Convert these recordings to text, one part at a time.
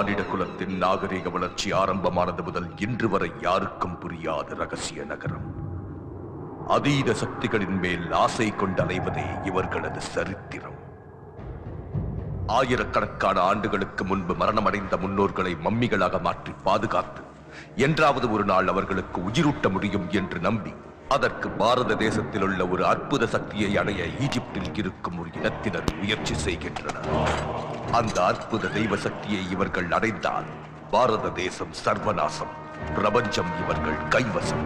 மானிட குலத்தின் நாகரிக வளர்ச்சி ஆரம்பமானது முதல் இன்று வரை யாருக்கும் புரியாத ரகசிய நகரம் அதீத சக்திகளின் மேல் ஆசை கொண்டு அலைவதே இவர்களது சரித்திரம் ஆயிரக்கணக்கான ஆண்டுகளுக்கு முன்பு மரணமடைந்த முன்னோர்களை மம்மிகளாக மாற்றி பாதுகாத்து என்றாவது ஒரு நாள் அவர்களுக்கு உயிரூட்ட முடியும் என்று நம்பி அதற்கு பாரத தேசத்தில் உள்ள ஒரு அற்புத சக்தியை அடைய ஈஜிப்தில் இருக்கும் ஒரு இனத்தினர் முயற்சி செய்கின்றனர் அந்த அற்புத தெய்வ சக்தியை இவர்கள் அடைந்தால் பாரத தேசம் சர்வநாசம் பிரபஞ்சம் இவர்கள் கைவசம்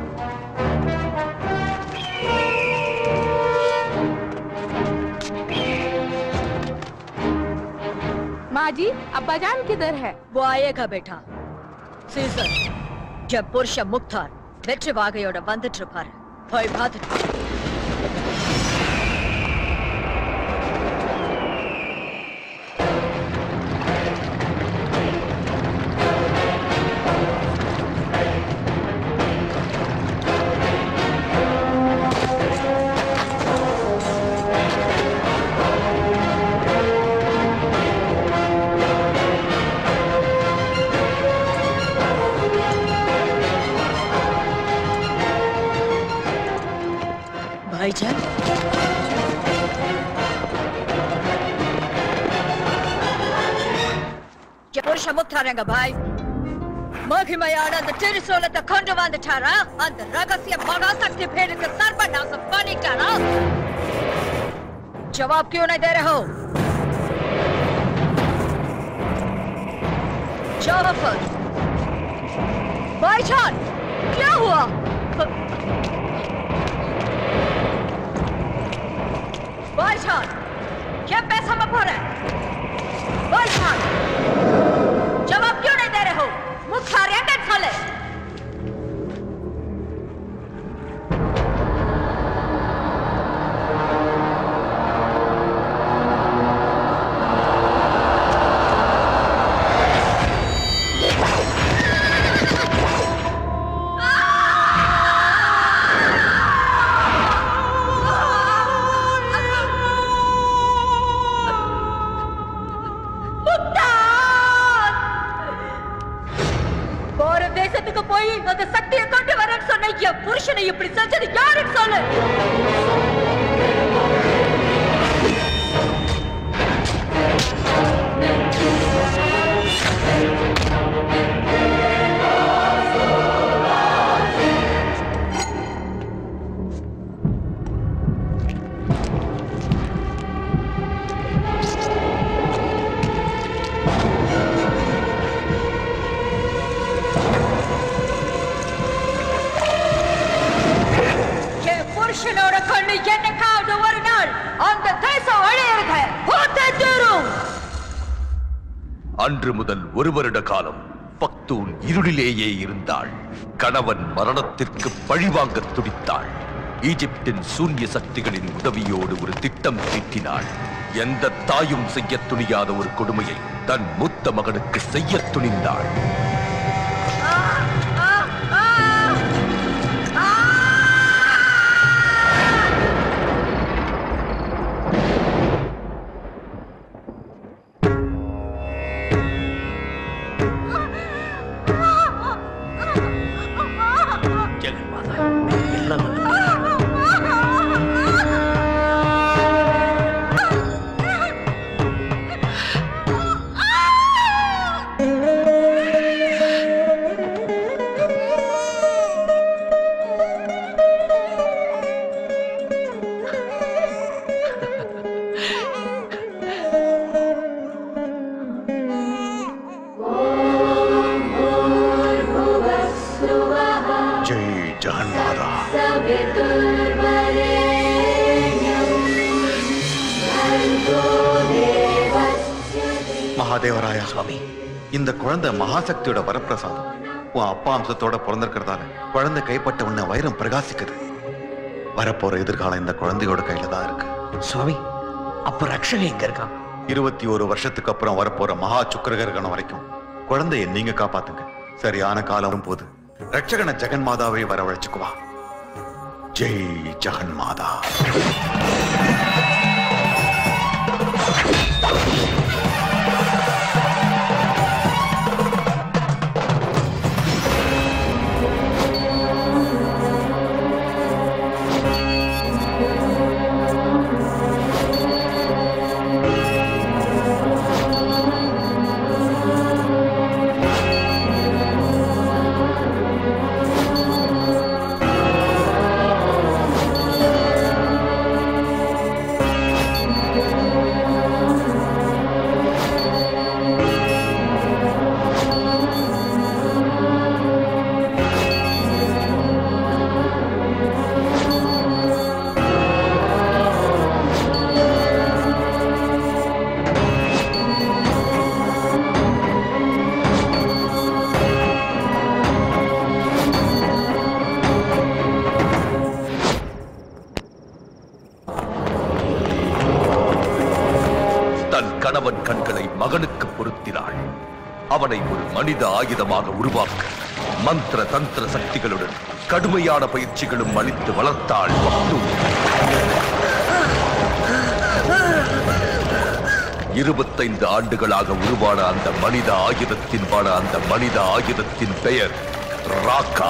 माँ जी अब्बा जान किधर है वो आएगा बेटा சீசர் என் புருஷன் முக்தார் வெற்றி வாகையோட வந்துட்டு இருப்பாரு போய் பார்த்துட்டு வா. भाईजान என் புருஷன் முக்தாரங்க பாய் மகிமையான அந்த திருசோலத்தை கொண்டு வந்துட்டாரா அந்த ரகசிய மகாசக்தி பேருக்கு சர்வநாசம் பண்ணிட்டாரா जवाब क्यों नहीं दे रहे हो जाफर भाईजान क्या हुआ भाईजान क्या पैसा में भर है भाईजान जवाब क्यों नहीं दे रहे हो मुख खा रहे हैं साले போற தேசத்துக்கு போய் அந்த சக்தியை கொண்டு வரேன்னு சொன்ன என் புருஷனை இப்படி செஞ்சது யாருக்கு சொல்லு என் புருஷனோட கண்ணு என்னைக்காவது ஒரு நாள் அந்த தேசம் அழியிறது பூத்தே தீரும் அன்று முதல் ஒரு வருட காலம் பக்தூன் இருளிலேயே இருந்தாள் கணவன் மரணத்திற்கு பழிவாங்க துடித்தாள் ஈஜிப்தின் சூன்ய சக்திகளின் உதவியோடு ஒரு திட்டம் தீட்டினாள் எந்த தாயும் செய்ய துணியாத ஒரு கொடுமையை தன் மூத்த மகனுக்கு செய்ய துணிந்தாள் जय जहन माता மகாதேவராயா சுவாமி இந்த குழந்தை மகாசக்தியோட வரப்பிரசாதம் உன் அப்பா அம்சத்தோட பிறந்திருக்கிறதால குழந்தை கைப்பட்ட உன்னை வைரம் பிரகாசிக்குது வரப்போற எதிர்காலம் இந்த குழந்தையோட கையில தான் இருக்கு சுவாமி அப்ப ரக்ஷகன் எங்க இருக்கான் இருபத்தி ஒரு வருஷத்துக்கு அப்புறம் வரப்போற மகா சுக்கிரகரணம் வரைக்கும் குழந்தைய நீங்க காப்பாத்துங்க சரியான காலம் போது ரட்சகன ஜெகன் மாதாவை வரவழைச்சுக்குவா ஜெய் ஜெகன் மாதா ஆ மனித ஆயுதமாக உருவாக்க மந்திர தந்திர சக்திகளுடன் கடுமையான பயிற்சிகளும் அளித்து வளர்த்தாள் பக்து இருபத்தைந்து ஆண்டுகளாக உருவான அந்த மனித ஆயுதத்தின் பாட அந்த மனித ஆயுதத்தின் பெயர் ராக்கா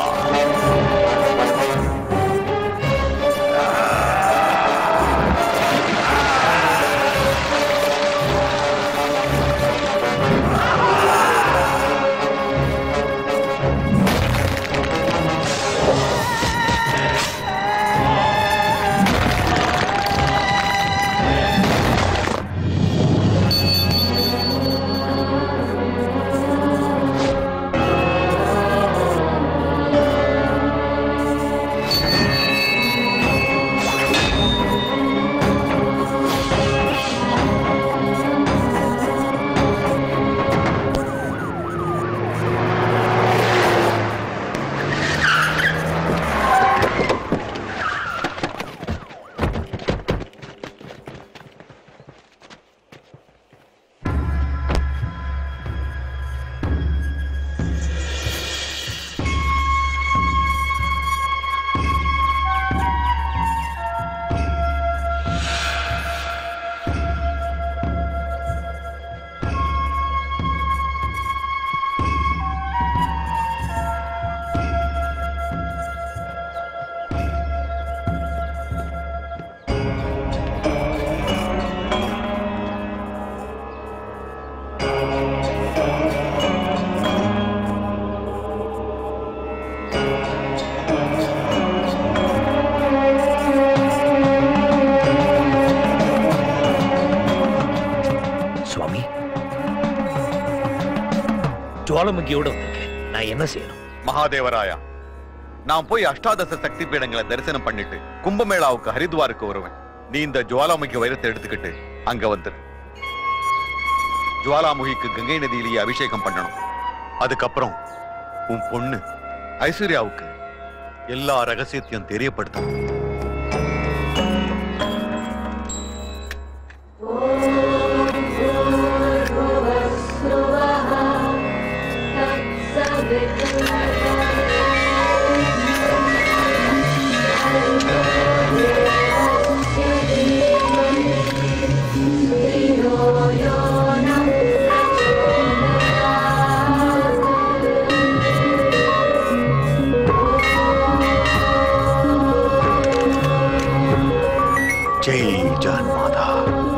சுவாமி ஜுவாலமுகியோட வந்திருக்கேன் நான் என்ன செய்யணும் மகாதேவராயா நான் போய் அஷ்டாதச சக்தி பீடங்களை தரிசனம் பண்ணிட்டு கும்பமேளாவுக்கு ஹரித்வாருக்கு வருவேன் நீ இந்த ஜுவாலாமுகி வைரத்தை எடுத்துக்கிட்டு அங்க வந்துரு ஜுவாலாமுகிக்கு கங்கை நதியிலேயே அபிஷேகம் பண்ணணும் அதுக்கப்புறம் உன் பொண்ணு ஐஸ்வர்யாவுக்கு எல்லா ரகசியத்தையும் தெரியப்படுத்தணும் ஜெய் ஜான் மாதா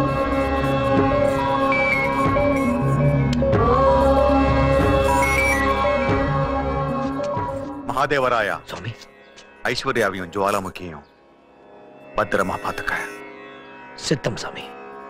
மகாதேவராயா சுவாமி ஐஸ்வர்யாவையும் ஜுவாலாமுகியும் பத்திரமா பாத்துக்க சித்தம் சாமி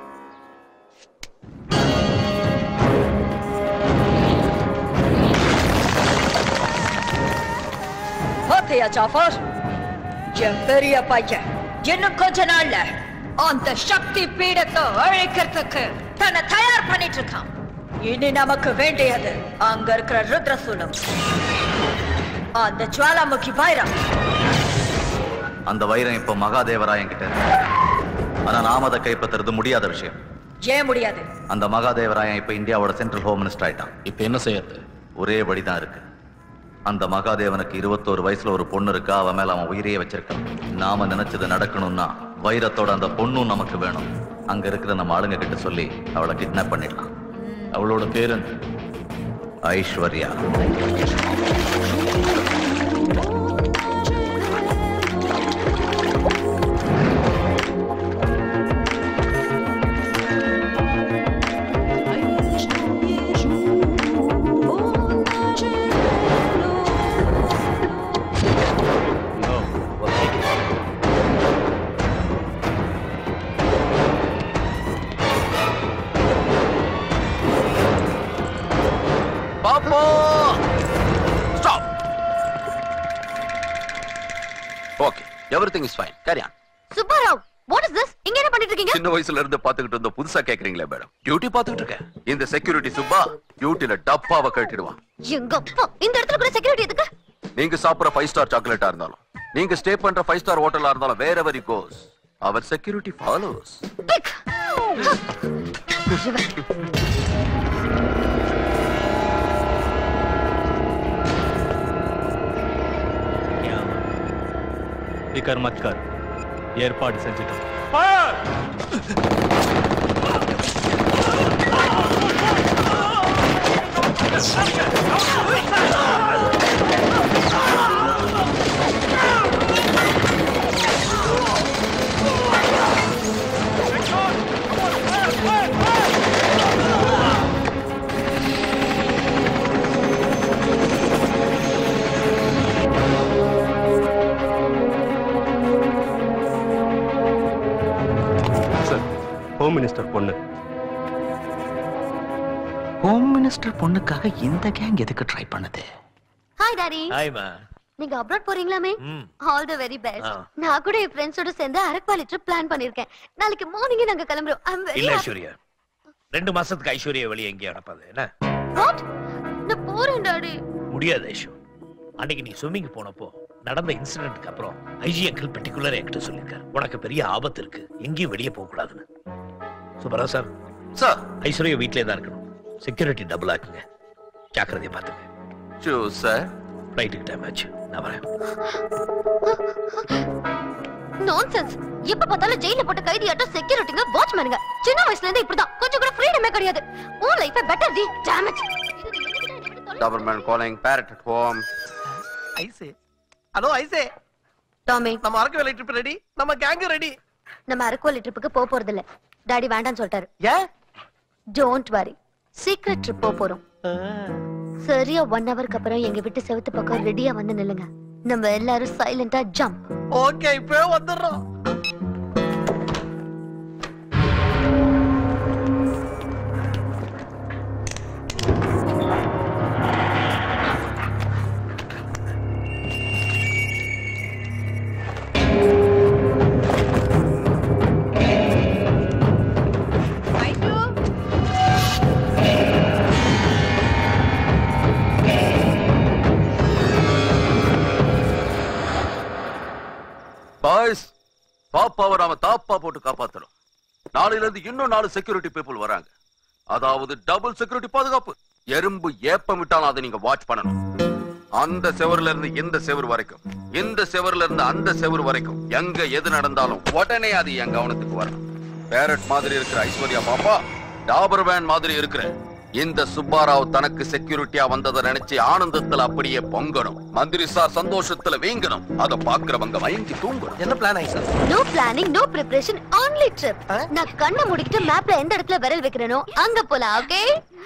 பாத்தியா ஜாஃபர் என் பெரிய பையன் இன்னும் கொஞ்ச நாள்ல அந்த சக்தி பீடத்தை அழிக்கிறதுக்கு தன்னை தயார் பண்ணிட்டு இருக்கான் இனி நமக்கு வேண்டியது அங்க இருக்கிற ருத்ரசூலம் அந்த ஜுவாலாமுகி வைரம் அந்த வைரம் இப்ப மகாதேவராயன் கிட்ட இருக்கு ஆனா நாம அதை கைப்பற்றுறது முடியாத விஷயம் ஏன் முடியாது அந்த மகாதேவராயன் இப்ப இந்தியாவோட சென்ட்ரல் ஹோம் மினிஸ்டர் ஆயிட்டான் இப்ப என்ன செய்யறது ஒரே வழிதான் இருக்கு அந்த மகாதேவனுக்கு இருபத்தோரு வயசுல ஒரு பொண்ணு இருக்கா அவன் மேல அவன் உயிரையே வச்சிருக்கான் நாம நினைச்சது நடக்கணும்னா வைரத்தோட அந்த பொண்ணும் நமக்கு வேணும் அங்க இருக்கிற நம்ம ஆளுங்க கிட்ட சொல்லி அவளை கிட்னாப் பண்ணிடலாம் அவளோட பேரு என்ன? ஐஸ்வர்யா பாப்பா stop okay everything is fine carry on Subbarao what is this இங்க என்ன பண்ணிட்டு இருக்கீங்க சின்ன வயசுல இருந்து பாத்துக்கிட்டு இருந்த புதுசா கேக்குறீங்களே மேடம் டியூட்டி பாத்துக்கிட்டு இருக்கேன் இந்த செக்யூரிட்டி சுப்பா டியூட்டில டப்பாவை கட்டிடுவான் எங்க அப்பா இந்த இடத்துல கூட செக்யூரிட்டி எதுக்கு நீங்க சாப்பிடுற ஃபைவ் ஸ்டார் சாக்லேட்டா இருந்தாலும் நீங்க ஸ்டே பண்ற ஃபைவ் ஸ்டார் ஹோட்டலா இருந்தாலும் வேற very cause our security follows big figure மத் கர் ஏற்பாடு செஞ்சுட்டோம் சார் ஹோம் மினிஸ்டர் பொண்ணு ஹோம் மினிஸ்டர் பொண்ணுக்காக இந்த கேங் எதுக்கு ட்ரை பண்ணுது ஹாய் டாடி ஹாய்மா நீங்க அப்ராட் போறீங்களாமே ம் ஆல் தி வெரி பெஸ்ட் ஆ. நான் கூட என் ஃப்ரெண்ட்ஸோட சேர்ந்து அரக்பாலி ட்ரிப் பிளான் பண்ணிருக்கேன் நாளைக்கு மார்னிங்கே நாங்க கிளம்புறோம் ஐ அம் வெரி இல்ல ஐஸ்வர்யா ரெண்டு மாசத்துக்கு ஐஸ்வர்யா வெளியே எங்கேயும் அனுப்பாது என்ன வாட் நான் போறேன் டாடி முடியாது ஐஷு அன்னைக்கு நீ ஸ்விம்மிங் போனப்போ நடந்த இன்சிடென்ட்க்கு அப்புறம் ஐஜி அங்கிள் பெர்டிகுலர் என்கிட்ட சொல்லியிருக்காரு உனக்கு பெரிய ஆபத்து இருக்கு எங்கேயும் வெளியே போக கூடாதுன்னு சுபரா சார் சார் ஐஸ்வர்யா வீட்லயே தான் இருக்கணும் செக்யூரிட்டி டபுள் ஆக்குங்க ஜாக்கிரதையா பாத்துங்க ஷூ சார் ஃப்ளைட்டுக்கு டைம் ஆச்சு நான் வரேன் நான்சென்ஸ் எப்ப பார்த்தாலும் ஜெயில போட்ட கைதியாட்டம் செக்யூரிட்டிங்க வாட்ச்மேனுங்க சின்ன வயசுல இருந்து இப்படிதான் கொஞ்சம் கூட ஃப்ரீடமே கிடையாது உன் லைஃபே பெட்டர் டி damn it government calling parrot at home I say hello I say Tommy நம்ம அரக்கு வேலை ட்ரிப் ரெடி நம்ம கேங் ரெடி நம்ம அரக்கோலி ட்ரிப்புக்கு போக போறது இல்ல டாடி வேண்டாம்னு சொல்லிட்டாரு ஏன் டோன்ட் வரி சீக்ரெட் ட்ரிப் போக போறோம் சரியா ஒன் ஹவருக்கு அப்புறம் எங்க வீட்டு செவுத்து பக்கம் ரெடியா வந்து நில்லுங்க நம்ம எல்லாரும் சைலண்டா ஜம்ப் ஓகே இப்போ வந்துடுறோம் பாய்ஸ் பாப்பாவை நாம தாப்பா போட்டு காப்பாத்தணும் நாளையில இருந்து இன்னும் நாலு செக்யூரிட்டி பீப்புள் வராங்க அதாவது டபுள் செக்யூரிட்டி பாதுகாப்பு எறும்பு ஏப்பம் விட்டாலும் அதை நீங்க வாட்ச் பண்ணணும் அந்த செவர்ல இருந்து இந்த செவர் வரைக்கும் இந்த செவர்ல இருந்து அந்த செவர் வரைக்கும் எங்க எது நடந்தாலும் உடனே அது என் கவனத்துக்கு வரணும் பேரட் மாதிரி இருக்கிற ஐஸ்வர்யா பாப்பா டாபர் வேன் மாதிரி இருக்கிற இந்த சுப்பாராவ் தனக்கு செக்யூரிட்டியா வந்ததை நினைச்சு ஆனந்தத்துல அப்படியே பொங்கணும் மந்திரி சார் சந்தோஷத்துல வீங்கணும் அதை பாக்குறவங்க மயங்கி தூங்கணும் என்ன பிளான் ஐசா no planning no preparation only trip நான் கண்ணை மூடிக்கிட்டு மேப்ல எந்த இடத்துல விரல் வைக்கிறேனோ அங்க போலாம் ஓகே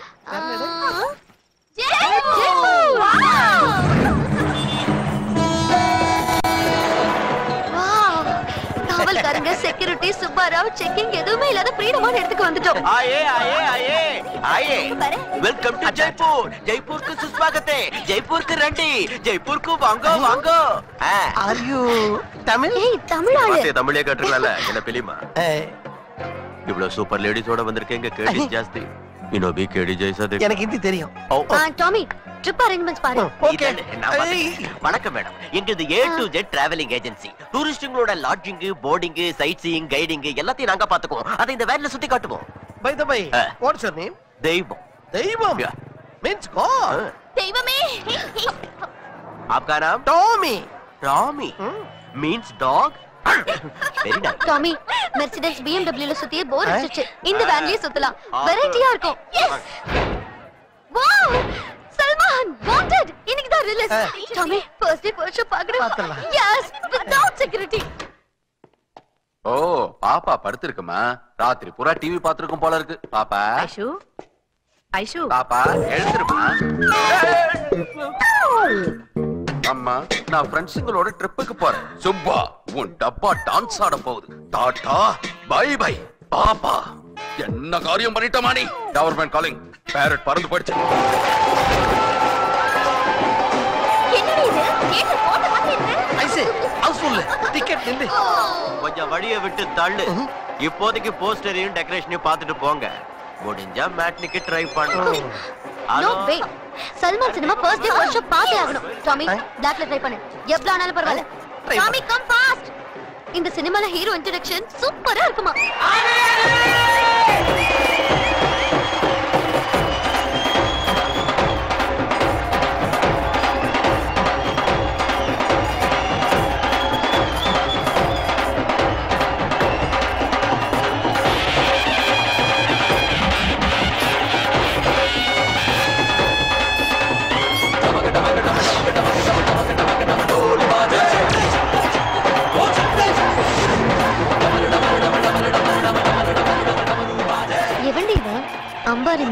காவல்காரங்க செக்யூரிட்டி சுப்பாராவ் செக்கிங் எதுவுமே இல்லாத ஃப்ரீடமான இடத்துக்கு வந்துட்டோம் आए आए आए आए பாரு. वेलकम टू जयपुर जयपुर को सुस्वागत है जयपुर के रंडी जयपुर को वांगो वांगो आर यू तमिल ஏய் தமிழ் ஆளு தமிழே கட்டுறல என்ன பிலிமா இவ்வளவு சூப்பர் லேடிஸோட வந்திருக்கீங்க கேடி ஜாஸ்தி இன்னொபி கேடி ஜெய்சா எனக்கு ஹிந்தி தெரியும் ஆ, டாமி ட்ரிப் அரேஞ்ச்மெண்ட்ஸ் பாரு ஓகே வணக்கம் மேடம் எங்கது A to Z travelling agency டூரிஸ்டுங்களோட lodging boarding sightseeing guiding எல்லாத்தையும் நாங்க பாத்துக்குவோம் அதை இந்த வேன்ல சுத்தி காட்டுவோம் பை த பை ஆ. வாட்ஸ் யுவர் நேம் தெய்வம் தெய்வம் Yeah. மீன்ஸ் காட் தெய்வமே आपका नाम டோமி ராமி means dog very nice Tommy Mercedes BMW ல சுத்தியே போர் அடிச்சிச்சு இந்த வேன்லயே சுத்தலாம் வெரைட்டியா இருக்கும் எஸ் வாவ் சல்மான் வாண்டட் இன்னைக்கு தான் release Tommy first day first show பார்க்கணும் பார்த்துடலாம். எஸ் வித்அவுட் செக்யூரிட்டி ஓ பாப்பா படுத்திருக்குமா ராத்திரி பூரா டிவி பாத்துருக்கும் போல இருக்கு பாப்பா ஐஷு ஐஷு பாப்பா எழுந்திருமா அம்மா நான் ஃப்ரெண்ட்ஸுங்களோட ட்ரிப்புக்கு போறேன் சுப்பா உன் டப்பா டான்ஸ் ஆட போகுது டாடா பை பை பாப்பா என்ன காரியம் பண்ணிட்டமா நீ கவர்மெண்ட் காலிங் பேரட் பறந்து போயிடுச்சு என்னடி இது கேட்ட போட்ட மாதிரி இருக்கு ஐசே ஹவுஸ்ஃபுல் டிக்கெட் நில்லு கொஞ்சம் வழியை விட்டு தள்ளு இப்போதைக்கு போஸ்டரையும் டெக்கரேஷனையும் பார்த்துட்டு போங்க முடிஞ்சா மேட்னிக்கு ட்ரை பண்ணும் no way Salman cinema first day first show பார்த்தே ஆகணும் டாமி பிளாக்ல ட்ரை பண்ணு எவ்வளவு ஆனாலும் பரவாயில்ல Try டாமி கம் ஃபாஸ்ட் இந்த சினிமால ஹீரோ இன்ட்ரோடக்ஷன் சூப்பரா இருக்குமா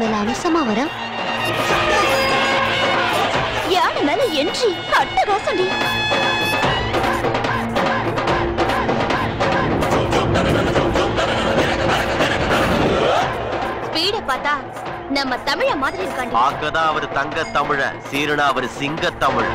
இவ்வளவு அலசமா வர யானை மேல என்ட்ரி அட்டகாசண்டி ஸ்பீட பார்த்தா நம்ம தமிழ மாதிரி இருக்காண்டி பார்க்கதான் அவர் தங்க தமிழ சீரனா அவர் சிங்க தமிழ்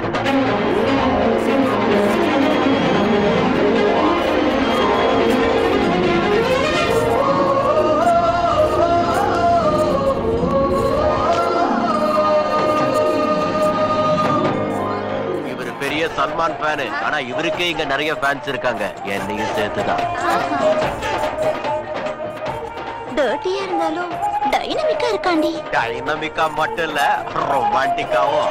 இவர் பெரிய சல்மான் ஃபேனு ஆனா இவருக்கே இங்க நிறைய ஃபேன்ஸ் இருக்காங்க என்னையும் சேர்த்துதான் டர்ட்டியா இருந்தாலும் டைனமிக்கா இருக்காண்டி டைனமிக்கா மட்டும் இல்ல ரொமான்டிக்காவும்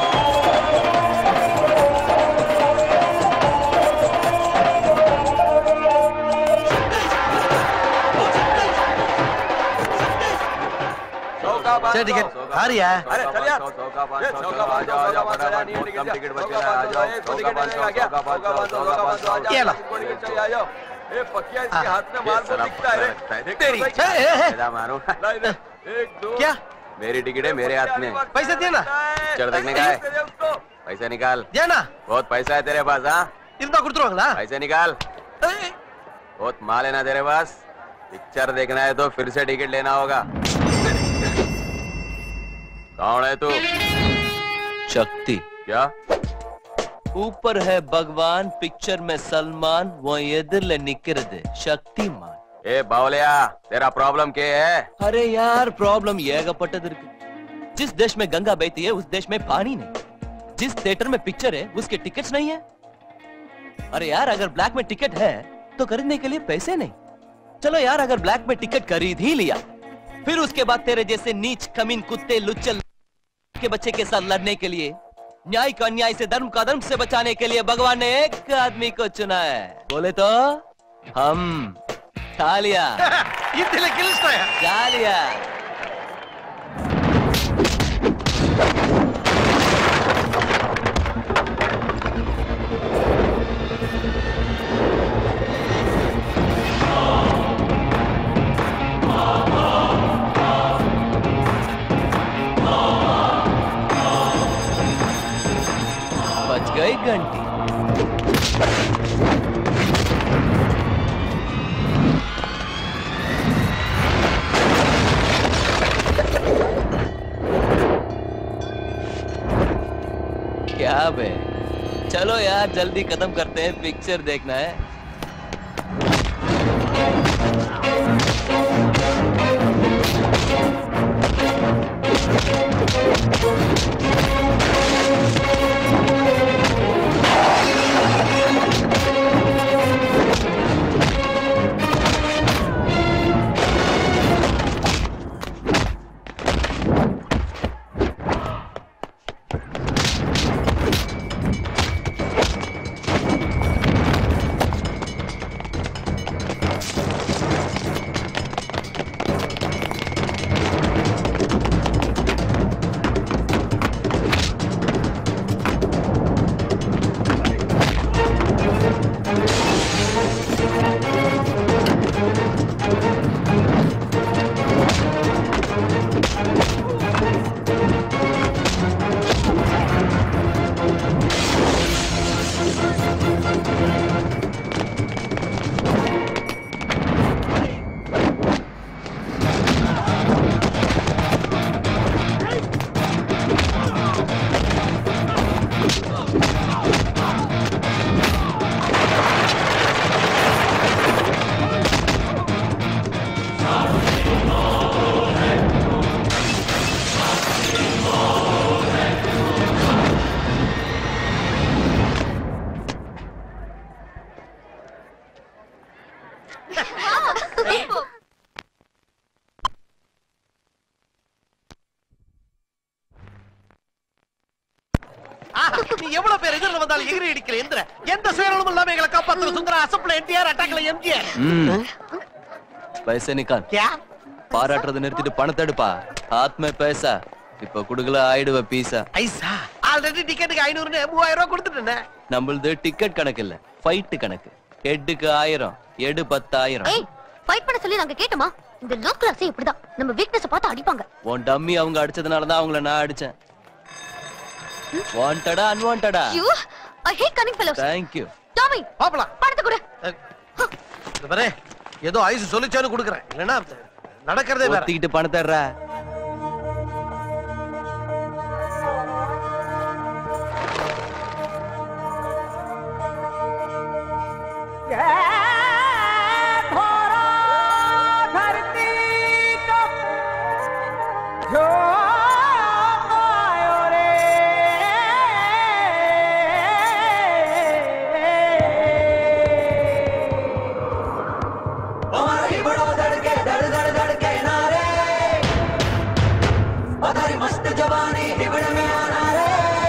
சரி டிக்கெட் ஆரியா अरे चल यार ये चौका बांध आ जाओ फटाफट बहुत कम टिकट बचे हैं आ जाओ चौका बांध चौका बांध चौका बांध चौका बांध ये लो। चलिए आ जाओ ये पकिया इसके हाथ में माल तो दिखता है रे तेरी ए, ए, ए। पैदा मारो एक दो क्या मेरी टिकट है मेरे हाथ में पैसे दिया ना पिक्चर देखने का है पैसा निकाल दिया ना बहुत पैसा है तेरे पास हाँ இருந்தா கொடுத்துருவாங்களா पैसे निकाल बहुत माल है ना तेरे पास पिक्चर देखना है तो फिर से टिकट लेना होगा कौन है तू शक्ति क्या ऊपर है भगवान पिक्चर में सलमान वो எதிரில நிக்கிறது சக்திமான் ए बावलिया तेरा प्रॉब्लम क्या है अरे यार प्रॉब्लम ஏகப்பட்டது இருக்கு जिस देश में गंगा बहती है उस देश में पानी नहीं जिस थिएटर में पिक्चर है उसके टिकट्स नहीं है अरे यार अगर ब्लैक में टिकट है तो खरीदने के लिए पैसे नहीं चलो यार अगर ब्लैक में टिकट खरीद ही लिया फिर उसके बाद तेरे जैसे नीच कमीन कुत्ते लुच्चल के बच्चे के साथ लड़ने के लिए न्याय को अन्याय से धर्म को अधर्म से बचाने के लिए भगवान ने एक आदमी को चुना है बोले तो हम तालिया இதுல கிழிச்சிட்டாயா तालिया बच गई घंटी क्या बे चलो यार जल्दी खत्म करते हैं पिक्चर देखना है நீ எவ்வளவு பேர் எதிரில் வந்தாலும் எகிரி அடிக்கல எந்திர எந்த சுயநலமும் இல்லாம எங்களை காப்பாத்துற சுந்தர அசப்ல என்டிஆர் அட்டாக்ல எம்ஜிஆர் हम्म पैसे निकाल क्या பாராட்டுறதை நிறுத்திட்டு பணத்தை எடுப்பா ஆத்ம பைசா இப்ப குடுக்கல ஆயிடுவ பீசா ஐசா ஆல்ரெடி டிக்கெட்டுக்கு ஐநூறுன்னு மூவாயிரம் ரூபாய் கொடுத்துட்டேன் நம்மளது டிக்கெட் கணக்கு இல்ல ஃபைட் கணக்கு ஹெட்டுக்கு ஆயிரம் எடு பத்தாயிரம் ஏய் ஃபைட் பண்ண சொல்லி நாங்க கேட்டோமா இந்த லோ கிளாஸே இப்படிதான் நம்ம வீக்னஸ் பார்த்து அடிப்பாங்க உன் டம்மி அவங்க அடிச்சதுனால தான் அவங்கள நான் அடிச்சேன் வாண்டடா அன்வாண்டடா you I hate cunning fellows thank you Tommy பாப்பலாம் பணத்தை கொடு இந்த பாரு ஏதோ ஐஸ் சொல்லிச்சான்னு கொடுக்குறேன் இல்லைன்னா நடக்கிறதே வேற ஒத்திக்கிட்டு பணத்தை தர்றா मस्त जवानी हिबड़ में आना रे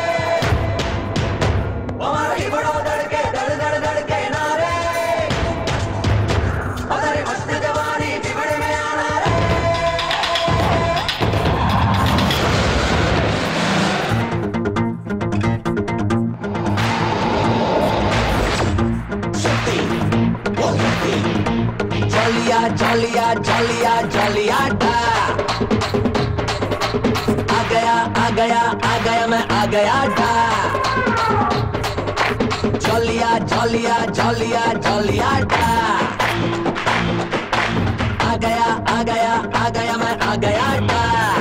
और हिबड़ो धड़के धड़ धड़ धड़के नारे अरे मस्त जवानी हिबड़ में आना रे जलिया जलिया जलिया जलिया डा आ गया आ गया आ गया मैं आ गया डा जलिया जलिया जलिया जलिया डा आ गया आ गया आ गया मैं आ गया डा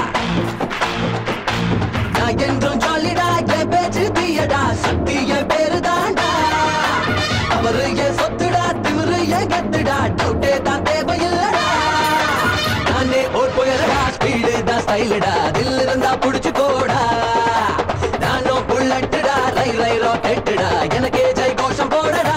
நான் என்றும் ஜாலிடா என் பேச்சு தீயடா சக்தி என் பேரு தாண்டா அவரு என் சொத்துடா திமிரு என் கத்துடா டவுட்டே தான் தேவையில்லடா நானே ஓர் புயலடா ஸ்பீடு தான் ஸ்டைலுடா தில் இருந்தா புடிச்சுக்கோடா நானும் புல்லட்டுடா ரை ரை ராக்கெட்டுடா எனக்கே ஜெய் கோஷம் போடடா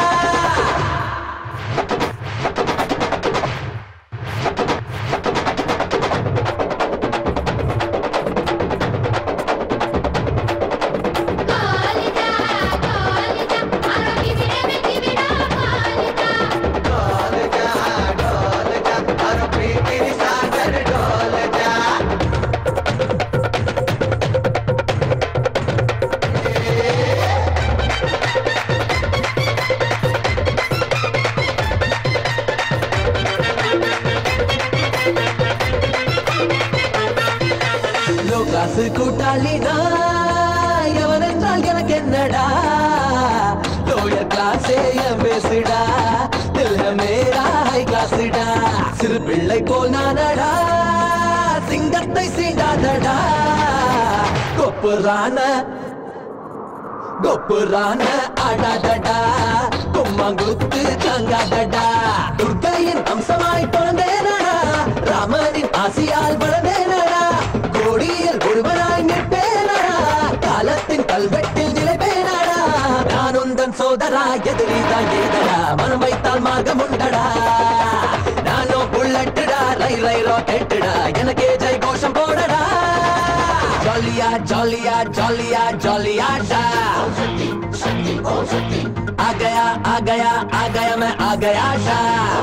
லோகாசு கூட்டாளிடா எவன் என்றால் எனக்கு என்னடா லோயர் கிளாஸே என் பேசுடா தில்ல மேரா ஹை கிளாஸ்டா சிறு பிள்ளை போல் நானடா சிங்கத்தை சீண்டாதடா கொப்புரான கொப்புரான அடாதடா கும்மாங்குத்து தங்காதடா துர்க்கையின் அம்சமாய் பிறந்தேனடா ராமனின் ஆசியால் வளர்ந்தேனடா கோடியில் ஒருவனாய் நிற்பேனடா காலத்தின் கல்வெட்டில் நிலைப்பேனடா நான் உந்தன் சோதரா எதிரிதான் ஏதடா மனம் வைத்தால் மார்க்கம் உண்டடா நானோ புல்லட்டுடா ரை ரை ராக்கெட்டுடா எனக்கே ஜெய் கோஷம் போடடா ஜாலியா ஜாலியா ஜாலியா ஜாலியா डा आ गया आ गया आ गया मैं आ गया डा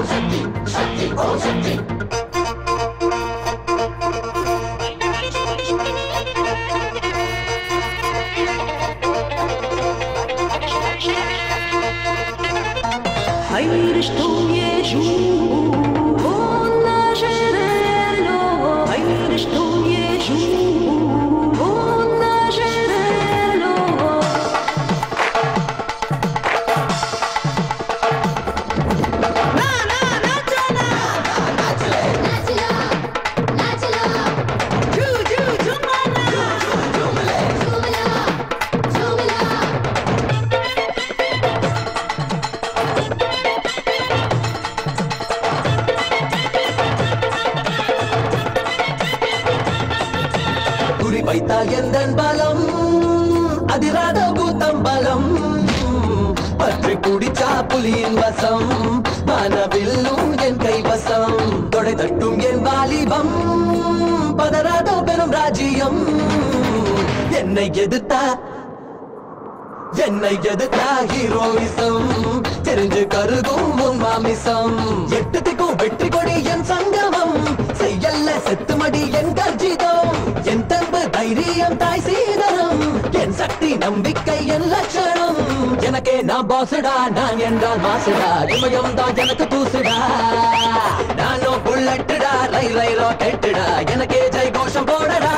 Einrichtung Jesu, Bonnagerello, Einrichtung Jesu, Bonnagerello. குறி வைத்தால் எந்தன் பலம் அதிராத கூத்தம் பலம் பற்றி குடிச்சா புலியின் வசம் மனவில்லும் என் கைவசம் தொடை தட்டும் என் வாலிபம் பதறாத பெரும் ராஜ்யம் என்னை எதிர்த்தா என்னை எதிர்த்தா ஹீரோயிசம் தெரிஞ்சு கருகும் உன் மாமிசம் எட்டு திக்கும் வெற்றி கொடி என் சங்கமம் செய்யல்ல செத்துமடி என் கர்ஜிதம் என் தன்பு தைரியம் தாய் சீதனம் என் சக்தி நம்பிக்கை என் லட்சணம் என உனக்கே நான் பாசுடா நான் என்றால் மாசுடா இமயம் தான் எனக்கு தூசுடா நானும் புல்லட்டுடா ரை ரை ராக்கெட்டுடா எனக்கே ஜெய் கோஷம் போடடா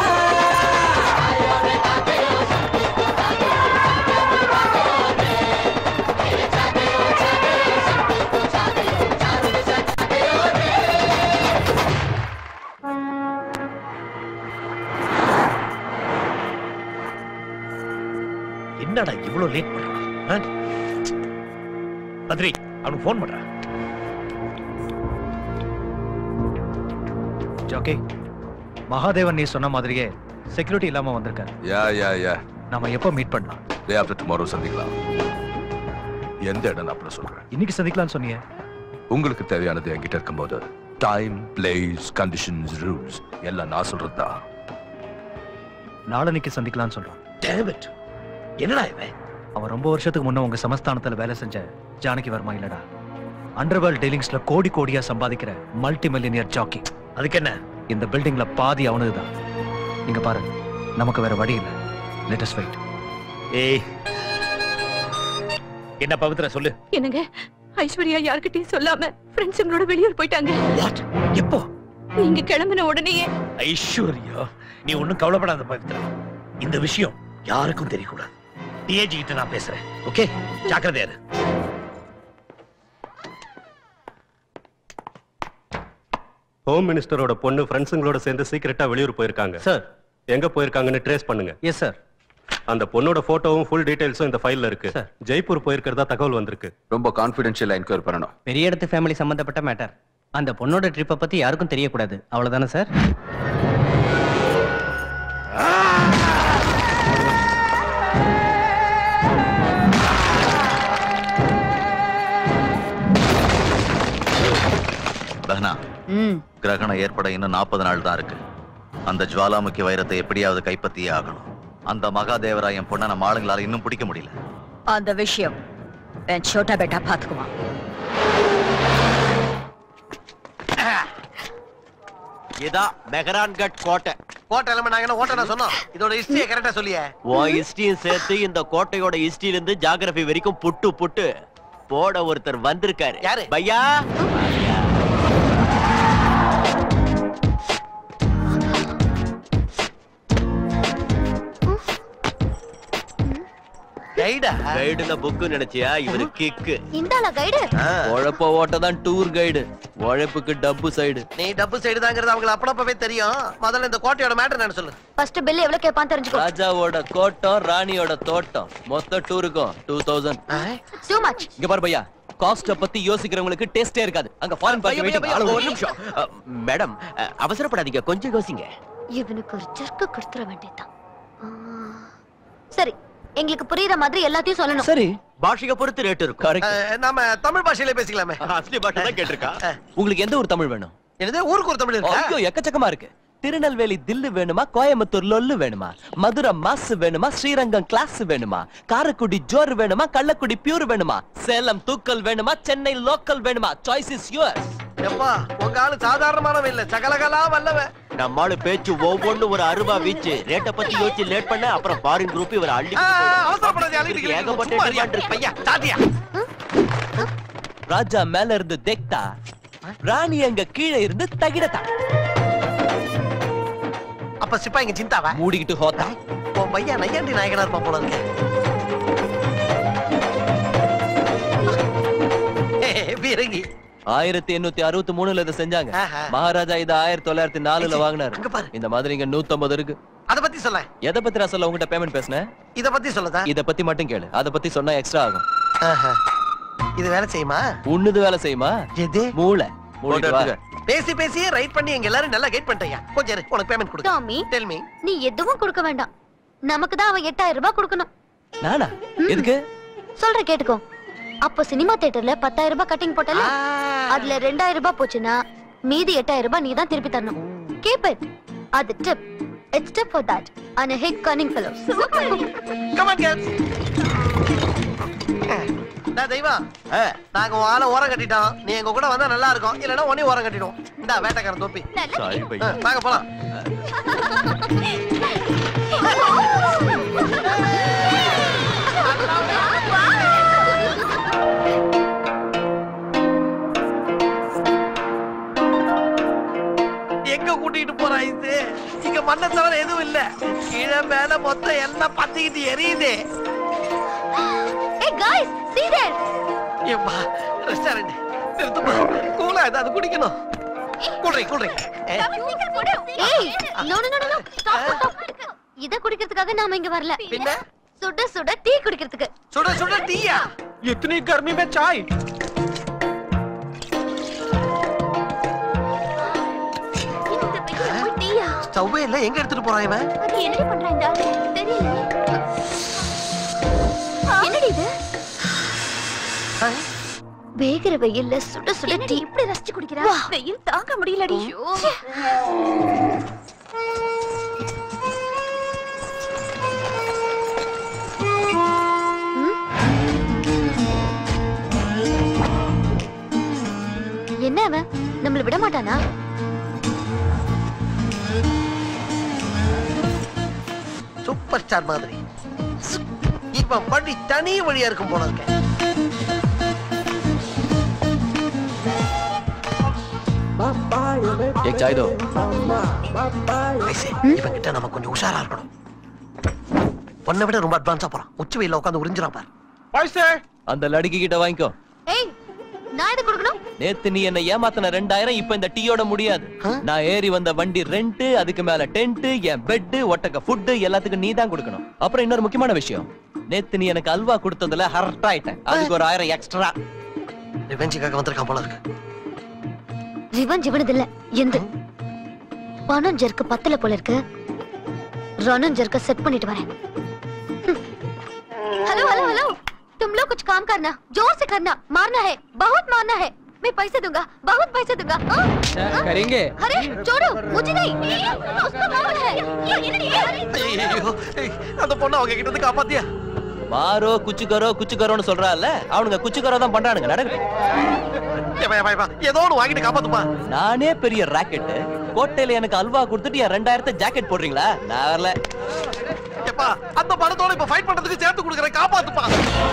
என்னடா இவ்வளவு லேட் பண்றான் பத்ரி அவனுக்கு ஃபோன் பண்றான் ஜோகே மகாதேவன் நீ சொன்ன மாதிரியே செக்யூரிட்டி இல்லாம வந்திருக்காரு யா யா யா நாம எப்போ மீட் பண்ணலாம் டே ஆஃப்டர் டுமாரோ சந்திக்கலாம் எந்த இடம் அப்புறம் சொல்றேன் இன்னைக்கு சந்திக்கலாம்னு சொன்னீங்க உங்களுக்கு தேவையானது என்கிட்ட இருக்கும்போது டைம் பிளேஸ் கண்டிஷன்ஸ் ரூல்ஸ் எல்லாம் நான் சொல்றதா நாளன்னைக்கு சந்திக்கலாம்னு சொல்றான் என்னடா இவன் அவன் ரொம்ப வருஷத்துக்கு முன்ன உங்க சமஸ்தானத்துல வேலை செஞ்ச ஜானகி வர்மா இல்லடா அண்டர்வேர்ல்ட் டீலிங்ஸ்ல கோடி கோடியா சம்பாதிக்கிற மல்டி மில்லியனியர் ஜாக்கி அதுக்கு என்ன இந்த பில்டிங்ல பாதி அவனுதுதான் நீங்க பாருங்க நமக்கு வேற வழி இல்லை லெட்டஸ் வெயிட் ஏய் என்ன பவித்ரா சொல்லு என்னங்க ஐஸ்வர்யா யார்கிட்டயும் சொல்லாம ஃப்ரெண்ட்ஸுங்களோட வெளியூர் போயிட்டாங்க எப்போ நீங்க கிளம்பின உடனேயே ஐஸ்வர்யா நீ ஒண்ணும் கவலைப்படாத பவித்ரா இந்த விஷயம் யாருக்கும் தெரியக்கூடாது டிஏஜி கிட்ட நான் பேசுறேன் ஓகே ஜாக்கிரதையா இரு ஹோம் மினிஸ்டரோட பொண்ணு ஃப்ரெண்ட்ஸுங்களோட சேர்ந்து சீக்கிரட்டா வெளியூர் போயிருக்காங்க சார் எங்க போயிருக்காங்கன்னு ட்ரேஸ் பண்ணுங்க எஸ் சார் அந்த பொண்ணோட போட்டோவும் ஃபுல் டீடைல்ஸும் இந்த ஃபைல்ல இருக்கு ஜெய்ப்பூர் போயிருக்கிறதா தகவல் வந்திருக்கு ரொம்ப கான்ஃபிடென்ஷியலா என்கொயர் பண்ணணும் பெரிய இடத்து ஃபேமிலி சம்பந்தப்பட்ட மேட்டர் அந்த பொண்ணோட ட்ரிப்பை பத்தி யாருக்கும் தெரியக்கூடாது அவ்வளவுதானே சார் பஹனா கிரகணம் ஏற்பட இன்னும் நாற்பது நாள் தான் இருக்கு அந்த ஜுவாலாமுக்கி வைரத்தை எப்படியாவது கைப்பற்றியே ஆகணும் அந்த மகாதேவராயன் பொண்ணை நம்ம ஆளுங்களால இன்னும் பிடிக்க முடியல அந்த விஷயம் என் சோட்டா பேட்டா பாத்துக்குவான் இதான் மெஹரான்கட் கோட்டை கோட்டை இல்லாம நாங்க என்ன ஓட்ட சொன்னோம் இதோட ஹிஸ்டரியை கரெக்டா சொல்லியே உன் ஹிஸ்டரியும் சேர்த்து இந்த கோட்டையோட ஹிஸ்டரியில இருந்து ஜியாகிரபி வரைக்கும் புட்டு புட்டு போட ஒருத்தர் வந்திருக்காரு யாரு? பையா கைடா கைடுன புக்கு நினைச்சியா இவரு கிக்கு இந்தாளா கைடு உழைப்ப ஓட்ட தான் டூர் கைடு உழைப்புக்கு டப்பு சைடு நீ டப்பு சைடு தாங்கிறது அவங்களுக்கு அப்படப்பவே தெரியும் முதல்ல இந்த கோட்டையோட மேட்டர் நான் சொல்லு ஃபர்ஸ்ட் பில் எவ்வளவு கேட்பான்னு தெரிஞ்சுக்கோ ராஜாவோட கோட்டம் ராணியோட தோட்டம் மொத்த டூருக்கும் டூ தௌசண்ட் டூ மச் இங்க பாரு பையா காஸ்ட பத்தி யோசிக்கிறவங்களுக்கு டேஸ்டே இருக்காது அங்க ஃபாரின் பையா, பையா, பையா, ஒரு நிமிஷம் அ, மேடம் அ, அவசரப்படாதீங்க கொஞ்சம் யோசிங்க இவனுக்கு ஒரு ஜர்க்கு கொடுத்துட வேண்டியதுதான் ஆ. சரி எங்களுக்கு புரியுற மாதிரி எல்லாத்தையும் சொல்லணும் சரி பாஷையை பொறுத்து ரேட் இருக்கும் அஹ், நாம தமிழ் பாஷையில பேசிக்கலாமே அஸ்லி பாஷை தான் கேட்டிருக்கா உங்களுக்கு எந்த ஒரு தமிழ் வேணும் என்னது ஊருக்கு ஒரு தமிழ் இருக்கா ஐயோ எக்கச்சக்கமா இருக்கு திருநெல்வேலி தில்லு வேணுமா கோயம்புத்தூர் லொல்லு வேணுமா மதுரை மாசு வேணுமா ஸ்ரீரங்கம் கிளாஸ் வேணுமா காரைக்குடி ஜோர் வேணுமா கள்ளக்குடி பியூர் வேணுமா சேலம் தூக்கல் வேணுமா சென்னை லோக்கல் வேணுமா சாய்ஸ் இஸ் யுவர்ஸ் எப்பா உங்க ஆளு சாதாரணமானவன் இல்ல சகலகலா வல்லவன் நம்மால பேச்சு ஒவ்வொன்னு ஒரு அருவா வீச்சு ரேட்டை பத்தி யோசிச்சு லேட் பண்ண அப்புறம் ஃபாரின் குரூப் இவர் அள்ளி ஆ, அவசரப்படாதே, அள்ளிட்டு இவருக்கு ஏகப்பட்ட சும்மா இருயா. demand இருக்கு. பையா சாத்தியா ராஜா மேல இருந்து தேக்தா ராணி அங்க கீழே இருந்து தகிடதா அப்ப சிப்பாய்ங்க சிந்தாவா மூடிக்கிட்டு ஹோத்தா உன் பையன் நையாண்டி நாயகனா இருப்பான் போல இருக்கு பீரங்கி ஆயிரத்தி எண்ணூத்தி அறுபத்தி மூணுல இதை செஞ்சாங்க ஆஹா. மகாராஜா இதை ஆயிரத்தி தொள்ளாயிரத்தி நாலுல வாங்கினாரு அங்க பாரு. இந்த மாதிரி இங்க நூத்தம்பது இருக்கு அத பத்தி சொல்ல எதை பத்தி நான் சொல்ல உங்ககிட்ட பேமெண்ட் பேசினேன் இத பத்தி சொல்லதா இத பத்தி மட்டும் கேளு அத பத்தி சொன்னா எக்ஸ்ட்ரா ஆகும் ஆஹா. இது வேலை செய்யுமா உன்னுது வேலை செய்யுமா எது மூளை மூடிட்டு வா. பேசி பேசி ரைட் பண்ணி எங்க எல்லாரும் நல்லா கைட் பண்ணிட்டயா கொஞ்சம் இரு, உனக்கு பேமெண்ட் கொடு டாமி டெல் மீ நீ எதுவும் கொடுக்க வேண்டாம் நமக்கு தான் அவன் எட்டாயிரம் ரூபாய் கொடுக்கணும் நானா எதுக்கு சொல்றேன் கேட்டுக்கோ அப்போ சினிமா தியேட்டர்ல பத்தாயிரம் ரூபாய் கட்டிங் போட்டல அதுல ரெண்டாயிரம் ரூபாய் போச்சுன்னா மீதி எட்டாயிரம் ரூபாய் நீ தான் திருப்பி தரணும் கீப் இட் அது tip it's tip for that and hit cunning fellows come on girls டா தெய்வம் நாங்க உன் ஆளை ஓரம் கட்டிட்டோம் நீ எங்க கூட வந்தா நல்லா இருக்கும் இல்லனா உன்னையும் ஓரம் கட்டிடுவோம் இந்தா வேட்டைக்காரன் தொப்பி சாரி ஆ, வாங்க போலாம் என் மேல மொத்தம் எல்லாம் பத்திக்கிட்டு எரியுது ஏய் गाइस see there ஏப்பா ரெஸ்டாரண்ட் நிறுத்துமா கூலா ஏதாவது குடிக்கணும் குடுறி குடுறி ஏய் no no no no stop stop இத குடிக்கிறதுக்காக நாம இங்க வரல பின்ன சுட சுட டீ குடிக்கிறதுக்கு சுட சுட டீயா इतनी गर्मी में चाय இந்த வெயில்ல போய் டீயா ஸ்டவ்வே இல்ல எங்க எடுத்துட்டு போறான் இவன் அது என்னடி பண்றான் இந்த ஆளு தெரியல என்னடி இது வேகிற வெயில்ல சுட சுட டீ இப்படி ரசிச்சு குடிக்கிறா வெயில் தாங்க முடியலடி என்ன அவன் நம்மள விட மாட்டானா சூப்பர் ஸ்டார் மாதிரி இவன் பண்ணி தனி வழியா இருக்கும் போல இருக்க एक चाय दो இவன் கிட்ட நம்ம கொஞ்சம் உஷாரா இருக்கணும் பொண்ணை விட ரொம்ப அட்வான்ஸா போறான் உச்சி வெயில உட்காந்து உறிஞ்சிரான் பாரு அந்த லடுக்கி கிட்ட வாங்கிக்கோ ஏய் நான் எது கொடுக்கணும் நேத்து நீ என்ன ஏமாத்தின ரெண்டாயிரம் இப்ப இந்த டீயோட முடியாது நான் ஏறி வந்த வண்டி ரெண்ட் அதுக்கு மேல டென்ட் என் பெட் ஒட்டக்க ஃபுட் எல்லாத்துக்கும் நீ தான் கொடுக்கணும் அப்புறம் இன்னொரு முக்கியமான விஷயம் நேத்து நீ எனக்கு அல்வா கொடுத்ததுல ஹர்ட் ஆயிட்டேன் அதுக்கு ஒரு ஆயிரம் எக்ஸ்ட்ரா ரிவெஞ்சுக்காக வந்திருக்கான் போல இருக்கு ரிவன் ஜிவனது இல்ல எந்த பணம் ஜெர்க்கு பத்தல போல இருக்கு ரணம் ஜெர்க்க செட் பண்ணிட்டு வரேன் हेलो हेलो हेलो तुम लोग कुछ काम करना जोर से करना मारना है बहुत मारना है मैं पैसे दूंगा बहुत पैसे दूंगा हाँ? करेंगे अरे छोड़ो मुझे नहीं उसको मारना है ये ये नहीं ஐயோ அந்த பொண்ணை அவங்க கிட்ட இருந்து காப்பாத்தியா மாரோ குச்சு கரோ குச்சு கரோன்னு சொல்றான்ல அவனுங்க குச்சு கரோ தான் பண்றானுங்க நடக்கட்டும் ஏப்பா, ஏப்பா, ஏப்பா, ஏதோ ஒண்ணு வாங்கிட்டு காப்பாத்துப்பா நானே பெரிய ராக்கெட் கோட்டையில எனக்கு அல்வா கொடுத்துட்டு என் ரெண்டாயிரத்தை ஜாக்கெட் போடுறீங்களா நான் வரல ஏப்பா அந்த பணத்தோட இப்ப ஃபைட் பண்றதுக்கு சேர்த்து கொடுக்குறேன் காப்பாத்துப்பா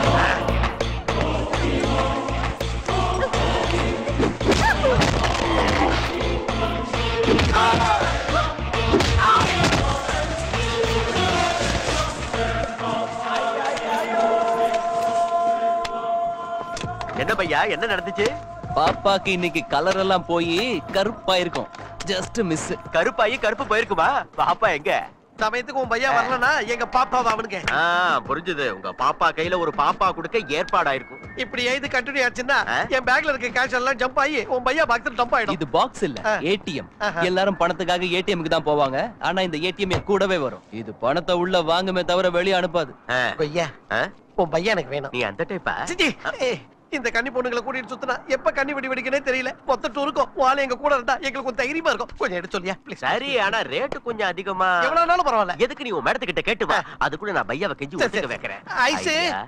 என்ன பையா என்ன நடந்துச்சு பாப்பாக்கு இன்னைக்கு கலர் எல்லாம் போய் கருப்பா இருக்கும் ஜஸ்ட் மிஸ் கருப்பாயி கருப்பு போயிருக்குமா பாப்பா எங்க சமயத்துக்கு உன் பையன் வரலனா எங்க பாப்பாவை அவனுக்கு ஆ புரிஞ்சுது உங்க பாப்பா கையில ஒரு பாப்பா கொடுக்க ஏற்பாடாயிருக்கும் இப்படி இது கண்டினியூ ஆச்சுன்னா என் பேக்ல இருக்க கேஷ் எல்லாம் ஜம்ப் ஆகி உன் பையன் பாக்ஸ்ல டம்ப் ஆயிடும் இது பாக்ஸ் இல்ல ஏடிஎம் எல்லாரும் பணத்துக்காக ஏடிஎம்க்கு தான் போவாங்க ஆனா இந்த ஏடிஎம் என் கூடவே வரும் இது பணத்தை உள்ள வாங்குமே தவிர வெளிய அனுப்பாது பையா உன் பையன் எனக்கு வேணும் நீ அந்த டைப்பா சிச்சி ஏய், இந்த கன்னி பொண்ணுங்களை கூட்டிட்டு சுத்தினா எப்ப கண்ணி வெடி வெடிக்கனே தெரியல மொத்த டூருக்கும் வாழை எங்க கூட இருந்தா எங்களுக்கு கொஞ்சம் தைரியமா இருக்கும் கொஞ்சம் எடுத்து சொல்லியா ப்ளீஸ் சரி ஆனா ரேட்டு கொஞ்சம் அதிகமா எவ்வளவுனாலும் பரவாயில்ல எதுக்கு நீ உன் மேடத்துக்கிட்ட கேட்டு வா அதுக்குள்ள நான் பையாவை கெஞ்சி சரி, ஒத்துக்க சரி. வைக்கிறேன் ஐஸு. ஐயா.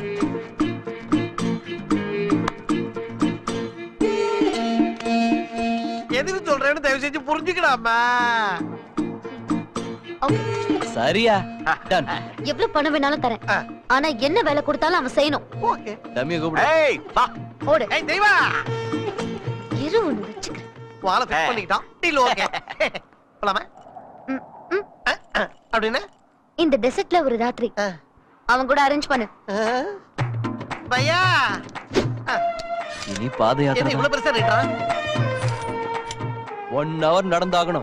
எதுக்கு சொல்றேன்னு தயவு செஞ்சு புரிஞ்சுக்கலாமா சரியா டன் எவ்வளவு பணம் வேணாலும் தரேன் ஆனா என்ன வேலை கொடுத்தாலும் அவன் செய்யணும் டம்மிய கூப்பிடு ஏய் வா ஓடு ஏய் தெய்வா இரு ஒண்ணு வச்சுக்கிறேன் வாழை ஃபிக்ஸ் பண்ணிக்கிட்டான் டீல் ஓகே போலாமா அஹ், அஹ், அப்படின்னா இந்த டெசர்ட்ல ஒரு ராத்திரி அவன் கூட அரேஞ்ச் பண்ணு பையா இனி பாத என்ன யாத்திரை இவ்வளவு பெருசா ரேட்டா ஒன் ஹவர் நடந்தாகணும்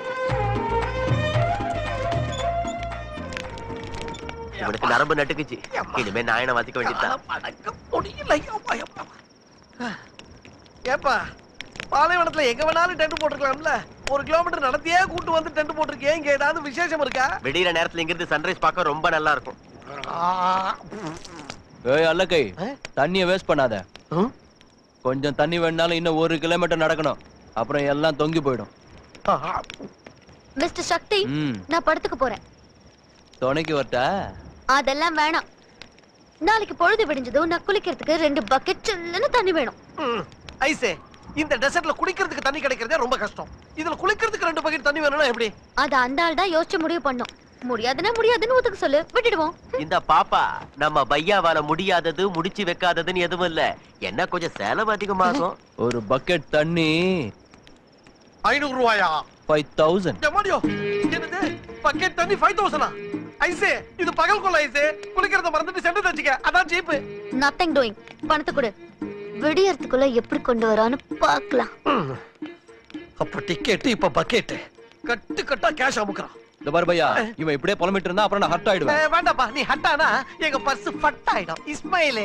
இவனுக்கு நரம்பு நட்டுக்குச்சு இனிமே நாயனை வாசிக்க வேண்டியதுதான் அடக்க முடியல ஐயப்பா, ஐயப்பா. ஏப்பா பாலைவனத்துல எங்க வேணாலும் டென்ட் போட்டுக்கலாம்ல ஒரு கிலோமீட்டர் நடத்தியே கூட்டு வந்து டென்ட் போட்டிருக்கேன் இங்க ஏதாவது விசேஷம் இருக்கா விடியிற நேரத்துல இங்க இருந்து சன்ரைஸ் பார்க்க ரொம்ப நல்லா இருக்கும் ஏய் அல்லக்கை தண்ணிய வேஸ்ட் பண்ணாத கொஞ்சம் தண்ணி வேணாலும் இன்னும் ஒரு கிலோமீட்டர் நடக்கணும் அப்புறம் எல்லாம் தொங்கி போயிடும் மிஸ்டர் சக்தி ம் நான் படத்துக்கு போறேன் துணைக்கு வரட்டா அதெல்லாம் வேணாம் நாளைக்கு பொழுது விடிஞ்சதும் நான் குளிக்கிறதுக்கு ரெண்டு பக்கெட் சில்லுன்னு தண்ணி வேணும் ம், ஐசே இந்த டெசர்ட்ல குடிக்கிறதுக்கு தண்ணி கிடைக்கிறதே ரொம்ப கஷ்டம் இதுல குளிக்கிறதுக்கு ரெண்டு பக்கெட் தண்ணி வேணும்னா எப்படி அது அந்த ஆள் தான் யோசிச்சு முடிவு பண்ணும் முடியாதுன்னா முடியாதுன்னு ஒத்துக்க சொல்லு விட்டுடுவோம் இந்த பாப்பா நம்ம பையாவால முடியாதது முடிச்சு வைக்காததுன்னு எதுவும் இல்ல என்ன கொஞ்சம் செலவு அதிகமாகும் ஒரு பக்கெட் தண்ணி ஐநூறு ரூபாயா ஃபைவ் தௌசண்ட் எம்மாடியோ என்னது பக்கெட் தண்ணி ஃபைவ் தௌசண்டா ஐசே இது பகல் கொள்ள ஐசே குளிக்கிறத மறந்துட்டு சென்று தச்சுக்க அதான் சீப்பு நத்திங் டூயிங் பணத்தை கொடு விடியறதுக்குள்ள எப்படி கொண்டு வரான்னு பார்க்கலாம் அப்ப டிக்கெட் இப்ப பக்கெட் கட்டு கட்டா கேஷ் அமுக்குறான் இந்த பாரு பையா இவன் இப்படியே புலம்பிட்டு இருந்தா அப்புறம் நான் ஹர்ட் ஆயிடுவேன் ஏய், வேண்டாப்பா நீ ஹட்டானா எங்க பர்ஸ் ஃபட் ஆயிடும் இஸ்மாயிலே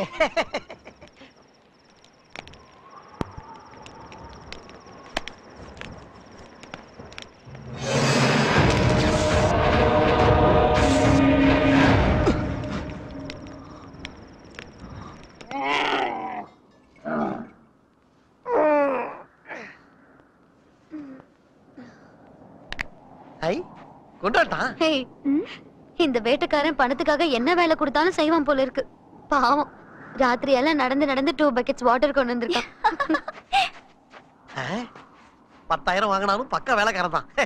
ஐ கொண்டாட்டான் ஹே இந்த வேட்டைக்காரன் பணத்துக்காக என்ன வேலை கொடுத்தாலும் செய்வான் போல இருக்கு பாவம் ராத்திரி எல்லாம் நடந்து நடந்து டூ பக்கெட்ஸ் வாட்டர் கொண்டு வந்திருக்கான் ஆ? பத்தாயிரம் வாங்கினாலும் பக்கா வேலைக்காரன் தான்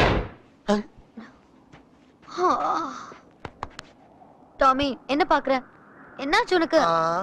டாமி என்ன பாக்குற என்னாச்சு உனக்கு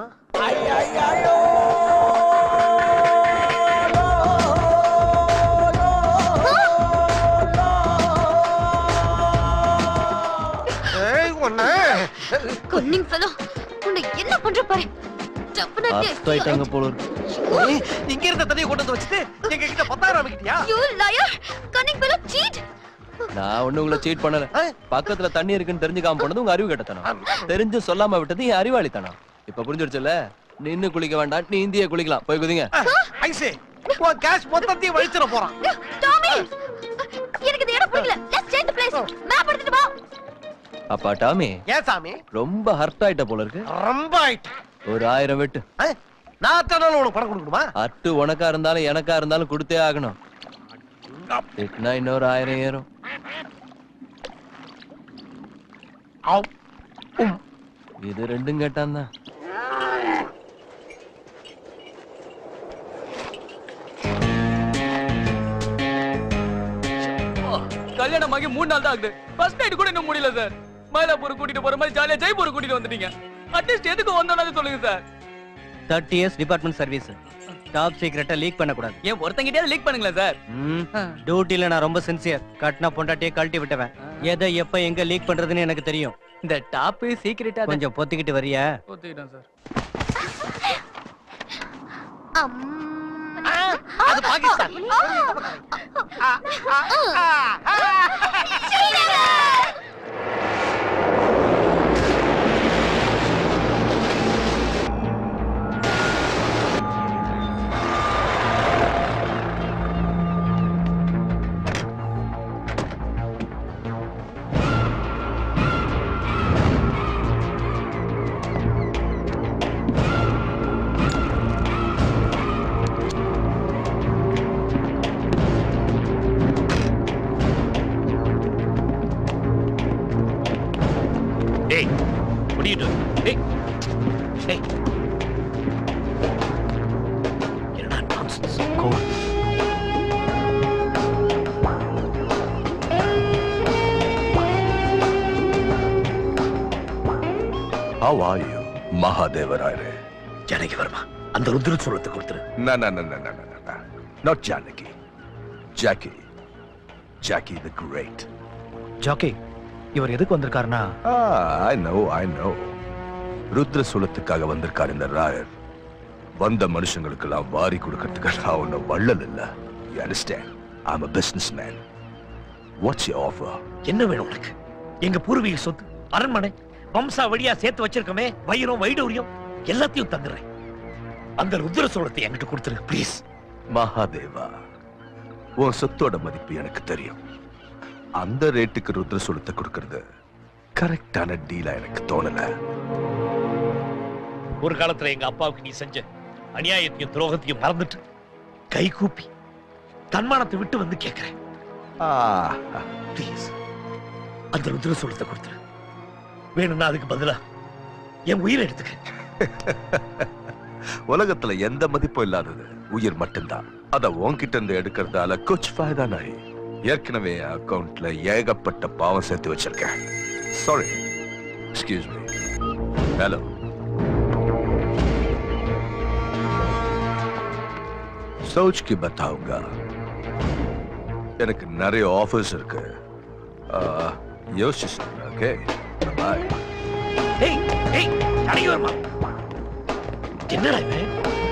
ஏய் ஒண்ணு கொன்னிங் ஃபெலோ உன்னை என்ன பண்ற பாரு Definitely ஹர்ட் ஆயிட்டாங்க போல இருக்கு ஏய், இங்க இருந்த தண்ணியை கொண்டு வந்து வச்சுட்டு எங்க கிட்ட பத்தாயிரம் வாங்கிட்டியா You liar! Cunning fellow, cheat! நான் ஒண்ணு உங்களை சீட் பண்ணல பக்கத்துல தண்ணி இருக்குன்னு தெரிஞ்சுக்காம போனது உங்க அறிவு கட்டத்தனம் தெரிஞ்சு சொல்லாம விட்டது என் அறிவாளித்தனம் இப்ப புரிஞ்சிருச்சுல நின்னு குளிக்க வேண்டாம் நீ இந்திய குளிக்கலாம் போய் குதிங்க ஐசே உன் கேஷ் மொத்தத்தையும் வழிச்சிட போறான் டாமி எனக்கு இந்த இடம் பிடிக்கல let's change the place map எடுத்துட்டு வா அப்பா டாமி ஏன் சாமி ரொம்ப ஹர்ட் ஆயிட்ட போல இருக்கு ரொம்ப ஆயிட்டு ஒரு ஆயிரம் வெட்டு நான் அத்தனால உனக்கு பணம் கொடுக்கணுமா அட்டு உனக்கா இருந்தாலும் எனக்கா இருந்தாலும் கொடுத்தே ஆகணும் திட்டினா இன்னொரு ஆயிரம் ஏறும் இது ரெண்டும் கேட்டான் தான் கல்யாணம் ஆகி மூணு நாள் தான் ஆகுது ஃபர்ஸ்ட் நைட் கூட இன்னும் முடியல சார் மயிலாப்பூர் கூட்டிட்டு போற மாதிரி ஜாலியா ஜெய்ப்பூர் கூட்டிட்டு வந்துட்டீங்க அட்லீஸ்ட் எதுக்கு வந்தோம்னு சொல்லுங்க sir thirty years department service top சீக்கிரட்டா லீக் பண்ணக்கூடாது ஏன் ஒருத்தங்கிட்டே லீக் பண்ணுங்களேன் சார் டியூட்டில நான் ரொம்ப சின்சியர் கட்டினா பொண்டாட்டியே கழட்டி விட்டுவேன் எதை எப்ப எங்க லீக் பண்றதுன்னு எனக்கு தெரியும் இந்த டாப் சீக்கிரட்டா கொஞ்சம் பொத்திக்கிட்டு வரியா ஒத்துக்கிட்டேன் சார் அது பாகிஸ்தான் டேய் முடியிட்டு டேய் டேய் என்னடா நான்சென்ஸ் கோல் How are you, மகாதேவராயரே ஜானகி வர்மா அந்த ருத்ர சூரத்தை கொடுத்துரு No, no, no, no, no, no, no, no. Not Janaki. Jackie. Jackie the Great. Jackie இவர் எதுக்கு வந்திருக்காருன்னா Ah, I know, I know. ருத்ர சுலத்துக்காக வந்திருக்கார் இந்த ராயர் வந்த மனுஷங்களுக்கெல்லாம் வாரி கொடுக்கறதுக்கு நான் ஒன்னும் வள்ளல் இல்ல You understand? I'm a businessman. What's your offer? என்ன வேணும் உனக்கு எங்க பூர்வீக சொத்து அரண்மனை வம்சா வழியா சேர்த்து வச்சிருக்கோமே வைரம் வைடூரியம் எல்லாத்தையும் தந்துடுறேன் அந்த ருத்ர சோழத்தை என்கிட்ட கொடுத்துரு ப்ளீஸ் மகாதேவா உன் சொத்தோட மதிப்பு எனக்கு தெரியும் அந்த ரேட்டுக்கு ருத்ர சுலத்தை கொடுக்கறது கரெக்டான டீலா எனக்கு தோணல ஒரு காலத்துல எங்க அப்பாவுக்கு நீ செஞ்ச அநியாயத்தையும் துரோகத்தையும் மறந்துட்டு கை கூப்பி தன்மானத்தை விட்டு வந்து கேட்கிறேன் ப்ளீஸ் அந்த ருத்ர சோழத்தை கொடுத்துரு வேணும்னா அதுக்கு பதிலா என் உயிரை எடுத்துக்க உலகத்துல எந்த மதிப்பும் இல்லாதது உயிர் மட்டும்தான் அத உன்கிட்ட இருந்து எடுக்கிறதால குச் ஃபாய்தா நாய் ஏற்கனவே என் அக்கவுண்ட்ல ஏகப்பட்ட பாவம் சேர்த்து வச்சிருக்கேன் சாரி எக்ஸ்கியூஸ் மீ ஹலோ सोच के बताऊंगा எனக்கு நிறைய ஆஃபர்ஸ் இருக்கு யோசிச்சு ஓகே பாய் ஏய் ஏய் அடங்கி வருமா என்னடா இவன்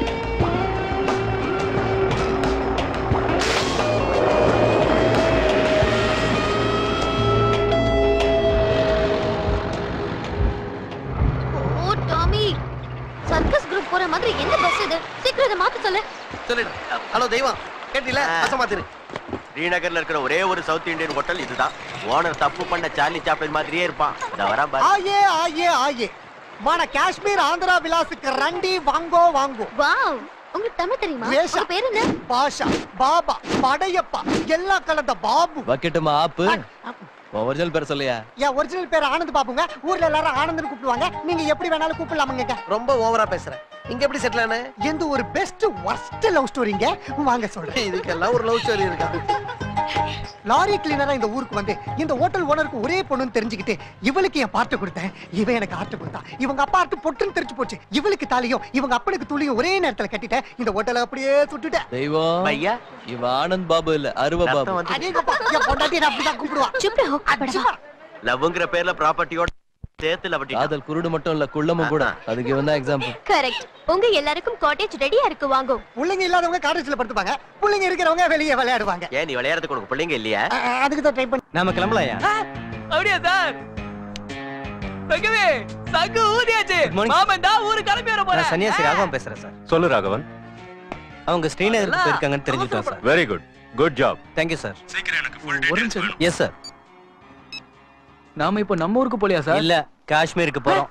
ஓ டாமி சர்க்கஸ் குரூப் போற மாதிரி என்ன பஸ் இது சீக்கிரம் இதை மாத்த சொல்லு சொல்லிடு ஹலோ தெய்வம் கேட்டில அசமாத்திரு ஸ்ரீநகர்ல இருக்கிற ஒரே ஒரு சவுத் இந்தியன் ஹோட்டல் இதுதான் ஓனர் தப்பு பண்ண சார்லி சாப்ளின் மாதிரியே இருப்பான் இந்த வரா பாரு ஆயே ஆயே ஆயே మన కాశ్మీర్ ఆంధ్ర విలాసుக்கு రండి వాంగో వాంగో வாவ் உங்களுக்கு தமிழ் தெரியுமா வேஷா. உங்க பேர் என்ன பாஷா பாபா படையப்பா எல்லாம் கலந்த பாபு வைக்கட்டுமா ஆப்பு உன் ஒரிஜினல் பேர் சொல்லியா என் ஒரிஜினல் பேர் ஆனந்த் பாபுங்க ஊர்ல எல்லாரும் ஆனந்த்னு கூப்பிடுவாங்க நீங்க எப்படி வேணாலும் கூப்பிடலாமுங்க ரொம்ப ஓவரா பேசுற இங்க எப்படி செட்டில் ஆன எந்த ஒரு பெஸ்ட் worst லவ் ஸ்டோரிங்க வாங்க சொல்றேன் இதுக்கெல்லாம் ஒரு லவ் ஸ்டோரி இருக்கா லாரி கிளீனரா இந்த ஊருக்கு வந்து இந்த ஹோட்டல் ஓனருக்கு ஒரே பொண்ணுன்னு தெரிஞ்சுக்கிட்டு இவளுக்கு என் பார்ட்டு கொடுத்தேன் இவன் எனக்கு ஆர்ட் கொடுத்தான் இவங்க அப்பா ஆர்ட் பொட்டுன்னு தெரிஞ்சு போச்சு இவளுக்கு தாலியும் இவங்க அப்பனுக்கு துளியும் ஒரே நேரத்துல கட்டிட்டேன் இந்த ஹோட்டலை அப்படியே சுட்டுட்டேன் தெய்வம் ஐயா இவ ஆனந்த் பாபு இல்ல அருவ பாபு அடேங்கப்பா, என் பொண்டாட்டி என்ன அப்படிதான் கூப்பிடுவா லவ்ங்கிற பேர்ல ப்ராப்பர்ட்டியோட சேர்த்து லவ் காதல் குருடு மட்டும் இல்ல குள்ளமும் கூட அதுக்கு இவன் தான் எக்ஸாம்பிள் கரெக்ட் உங்க எல்லாருக்கும் காட்டேஜ் ரெடியா இருக்கு வாங்கோ பிள்ளைங்க இல்லாதவங்க காலேஜ்ல படுத்துப்பாங்க பிள்ளைங்க இருக்கிறவங்க வெளியே விளையாடுவாங்க ஏன் நீ விளையாடுறதுக்கு உனக்கு பிள்ளைங்க இல்லையா அஹ், அதுக்கு தான் ட்ரை பண்ணி நாம கிளம்பலாயா அப்படியா சார் சங்கவே சங்கு ஊதியாச்சு morning. மாமன் தான் ஊரு கிளம்பி வர நான் போறேன் சன்னியாசி ராகவன் பேசுறேன் சார் சொல்லு ராகவன் அவங்க ஸ்ரீநகருக்கு போயிருக்காங்கன்னு தெரிஞ்சுட்டோம் sir very good good job thank you sir ஒரு நிமிஷம் எஸ் சார் நாம இப்போ நம்ம ஊருக்கு போலியா சார் இல்ல காஷ்மீருக்கு போறோம்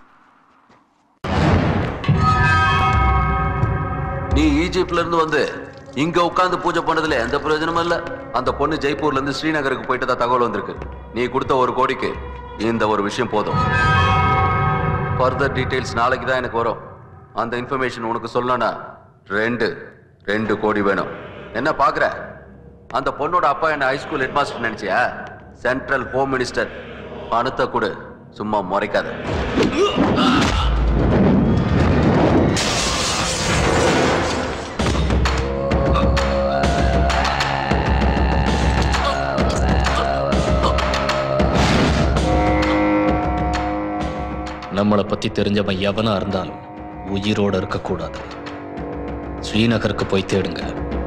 நீ ஈஜிப்ட்ல இருந்து வந்து இங்க உட்கார்ந்து பூஜை பண்ணதுல எந்த பிரயோஜனமும் இல்ல அந்த பொண்ணு ஜெய்ப்பூர்ல இருந்து ஸ்ரீநகருக்கு போயிட்டு தான் தகவல் வந்திருக்கு நீ கொடுத்த ஒரு கோடிக்கு இந்த ஒரு விஷயம் போதும் ஃபர்தர் டீடைல்ஸ் நாளைக்கு தான் எனக்கு வரும் அந்த இன்ஃபர்மேஷன் உனக்கு சொல்லணும்னா ரெண்டு ரெண்டு கோடி வேணும் என்ன பாக்குற அந்த பொண்ணோட அப்பா என்ன ஹைஸ்கூல் ஹெட்மாஸ்டர் நினைச்சியா சென்ட்ரல் ஹோம் மினிஸ்டர் பணத்தை கொடு சும்மா முறைக்காத நம்மளை பத்தி தெரிஞ்சவன் எவனா இருந்தாலும் உயிரோட இருக்கக்கூடாது ஸ்ரீநகருக்கு போய் தேடுங்க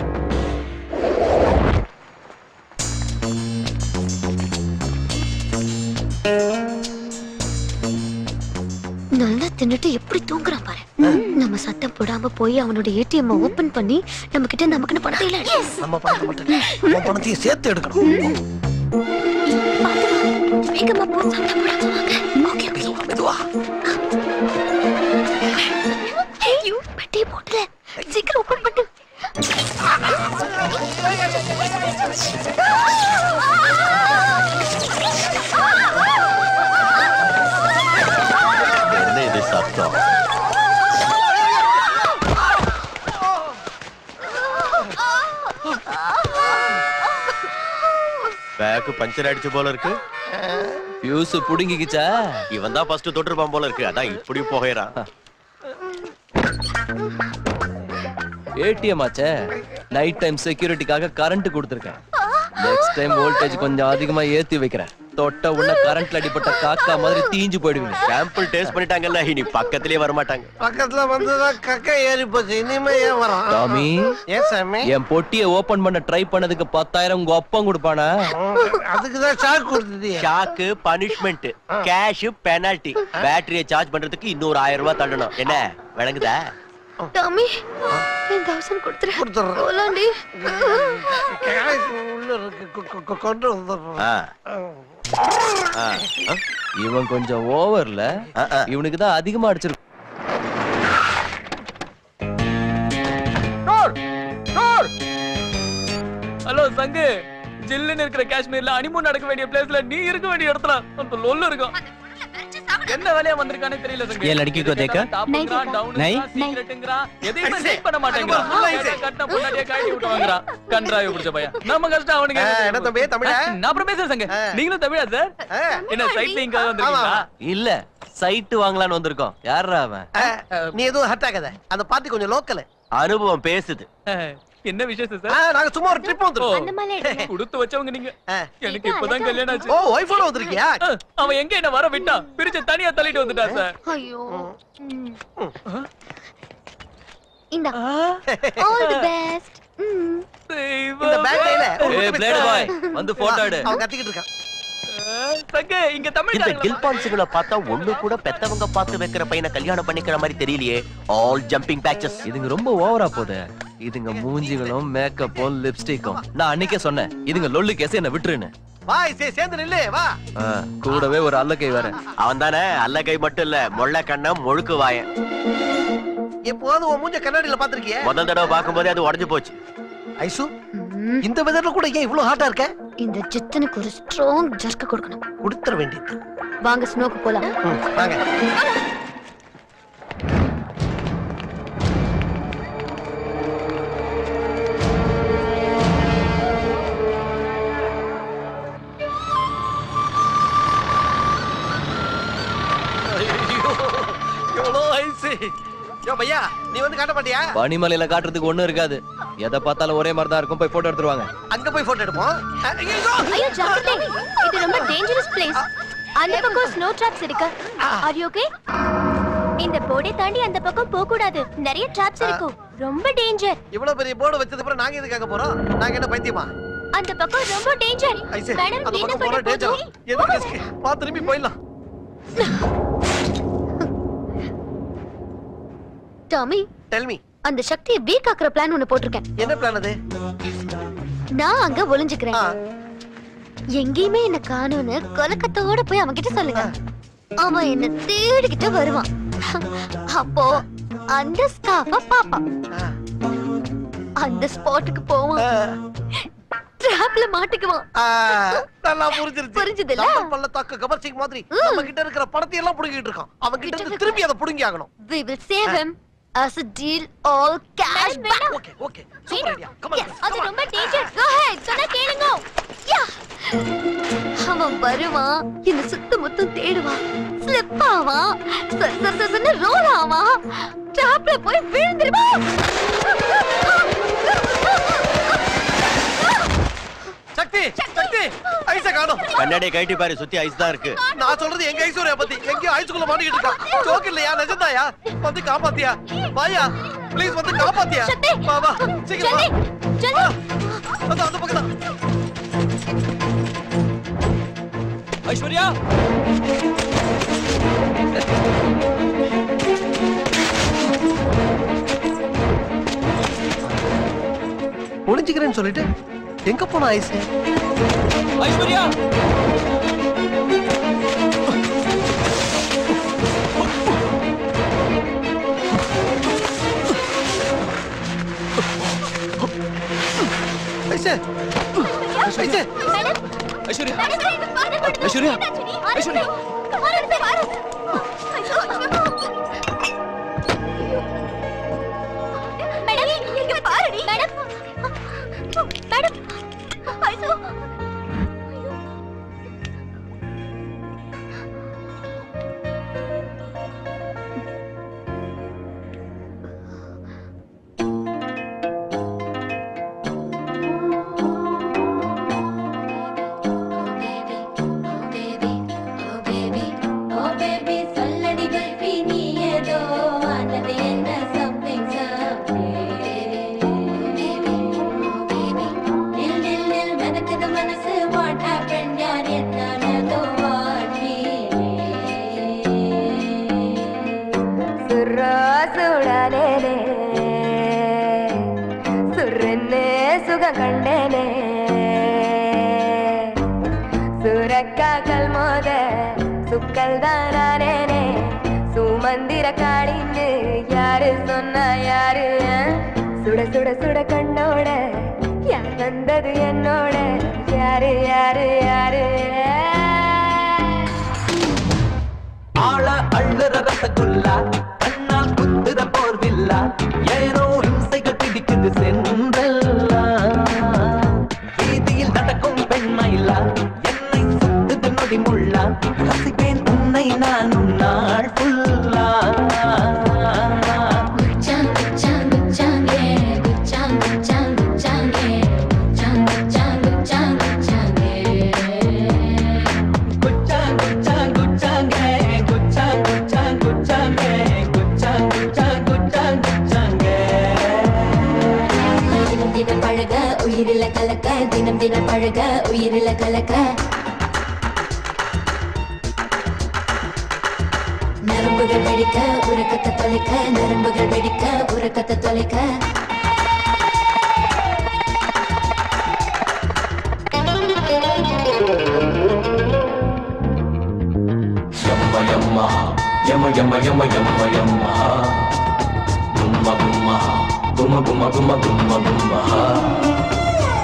நல்லா தின்னுட்டு எப்படி தூங்குறான் பாரு நம்ம சத்தம் போடாம போய் அவனோட ஏடிஎம் ஓபன் பண்ணி நம்ம கிட்ட நமக்குன்னு பணத்தை இல்ல நம்ம பணத்தை மட்டும் இல்ல, நம்ம பணத்தையும் சேர்த்து எடுக்கணும் வேகமா போ சத்தம் போடாம வாங்க ஓகே மெதுவா மெதுவா ஐயோ பெட்டி போட்டல சீக்கிரம் ஓபன் பண்ணு என்ன இது சத்தம் பேக்கு பஞ்சர் அடிச்சு போல இருக்கு பியூஸ் புடுங்கிக்கிச்சா இவன் தான் ஃபர்ஸ்ட் தொட்டிருப்பான் போல இருக்கு அதான் இப்படி புகையறான் ஏடிஎம் ஆச்சே நைட் டைம் செக்யூரிட்டிக்காக கரண்ட் கொடுத்துருக்கேன் நெக்ஸ்ட் டைம் வோல்டேஜ் கொஞ்சம் அதிகமா ஏத்தி வைக்கிறேன் தொட்ட உடனே கரண்ட்ல அடிப்பட்ட காக்கா மாதிரி தீஞ்சு போயிடுவீங்க சாம்பிள் டேஸ்ட் பண்ணிட்டாங்கல்ல இனி பக்கத்திலேயே வர மாட்டாங்க பக்கத்துல வந்துதான் கக்கை ஏறி போச்சு இனிமே ஏன் வரும் டாமி ஏன் சாமி என் பொட்டியை ஓபன் பண்ண ட்ரை பண்ணதுக்கு பத்தாயிரம் உங்க ஒப்பம் கொடுப்பானா அதுக்கு தான் ஷாக் கொடுத்தது ஷாக்கு பனிஷ்மெண்ட் கேஷ் பெனால்டி பேட்டரியை சார்ஜ் பண்றதுக்கு இன்னொரு ஆயிரம் ரூபாய் தள்ளணும் என்ன விளங்குதா டாமி என் தௌசண்ட் கொடுத்துரு கொடுத்துறேன். போலாண்டி உள்ள இருக்கு கொ- கொ- கொ- கொண்டு வந்துடுறேன் ஆ. ஆ. ஆ? இவன் கொஞ்சம் ஓவர்ல இவனுக்கு தான் அதிகமா அடிச்சிருக்கு ஹலோ சங்கு ஜில்லுன்னு இருக்கிற காஷ்மீர்ல அனிமூன் நடக்க வேண்டிய பிளேஸ்ல நீ இருக்க வேண்டிய இடத்துல அந்த லொல்லு இருக்கும் என்ன வேலையா வந்திருக்கானே தெரியல சங்கு ये लड़की को देखा? नहीं? எதையுமே செட் பண்ண மாட்டேங்கிறான் கட்டின பொண்டாட்டிய காட்டி விட்டு வாங்குறான் கன்றாவி பிடிச்ச பையன் நம்ம கஷ்டம் அவனுக்கு ஆ, என்ன தம்பி, தமிழா? நான் அப்புறம் பேசுறேன் சங்கு நீங்களும் தமிழா சார் என்ன சைட்லிங்காக வந்திருக்கீங்களா இல்ல சைட்டு வாங்கலாம்னு வந்திருக்கோம் யாரா அவன் நீ எதுவும் ஹர்ட் ஆகாத அந்த பார்ட்டி கொஞ்சம் லோக்கல் அனுபவம் பேசுது என்ன விசேஷம் ஆ, சார் நாங்க சும்மா ஒரு ட்ரிப் அந்த மாதிரி எடுங்க. கொடுத்து வச்சவங்க நீங்க எனக்கு இப்பதான் கல்யாணம் ஆச்சு ஓ ஒய்ஃபோட வந்திருக்கியா ஆ, அவன் எங்க என்ன வர விட்டா பிரிச்சு தனியா தள்ளிட்டு வந்துட்டா சார் ஐயோ இந்த ஆல் தி பெஸ்ட் இந்த பேக் கையில ஏய் பிளேடு பாய் வந்து போட்டோ எடு அவன் கத்திக்கிட்டு இருக்கான் சங்க இங்க தமிழ் இந்த கில்பான்ஸுகளை பார்த்தா ஒண்ணு கூட பெத்தவங்க பார்த்து வைக்கிற பையனை கல்யாணம் பண்ணிக்கிற மாதிரி தெரியலையே ஆல் ஜம்பிங் பேச்சஸ் இதுங்க ரொம்ப ஓவரா போகுது இதுங்க மூஞ்சிகளும் மேக்கப்பும் லிப்ஸ்டிக்கும் நான் அன்னைக்கே சொன்னேன் இதுங்க லொல்லு கேஸ் என்ன விட்டுருன்னு வா சே சேர்ந்து நில்லு வா ஆ, கூடவே ஒரு அல்லக்கை வேற அவன் தானே அல்ல கை மட்டும் இல்ல மொள்ள கண்ணம் முழுக்கு வாயன் எப்போது உன் மூஞ்ச கண்ணாடியில பாத்திருக்கிய முதல் தடவை பார்க்கும்போதே அது உடஞ்சு போச்சு ஐசு இந்த விதத்துல கூட ஏன் இவ்வளவு ஹாட்டா இருக்க இந்த ஜித்தனுக்கு ஒரு ஸ்ட்ராங் ஜர்க்க கொடுக்கணும் கொடுத்துற வேண்டியது வாங்க ஸ்னோக்கு போலாம் ம், வாங்க எவ்வளோ ஐஸ் யோ பையா நீ வந்து காட்ட மாட்டியா பனிமலையில காட்டுறதுக்கு ஒண்ணும் இருக்காது எதை பார்த்தாலும் ஒரே மாதிரி தான் இருக்கும் போய் போட்டோ எடுத்துருவாங்க அங்க போய் போட்டோ எடுப்போம் அஹ், ஐயோ! ஐயோ ஜாக்கிரதை இது ரொம்ப டேஞ்சரஸ் பிளேஸ் அந்த பக்கம் ஸ்னோ ட்ராப்ஸ் இருக்கு ஆர் யூ ஓகே இந்த போர்டை தாண்டி அந்த பக்கம் போக கூடாது நிறைய ட்ராப்ஸ் இருக்கும் ரொம்ப டேஞ்சர் இவ்வளவு பெரிய போர்டு வச்சதுக்கு அப்புறம் நாங்க எதுக்காக போறோம் நாங்க என்ன பைத்தியமா அந்த பக்கம் ரொம்ப டேஞ்சர் ஐசே மேடம் அந்த என்ன பக்கம் பண்ண போற டேஞ்சர் போதும் எதுக்கு risk? வா திரும்பி போயிடலாம் டாமி டெல் மீ அந்த சக்தியை வீக் ஆக்குற பிளான் ஒன்னு போட்டிருக்கேன் என்ன பிளான் அது நான் அங்க ஒளிஞ்சுக்கிறேன் எங்கேயுமே என்ன காணும்னு கொலக்கத்தோட போய் அவன் கிட்ட சொல்லுங்க அவன் என்ன தேடிக்கிட்டு வருவான் அப்போ அந்த ஸ்காஃப பாப்பான் அந்த ஸ்பாட்டுக்கு போவான் ட்ராப்ல மாட்டிக்குவான் நல்லா புரிஞ்சிருச்சு புரிஞ்சுதுல்ல? நம்ம பள்ளத்தாக்கு கபர் சிங் மாதிரி நம்ம கிட்ட இருக்கிற படத்தை எல்லாம் புடுங்கிட்டு இருக்கான் அவன் கிட்ட இருந்து திருப்பி அதை புடுங்கி ஆகணும் we will save him as a deal all cash back okay okay super idea come Yes, அது ரொம்ப டேஞ்சர் கோ ஹெட் சொன்னா கேளுங்க யா அவன் வருவான் என்ன சுத்து முத்தும் தேடுவான் ஸ்லிப் ஆவான் சர் சர் சர்னு ரோல் ஆவான் ட்ராப்ல போய் விழுந்துருவான் சக்தி சக்தி ஐஸ காணோம் கண்ணாடியை கழட்டி பாரு சுத்தி ஐஸ் தான் இருக்கு நான் சொல்றது எங்க ஐஸ்வர்யா பத்தி எங்கேயோ ஐஸ்குள்ள மாட்டிக்கிட்டு இருக்கான் ஜோக் இல்லையா நிஜம்தாயா வந்து காப்பாத்தியா வாயா ப்ளீஸ் வந்து காப்பாத்தியா வா வா சீக்கிரம் வா அது அந்த பக்கம் தான் ஐஸ்வர்யா ஒளிஞ்சுக்கிறேன்னு சொல்லிட்டு எங்க போன ஐஸ் ஐஸ்வர்யா ஐசே ஐசே ஐஸ்வர்யா ஐஸ்வர்யா ஐஸ்வர்யா மேடம் இங்க பாருடி மேடம் மேடம் ஐசோ Oh baby, சொல்லடி baby, நீ ஏதோ ஆனது என்ன something நில் நில் நில் மிதக்குது மனசு what happened யார் என்னானதோ வாடி சுர்ரா சுடானேனே சுருன்னு சுகம் கண்டேனே சுரக்காக்கள் மோத சுக்கல் தானேனே சுமந்திர காளின்னு யாரு சொன்னா யாரு சுட சுட சுட கண்ணோட யார் வந்தது என்னோட யாரு யாரு யாரு ஆள அள்ளுற ரசகுல்லா கண்ணால் குத்துற போர்வில்லா ஏனோ இம்சைகள் பிடிக்குது சென்றல்லா வீதியில் நடக்கும் பெண்மைலா என்னை சுத்துது நொடி முள்ளா ரசிப்பேன் உன்னை நான் நாள் ஃபுல்லா குச்சாங் குச்சாங் குச்சாங் yeah குச்சாங் குச்சாங் உயிரில கலக்க தினம் தினம் பழக உயிரில கலக்க நரம்புகள் வெடிக்க உறக்கத்தை தொலைக்க நரம்புகள் வெடிக்க உறக்கத்தை தொலைக்க Yamma yamma, yamma yamma yamma yamma yamma. Gumma gumma, gumma gumma gumma gumma gumma.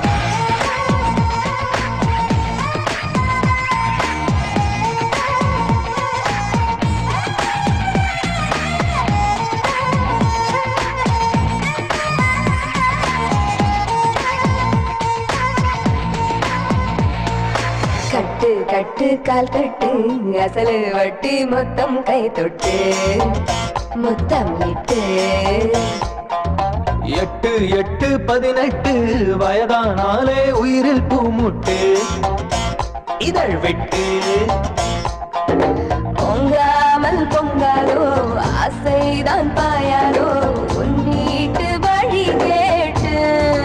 கட்டு கட்டு கால் கட்டு அசலு வட்டி மொத்தம் கை தொட்டு முத்தம் இட்டு எட்டு எட்டு பதினெட்டு வயதானாலே உயிரில் பூமுட்டு இதழ் விட்டு பொங்காமல் பொங்காதோ ஆசைதான் பாயாதோ உன் வீட்டு வழி கேட்டு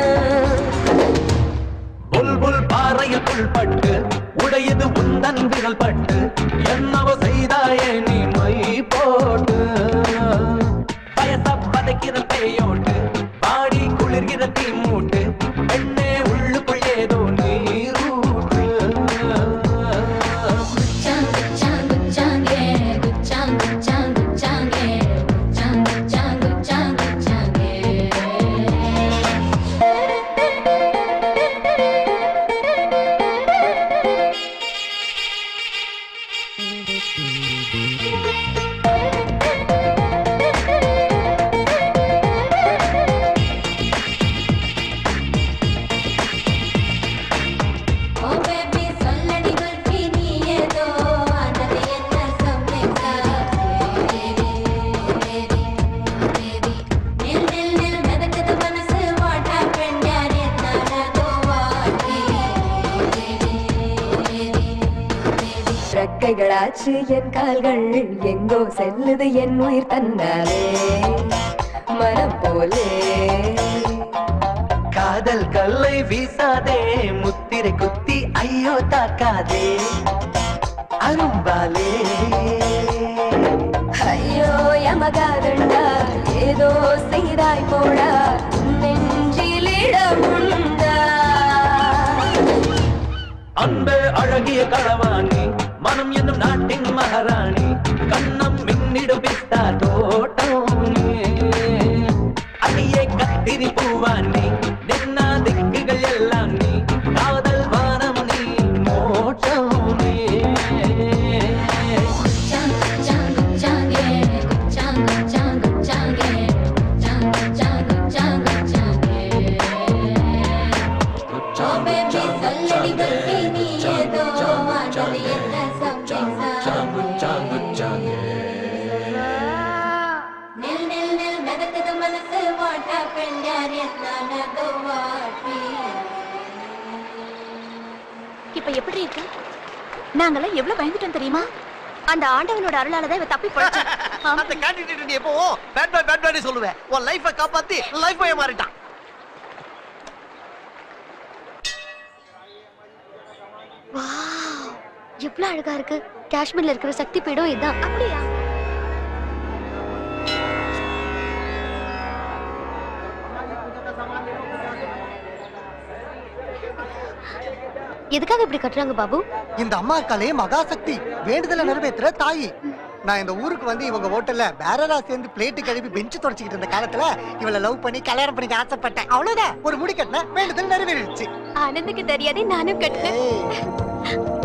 புல் புல் பாறையில் புல்பட்டு உடையது உந்தன் விரல் பட்டு என்னவோ செய்தாயே நீ மை போட்டு வயச பதைக்கிற பேயோட்டு பாடி குளிர்கிற தீ மூட்டு பெண்ணே உள்ளுக்குள் ஏதோ நீரூட்டு குச்சாங் குச்சாங் குச்சாங்கே குச்சாங் குச்சாங் குச்சாங்கே குச்சாங் குச்சாங் குச்சாங் குச்சாங்கே ஓ பேபி சொல்லடி குல்ஃபி நீ ஏதோ ஆனது என்ன சம்மைக்கா பேபி பேபி பேபி நில் நில் நில் மிதக்குது மனசு வாட் ஹேப்பன் யார் என்னானதோ வாட்டி பேபி பேபி ரெக்கைகளாச்சு என் கால்கள் எங்கோ செல்லுது என் உயிர் தன்னாலே மனம் போலே காதல் கல்லை வீசாதே முத்திரை குத்தி ஐயோ தாக்காதே அரும்பாலே ஐயோ யமகாதண்டா ஏதோ செய்தாய் போடா நெஞ்சிலிடமுண்டா அன்பு அழகிய களவாணி மனம் என்னும் நாட்டின் மகாராணி கண்ணம் மின்னிடும் பிஸ்தா தோட்டம் நீ. அடியே கத்திரி பூவாணி நின்னா திக்குகள் எல்லாம் நீ காதல் வானம் நீ மோட்டம் நீ குச்சாங் குச்சாங் குச்சாங்கே குச்சாங் குச்சாங் குச்சாங்கே குச்சாங் குச்சாங் குச்சாங் குச்சாங்கே ஓ பேபி சொல்லடி குல்ஃபி நீ ஏதோ ஆனது என்ன சம்மைக்கா நில் நில் நில் மிதக்குது மனசு வாட் ஹேப்பன் யார் என்னானதோ வாட்டி இப்ப எப்படி இருக்கு நாங்கெல்லாம் எவ்வளவு பயந்துட்டோம் தெரியுமா அந்த ஆண்டவனோட அருளால தான் இவ தப்பி போயிடுச்சு அந்த கேண்டிடேட் நீ எப்போ பேட் பாய் பேட் பாய் சொல்லுவேன் உன் லைஃபை காப்பாத்தி லைஃப் பாய மாறிட்டான் வாவ் எவ்வளவு அழகா இருக்கு காஷ்மீர்ல இருக்கிற சக்தி பீடம் இதான் அப்படியா எதுக்காக இப்படி கட்டுறாங்க பாபு இந்த அம்மா இருக்காளே மகாசக்தி வேண்டுதலை நிறைவேற்றுற தாயி நான் இந்த ஊருக்கு வந்து இவங்க ஹோட்டல்ல பேரரா சேர்ந்து பிளேட்டு கழுவி பெஞ்சு தொடச்சிக்கிட்டு இருந்த காலத்துல இவளை லவ் பண்ணி கல்யாணம் பண்ணிக்க ஆசைப்பட்டேன் அவ்வளவுதான் ஒரு முடி கட்டின வேண்டுதல் நிறைவேறிடுச்சு ஆனந்துக்கு தெரியாதே நானும் கட்டினேன்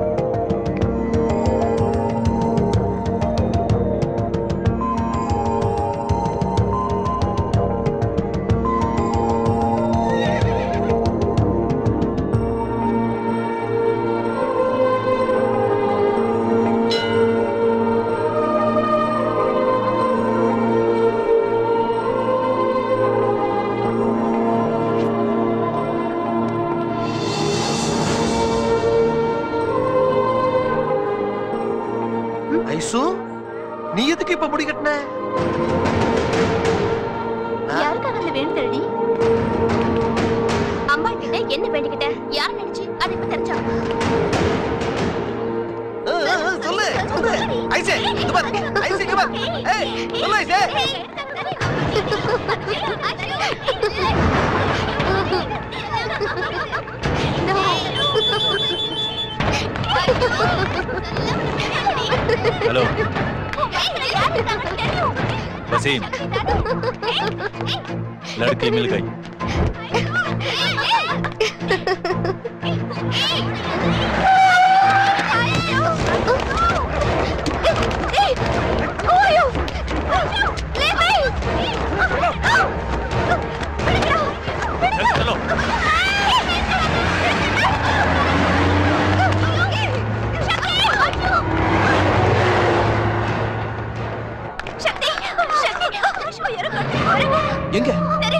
ஐசு நீ எதுக்கு இப்ப முடி கட்டின யாருக்காக அந்த வேண்டுதல்டி அம்பாள் என்ன வேண்டிக்கிட்ட யார் நினைச்சு அது இப்ப தெரிஞ்சா சொல்லு சொல்லு ஐசே இங்க பாரு ஐசே இங்க பாரு ஏய் சொல்லு ஐசே हेलो वसीम लड़की मिल गई चलो எங்க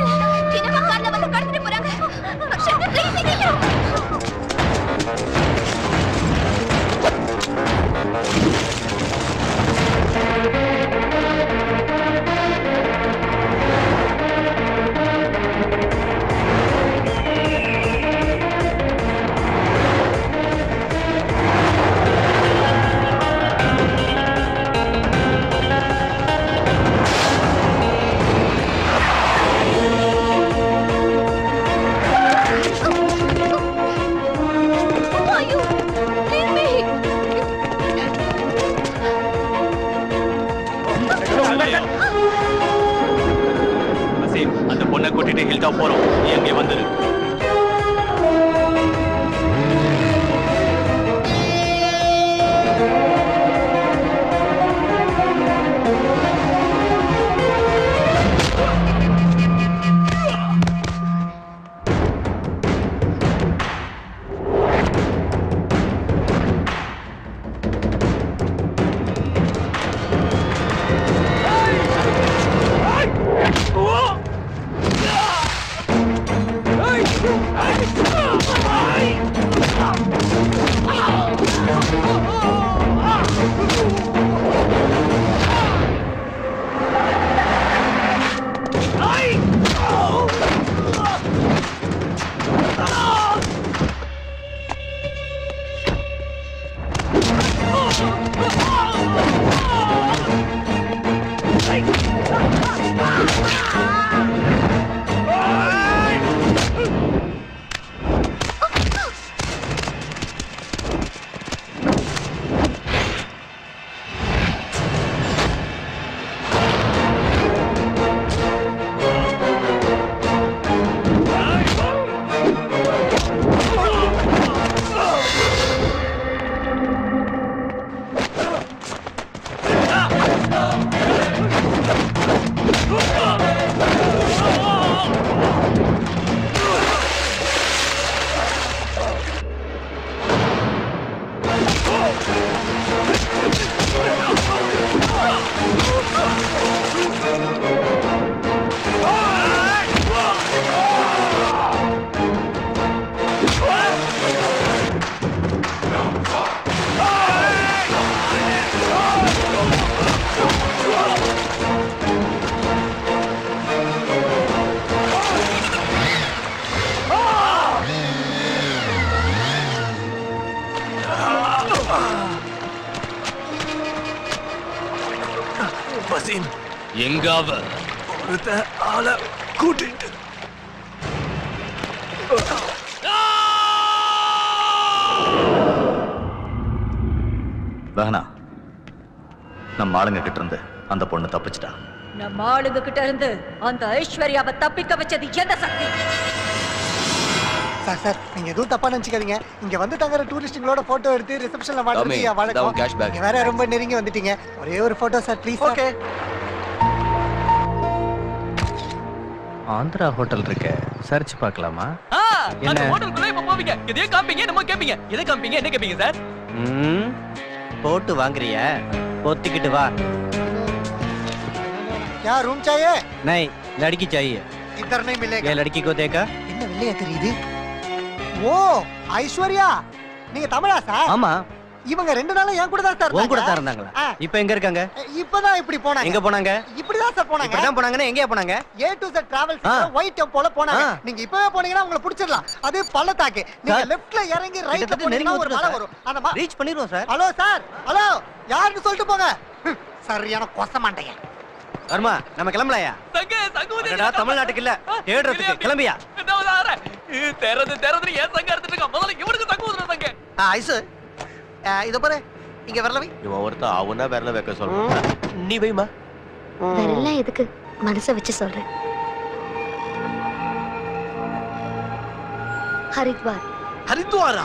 வசீம் அந்த பொண்ணை கூட்டிட்டு ஹில் டாப் போறோம் நீ அங்கே வந்துரு வசீம் எங்க அவ ஒருத்த ஆளை கூட்டிட்டு வேணா நம்ம ஆளுங்க கிட்ட இருந்து அந்த பொண்ணு தப்பிச்சிட்டா நம்ம ஆளுங்க கிட்ட இருந்து அந்த ஐஸ்வர்யாவை தப்பிக்க வச்சது எந்த சக்தி சார் சார் நீங்க எதுவும் தப்பா நினைச்சுக்காதீங்க இங்க வந்து தங்குற டூரிஸ்டுங்களோட போட்டோ எடுத்து ரிசப்ஷன்ல மாட்டுறது டாமி, என் வழக்கம் இந்தாவும் cash bag. நீங்க வேற ரொம்ப நெருங்கி வந்துட்டீங்க ஒரே ஒரு photo sir please okay Andhra hotel இருக்கு சர்ச் பார்க்கலாமா ஆ, அந்த என்ன? ஹோட்டலுக்குள்ள இப்ப போவீங்க எதையோ காமிப்பீங்க என்னமோ கேப்பீங்க எதை காமிப்பீங்க என்ன கேப்பீங்க சார் ம் போட்டு வாங்குறிய பொத்திக்கிட்டு வா क्या रूम चाहिए नहीं लड़की चाहिए इधर नहीं मिलेगा ये लड़की को देखा என்ன வெள்ளையா தெரியுது ஓ ஐஸ்வர்யா நீங்க தமிழா சார் ஆமா இவங்க ரெண்டு நாளா என் கூட தான் சார் உன் கூட தான் இருந்தாங்க. இருந்தாங்களா ஆ. இப்போ எங்க இருக்காங்க இப்பதான் இப்படி போனாங்க எங்க போனாங்க இப்படிதான் சார் போனாங்க இப்படிதான் போனாங்கன்னு எங்கேயா போனாங்க ஏ டு Z டிராவல்ஸ் ஆ. ஒயிட் டெம்போல போனாங்க ஆ. நீங்க இப்பவே போனீங்கன்னா உங்களை பிடிச்சிடலாம் அது பள்ளத்தாக்கு நீங்க சார், லெஃப்ட்ல இறங்கி ரைட்ல கிட்டத்தட்ட போனீங்கன்னா நெருங்கி ஒரு மலை வரும் வந்துட்டோம் அந்த ரீச் பண்ணிடுவோம் சார் ஹலோ சார் ஹலோ யாருன்னு சொல்லிட்டு போங்க ஹம், சரியான கொச மாட்டேங்க வர்மா நம்ம கிளம்பலையா தங்க தங்குவது அடடா, தமிழ்நாட்டுக்கு இல்ல தேடுறதுக்கு கிளம்பியா தெறது தெறது ஏன் தங்க எடுத்துட்டு இருக்க முதல்ல இவனுக்கு தங்க ஊதுற தங்க ஐசு இத பாரு இங்க வரல வை இவன் ஒருத்தன் அவனா விரல வைக்க சொல்றான் நீ வைமா வேறெல்லாம் எதுக்கு மனசை வச்சு சொல்றேன் ஹரித்வார் ஹரித்வாரா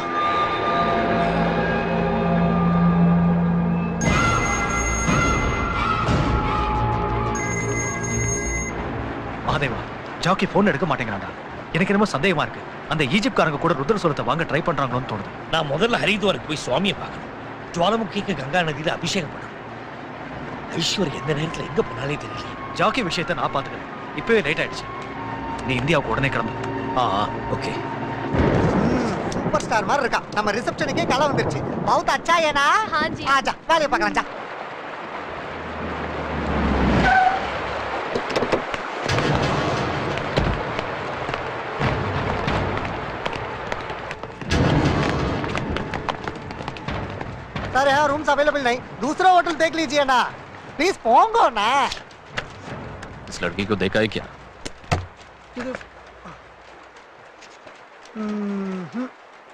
மாதேவா ஜாக்கி போன் எடுக்க மாட்டேங்கிறான்டா எனக்கு என்னமோ சந்தேகமா இருக்கு அந்த ஈஜிப்ட்காரங்க கூட ருத்ர சோளத்தை வாங்க ட்ரை பண்றாங்களோன்னு தோணுது நான் முதல்ல ஹரித்வாருக்கு போய் சுவாமியை பார்க்கணும் ஜுவாலமுகிக்கு கங்கா நதியில அபிஷேகம் பண்ணணும் ஐஸ்வர் எந்த நேரத்துல எங்க போனாலே தெரியல ஜாக்கி விஷயத்தை நான் பாத்துக்கிறேன் இப்பவே லேட் ஆயிடுச்சு நீ இந்தியாவுக்கு உடனே கிளம்பு ஆ ஓகே சூப்பர் ஸ்டார் மாதிரி இருக்கா நம்ம ரிசப்ஷனுக்கே கலை வந்துருச்சு பௌத் அச்சா ஏனா ஆஜா வேலையை பார்க்கலாம் ஜா सर यहाँ रूम्स अवेलेबल नहीं दूसरा होटल देख लीजिए ना प्लीज पोंगो ना इस लड़की को देखा है क्या இது ம்ஹும்.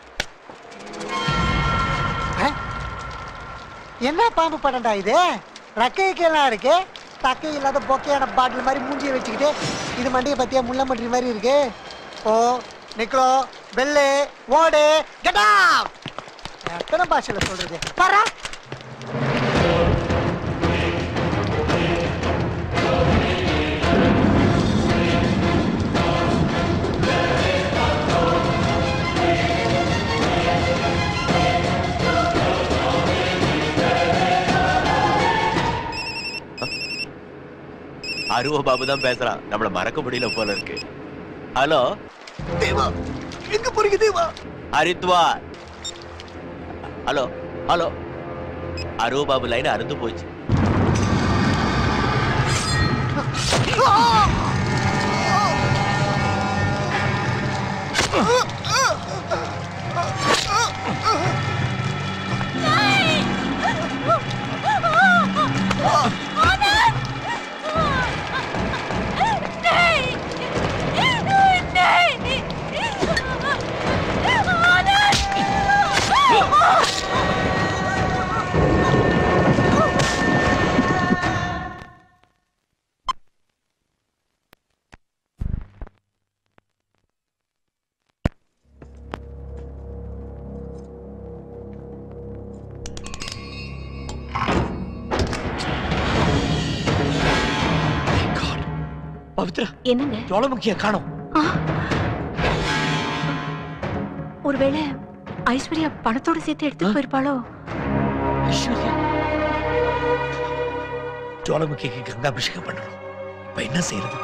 ஆ? என்ன பாம்பு படம்டா இது ரக்கைக்கெல்லாம் இருக்கு தக்கை இல்லாத பொக்கையான பாட்டில் மாதிரி மூஞ்சியை வச்சுக்கிட்டு இது மண்டையை பத்தியா முள்ள மண்டி மாதிரி இருக்கு ஓ நிக்கலோ பெல்லு ஓடு கெட்டா எத்தனை பாஷையில சொல்றது பாரா அருவ பாபு தான் பேசுறான் நம்மள மறக்க முடியல போல இருக்கு ஹலோ தேவா எங்க போறீங்க தேவா ஹரித்வார் ஹலோ ஹலோ அருவ பாபு லைன் அறுந்து போச்சு பவித்ரா என்னங்க ஜுவாலமுகிய காணோம் ஒருவேளை ஐஸ்வர்யா பணத்தோட சேர்த்து எடுத்துட்டு போயிருப்பாளோ ஐஸ்வர்யா ஜுவாலமுகிக்கு கங்கா அபிஷேகம் பண்ணணும் இப்ப என்ன செய்யறது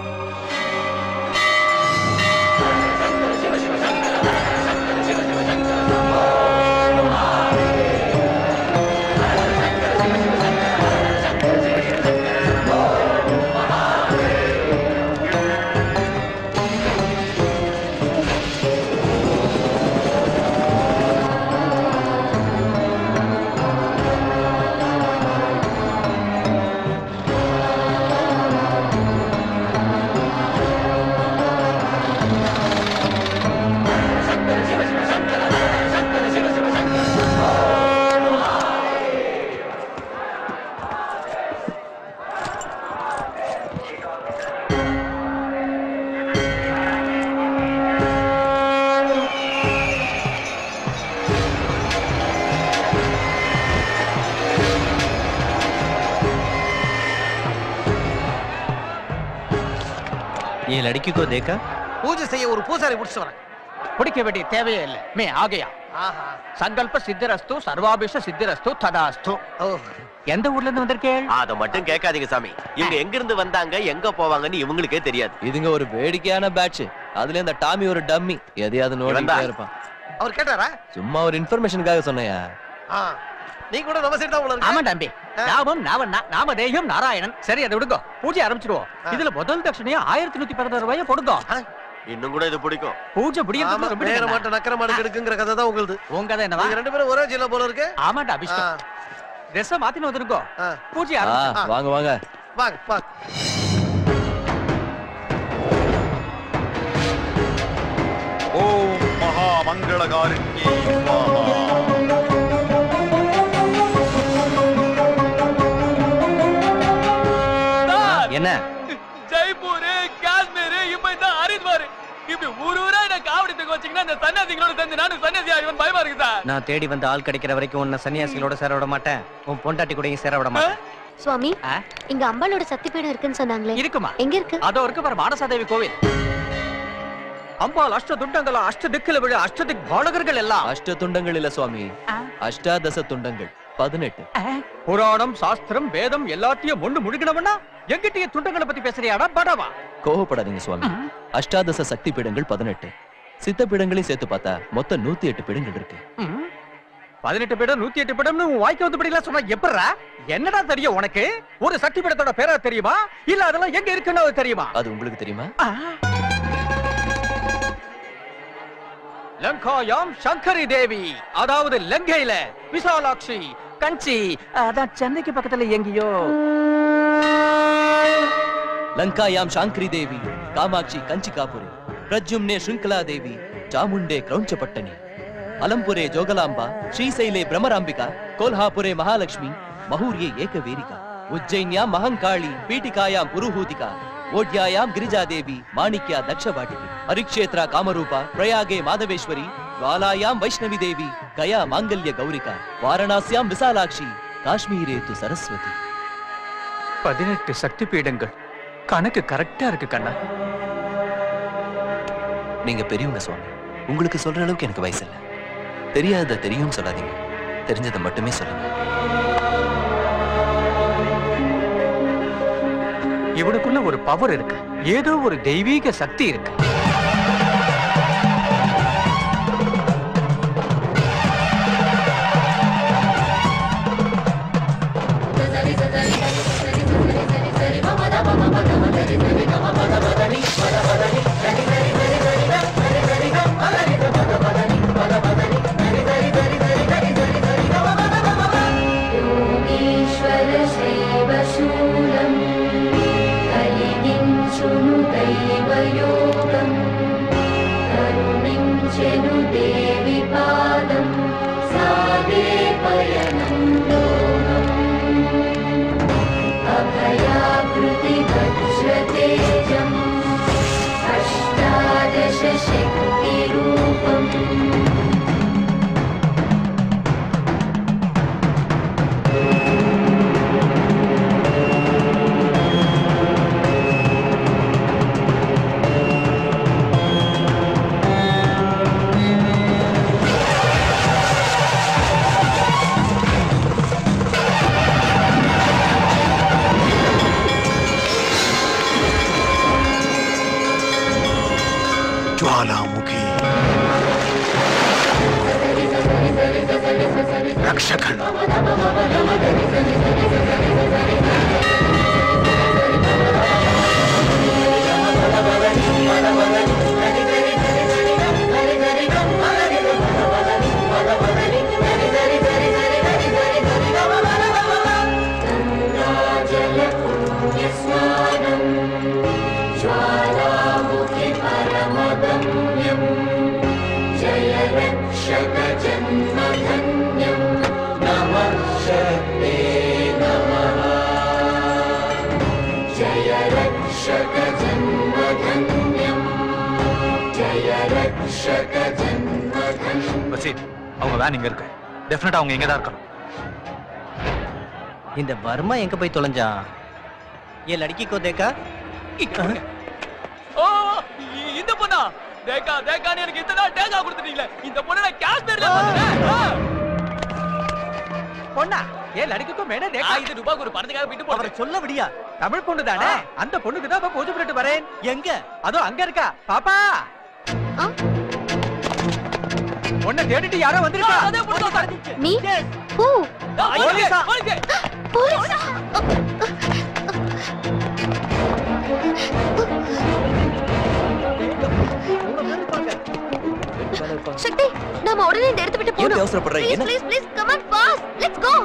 ये लड़की को देखा பூஜை செய்ய ஒரு பூசாரி பிடிச்சு வரேன் பிடிக்க வேண்டிய தேவையே இல்லை மே ஆகையா சங்கல்ப சித்திரஸ்து சர்வாபிஷ சித்திரஸ்து ததாஸ்து எந்த ஊர்ல இருந்து வந்திருக்கேள் அத மட்டும் கேட்காதீங்க சாமி இவங்க எங்க இருந்து வந்தாங்க எங்க போவாங்கன்னு இவங்களுக்கே தெரியாது இதுங்க ஒரு வேடிக்கையான பேட்ச் அதுல இந்த டாமி ஒரு டம்மி எதையாவது நோண்டிட்டே இவன்தான். இருப்பான் அவர் கேட்டாரா சும்மா ஒரு இன்ஃபர்மேஷனுக்காக சொன்னையா நீ கூட நம்ம சைடு தான் உள்ள ஆமா தம்பி நாமம் நாவண்ணா நாமதேயம் நாராயணன் சரி அதை விடுங்க பூஜை ஆரம்பிச்சிடுவோம் இதுல முதல் தட்சணையா ஆயிரத்தி நூத்தி பதினாறு ரூபாய போடுங்க இன்னும் கூட இது பிடிக்கும் பூஜை ஆமா முடியறதுக்கு ரொம்ப நேர நேரம் மாட்ட நக்கர மாடு எடுக்குங்கிற கதை தான் உங்களுது உங்க கதை என்னவா நீங்க ரெண்டு பேரும் ஒரே ஜில்ல போல இருக்கு ஆமாண்டா அபிஷ்டம் ட்ரெஸ் மாத்தின்னு வந்திருக்கோ பூஜை ஆ, ஆரம்பிச்சு வாங்க வாங்க வாங்க வாங்க ஓம் மகா மங்களகாரிண்யே என்ன ஜெய்ப்பூர் காஷ்மீர் இப்ப இந்த ஹரித்வார் இப்படி ஊர் ஊரா என்ன காவடி தூக்க வச்சீங்கன்னா இந்த சன்னியாசிகளோட சேர்ந்து நானும் சன்னியாசி ஆகிவன் பயமா இருக்கு சார் நான் தேடி வந்த ஆள் கிடைக்கிற வரைக்கும் உன்னை சன்னியாசிகளோட சேர விட மாட்டேன் உன் பொண்டாட்டி கூடயும் சேர விட மாட்டேன் சுவாமி இங்க அம்பாளோட சக்தி பீடம் இருக்குன்னு சொன்னாங்களே இருக்குமா எங்க இருக்கு அதோ இருக்கு பாரு மானசாதேவி கோவில் அம்பாள் அஷ்ட துண்டங்களா அஷ்ட திக்கில விழ அஷ்டதிக் பாலகர்கள் எல்லாம் அஷ்ட துண்டங்கள் இல்ல சுவாமி அஷ்டாதச துண்டங்கள் பதினெட்டு புராணம் சாஸ்திரம் வேதம் எல்லாத்தையும் ஒண்ணு முழுகினவனா எங்கிட்டயே துண்டங்களை பத்தி பேசுறியாடா படவா கோவப்படாதீங்க சுவாமி அஷ்டாதச சக்தி பீடங்கள் பதினெட்டு சித்த பீடங்களையும் சேர்த்து பார்த்தா மொத்தம் நூத்தி எட்டு பீடங்கள் இருக்கு பதினெட்டு பீடம் நூத்தி எட்டு பீடம்னு உன் வாய்க்கு வந்து படிக்கலாம் சொன்னா எப்படா என்னடா தெரியும் உனக்கு ஒரு சக்தி பீடத்தோட பேரா தெரியுமா இல்ல அதெல்லாம் எங்க இருக்குன்னு அது தெரியுமா அது உங்களுக்கு தெரியுமா லங்காயாம் சங்கரி தேவி அதாவது லங்கையில விசாலாட்சி கஞ்சி அதான் சென்னைக்கு பக்கத்துல எங்கேயோ லங்காயாம் ಶಾಂಕ್ರಿ ದೇವಿ ಕಾಮಾಕ್ಷಿ ಕಂಚಿಕಾಪುರಿ ಪ್ರದ್ಯುಮ್ನೆ ಶೃಂಖಲಾ ದೇವಿ ಚಾಮುಂಡೆ ಕ್ರೌಂಚಪಟ್ಟಣಿ ಅಲಂಪುರೆ ಜೋಗಲಾಂಬ ಶ್ರೀಶೈಲೆ ಭ್ರಮರಾಂಬಿಕಾ ಕೋಲ್ಹಾಪುರೆ ಮಹಾಲಕ್ಷ್ಮಿ ಮಹೂರ್ಯೆ ಏಕವೇರಿಕಾ ಉಜ್ಜೈನ್ಯಾಂ ಮಹಂಕಾಳಿ ಪೀಠಿಕಾಯಾಂ ಪುರುಹೂತಿಕಾ ಓಡ್ಯಾಯಾಂ ಗಿರಿಜಾದೇವಿ ಮಾಣಿಕ್ಯ ದಕ್ಷವಾಟಿಕೆ ಹರಿಕ್ಷೇತ್ರ ಕಾಮರೂಪ ಪ್ರಯಾಗೆ ಮಾಧವೇಶ್ವರಿ ಜ್ವಾಲಾಯಾಂ ವೈಷ್ಣವಿ ದೇವಿ ಗಯಾ ಮಾಂಗಲ್ಯ ಗೌರಿಕಾ ವಾರಣಾಸ್ಯಾಂ ವಿಶಾಲಾಕ್ಷಿ ಕಾಶ್ಮೀರೇ ತು ಸರಸ್ವತಿ பதினெட்டு சக்தி பீடங்கள் கணக்கு கரெக்டா இருக்கு கண்ணா நீங்க பெரியவங்க சுவாமி உங்களுக்கு சொல்ற அளவுக்கு எனக்கு வயசு இல்ல தெரியாததை தெரியும் சொல்லாதீங்க தெரிஞ்சதை மட்டுமே சொல்லுங்க இவனுக்குள்ள ஒரு பவர் இருக்கு ஏதோ ஒரு தெய்வீக சக்தி இருக்கு योगीश्वर शैवशूलम् कलिनिं शृणु दैवयोगम् करुणिं चनु देवि पादं सादे पयनं लोकम् अभयाकृति वज्रतेजम् अष्टादश शक्तिरूपम् ज्वालामुखी रक्षकन गङ्गाजलपुण्यस्नानम् ज्वालामुखि परमगम्यम् जय रक्षक जन्मधन्यम् नमः शक्ते नमः जय रक्षक जन्मधन्यम् जय रक्षक जन्मधन्यम् வசீத் அவங்க வேன் இங்க இருக்கு டெஃபினட்டா அவங்க இங்க தான் இருக்கணும் இந்த வர்மா எங்க போய் தொலைஞ்சான் ஏ லड़की को देखा ஓ இ- இந்த பொண்ணா தேக்கா தேக்கான்னு எனக்கு இத்தனை நாள் டேக்கா கொடுத்துட்டீங்களே இந்த பொண்ணை நான் காஷ்மீர்ல பார்த்தேன் ஆ. பொண்ணா ஏன் லடிக்கும் மேலே ஆ, இது ரூபாய்க்கு ஒரு பணத்துக்காக விட்டு அவரை சொல்ல விடியா தமிழ் பொண்ணு தானே அந்த பொண்ணுக்கு தான் இப்ப பூஜை பண்ணிட்டு வரேன் எங்க அதோ அங்க இருக்கா பாப்பா உன்னை தேடிட்டு யாரோ வந்திருக்கா நீ ஓ போலீஸா? போலீஸ் சக்தி நாம உடனே இந்த இடத்தை விட்டு ஏன் போகணும் அவசரப்படுற? ப்ளீஸ் என்ன? Please please come on fast let's go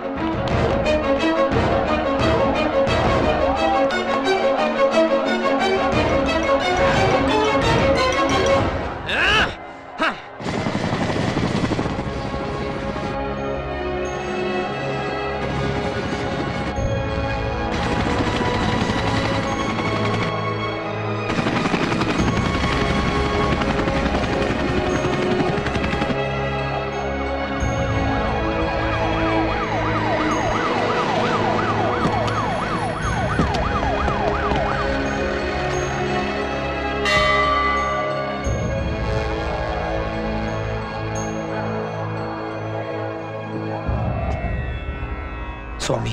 சுவாமி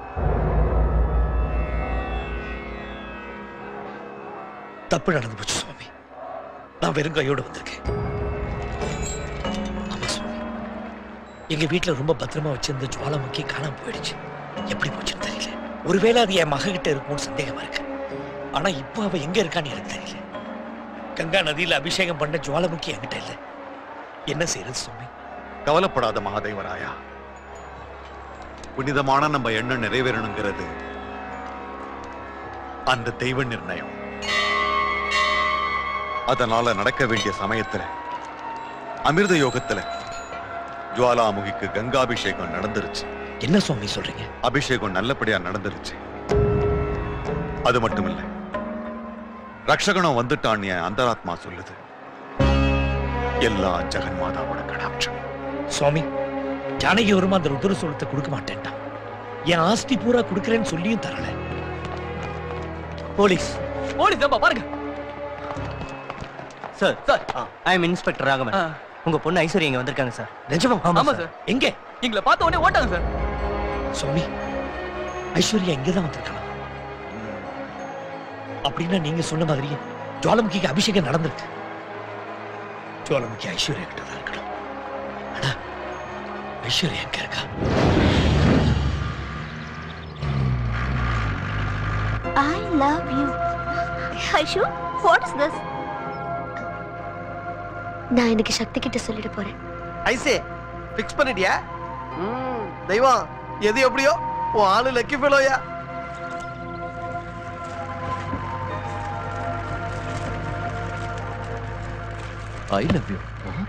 தப்பு நடந்து போச்சு சுவாமி நான் வெறும் கையோடு வந்திருக்கேன் ஆமா சுவாமி எங்க வீட்டுல ரொம்ப பத்திரமா வச்சிருந்த ஜுவாலாமுக்கி காணாம போயிடுச்சு எப்படி போச்சுன்னு தெரியல ஒருவேளை அது என் மக கிட்ட இருக்கும்னு சந்தேகமா இருக்கு ஆனா இப்போ அவ எங்க இருக்கான்னு எனக்கு தெரியல கங்கா நதியில அபிஷேகம் பண்ண ஜுவாலாமுக்கி என்கிட்ட இல்ல என்ன செய்யறது சுவாமி கவலைப்படாத மகாதேவராயா புனிதமான நம்ம எண்ணம் நிறைவேறணுங்கிறது அந்த தெய்வ நிர்ணயம் அதனால நடக்க வேண்டிய சமயத்துல அமிர்த யோகத்துல ஜுவாலாமுகிக்கு கங்காபிஷேகம் நடந்துருச்சு என்ன சுவாமி சொல்றீங்க அபிஷேகம் நல்லபடியா நடந்துருச்சு அது மட்டும் இல்ல ரக்ஷகணம் வந்துட்டான் என் அந்தராத்மா சொல்லுது எல்லாம் ஜெகன்மாதாவோட கடாட்சம் சுவாமி ஜானகி வருமா அந்த ருத்ர சோளத்தை கொடுக்க மாட்டேன்ட்டான் என் ஆஸ்தி பூரா கொடுக்கறேன்னு சொல்லியும் தரல போலீஸ் போலீஸ் தான்ப்பா பாருங்க sir sir I am inspector Raghavan உங்க பொண்ணு ஐஸ்வர்யா இங்க வந்திருக்காங்க சார் நிஜமா ஆமா சார் எங்க எங்களை பார்த்த உடனே ஓட்டாங்க சார் சுவாமி ஐஸ்வர்யா இங்கதான் வந்திருக்கலாம் அப்படின்னா நீங்க சொன்ன மாதிரியே ஜுவாலமுகிக்கு அபிஷேகம் நடந்திருக்கு ஜுவாலமுகி ஐஸ்வர்யா கிட்ட தான் இருக்கணும் ஆனா ஐஸ்வர்யா எங்க இருக்கா I love you Aishu what is this நான் இன்னைக்கு சக்தி கிட்ட சொல்லிட போறேன் ஐசே ஃபிக்ஸ் பண்ணிட்டியா ம், தெய்வம் எது எப்படியோ உன் ஆளு லக்கி ஃபெலோயா ஐ லவ் யூ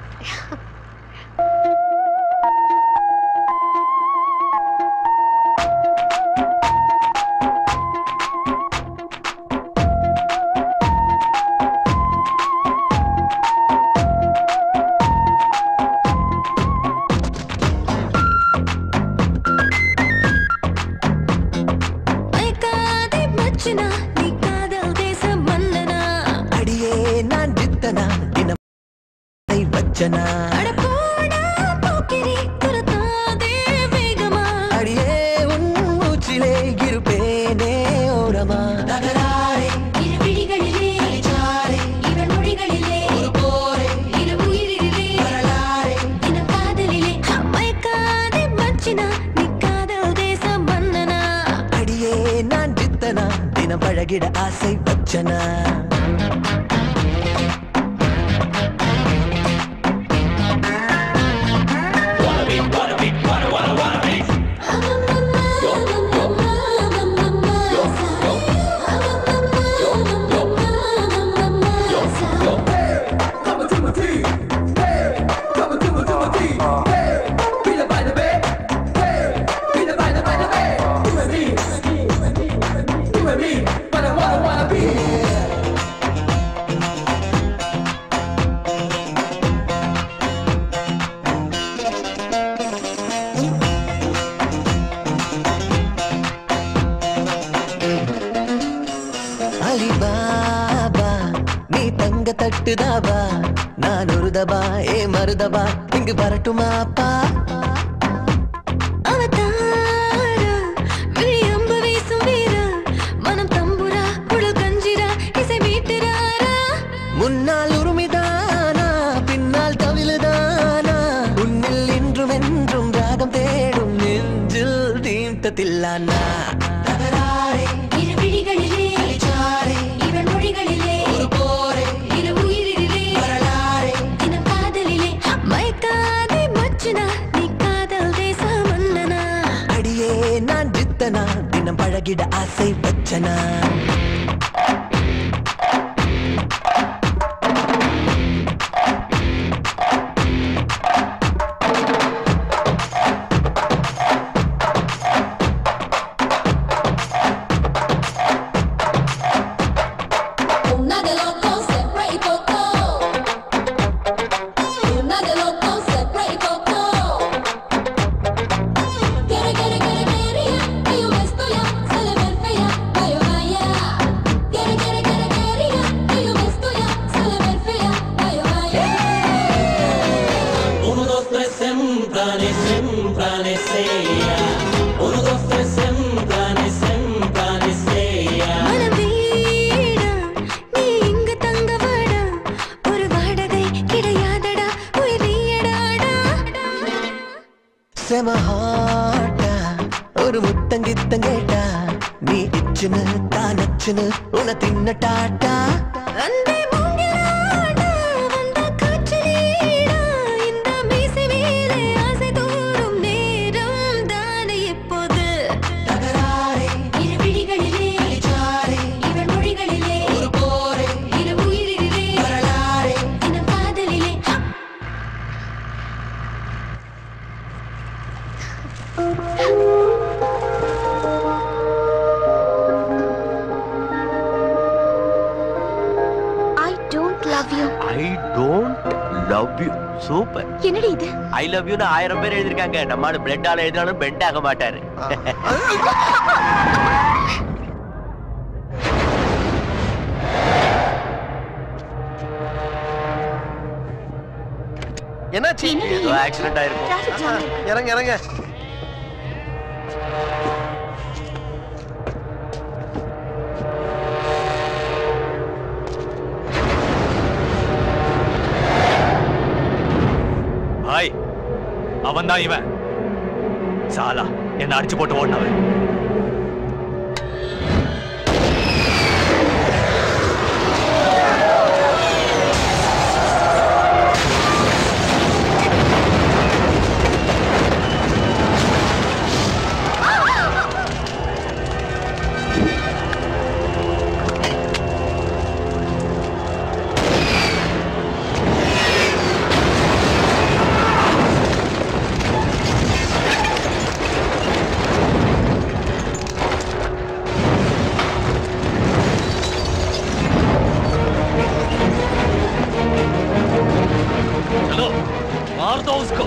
மயக்காதே மச்சனா நீ காதல் தேச மன்னனா அடியே நான் ஜித்தனா தினம் வச்சனா அட போடா போக்கிரி துரத்தாதே வேகமா அடியே உன் மூச்சிலே இருப்பேனே ஓரமா தகராறே இரு விழிகளிலே அடிச்சாரே இவன் மொழிகளிலே ஒரு போரே இரு உயிரிலே வரலாறே தினம் காதலிலே மயக்காதே மச்சனா நீ காதல் தேச மன்னனா அடியே நான் ஜித்தனா தினம் பழகிட ஆசை வச்சனா அலிபாபா நீ தங்க தட்டுதாபா நான் ஒரு தபா ஏ மருதபா இங்கு வரட்டுமாப்பா அவதாரா விழியம்பு வீசும் வீரா மனம் தம்புரா குழல் கஞ்சிரா இசை மீட்டுறாரா முன்னால் உரிமைதானா பின்னால் தவிழுதானா சொல்லலானா தகராறே இரு விழிகளிலே அலிச்சாரே இவன் மொழிகளிலே ஒரு போரே இரு உயிரிலே வரலாறே தினம் காதலிலே மயக்காதே மச்சுனா நீ காதல் தேச மன்னனா அடியே நான் ஜித்தனா தினம் பழகிட ஆசை வச்சனா Una de locos se pray coco Una de locos se pray coco Quiere, quiere, quiere, quería Que yo me estoy a Se le ve fea Vaya, vaya Quiere, quiere, quiere, quería Que yo me estoy a Se le ve fea Vaya, vaya Uno, dos, tres, sembrane, sembrane, sea. Uno, dos, tres, sembrane, sembrane, sea. மனவீடா நீ இங்கு தங்க வாடா ஒரு வாடகை கிடையாதடா உயிரியடாடா செமஹாட்டா ஒரு முத்தங்கித்தம் கேட்டா நீ இச்சுன்னு தான் நச்சுன்னு உன தின்ன டாட்டா அன்பே மூங்கிலாடா வந்த காற்றிலீடா இந்த மீசை மேலே ஆசை தோறும் நேரம் தானே இப்போது தகராறே இரு விழிகளிலே அலிச்சாரே இவன் மொழிகளிலே ஒரு போரே இரு உயிரிலே வரலாறே தினம் காதலிலே I don't love you I don't love you super என்னடி இது ஐ லவ் யூன்னு ஆயிரம் பேர் எழுதிருக்காங்க நம்ம ஆளு பிளட்டால எழுதினாலும் பெண்ட் ஆக மாட்டாரு என்னாச்சு ஏதோ ஆக்சிடென்ட் ஆயிருக்கும் இறங்க இறங்க ஹாய் அவன் தான் இவன் சாலா என்ன அடிச்சு போட்டு ஓடினவன் चलो मार दो उसको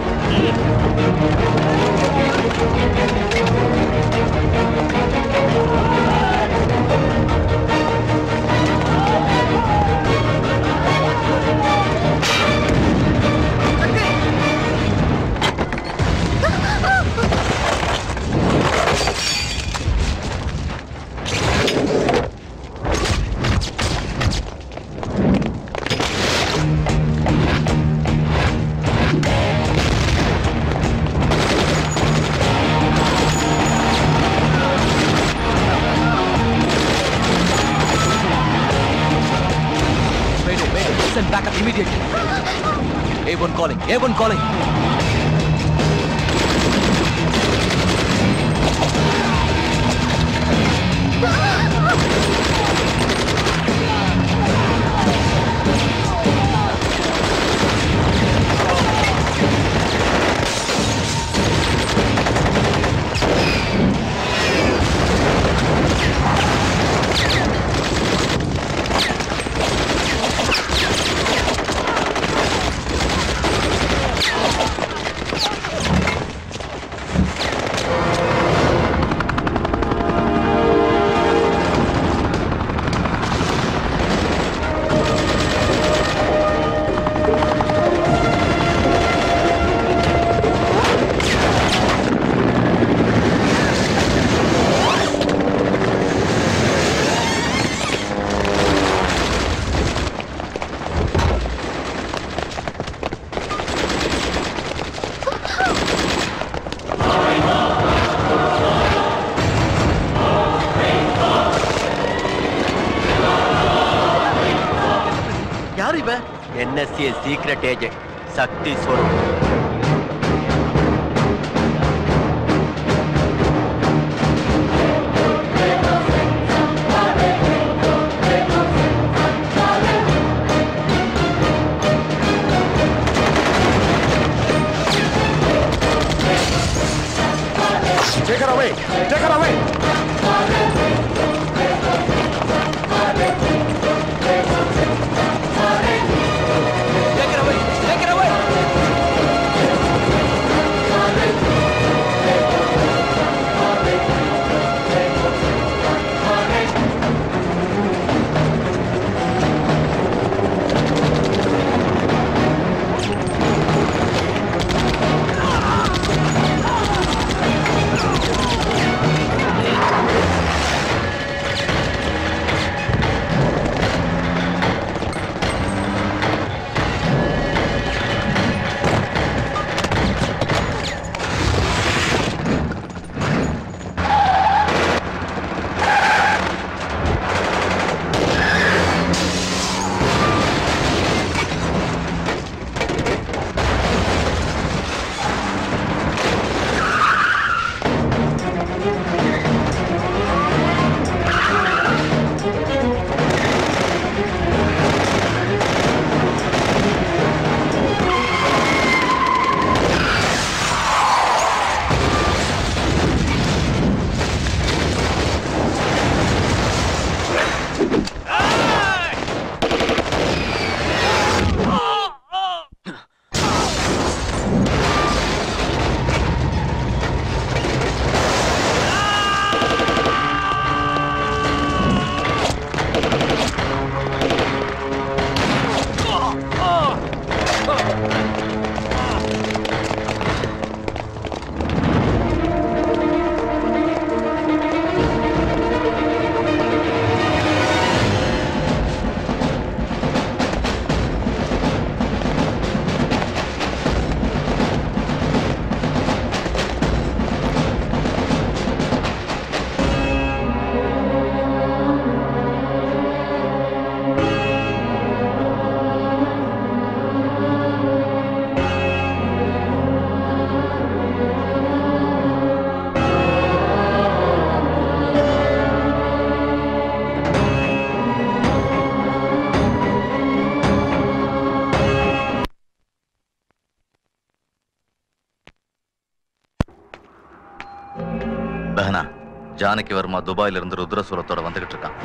Mayday, mayday. Send backup immediately. A1 calling. A1 calling. NSA secret agent Shakti Swaroop Take her away! Take her away! Take it away! Take it away! பெஹனா ஜானகி வர்மா துபாயில இருந்து ருத்ரசூரத்தோட வந்துகிட்டு இருக்கான்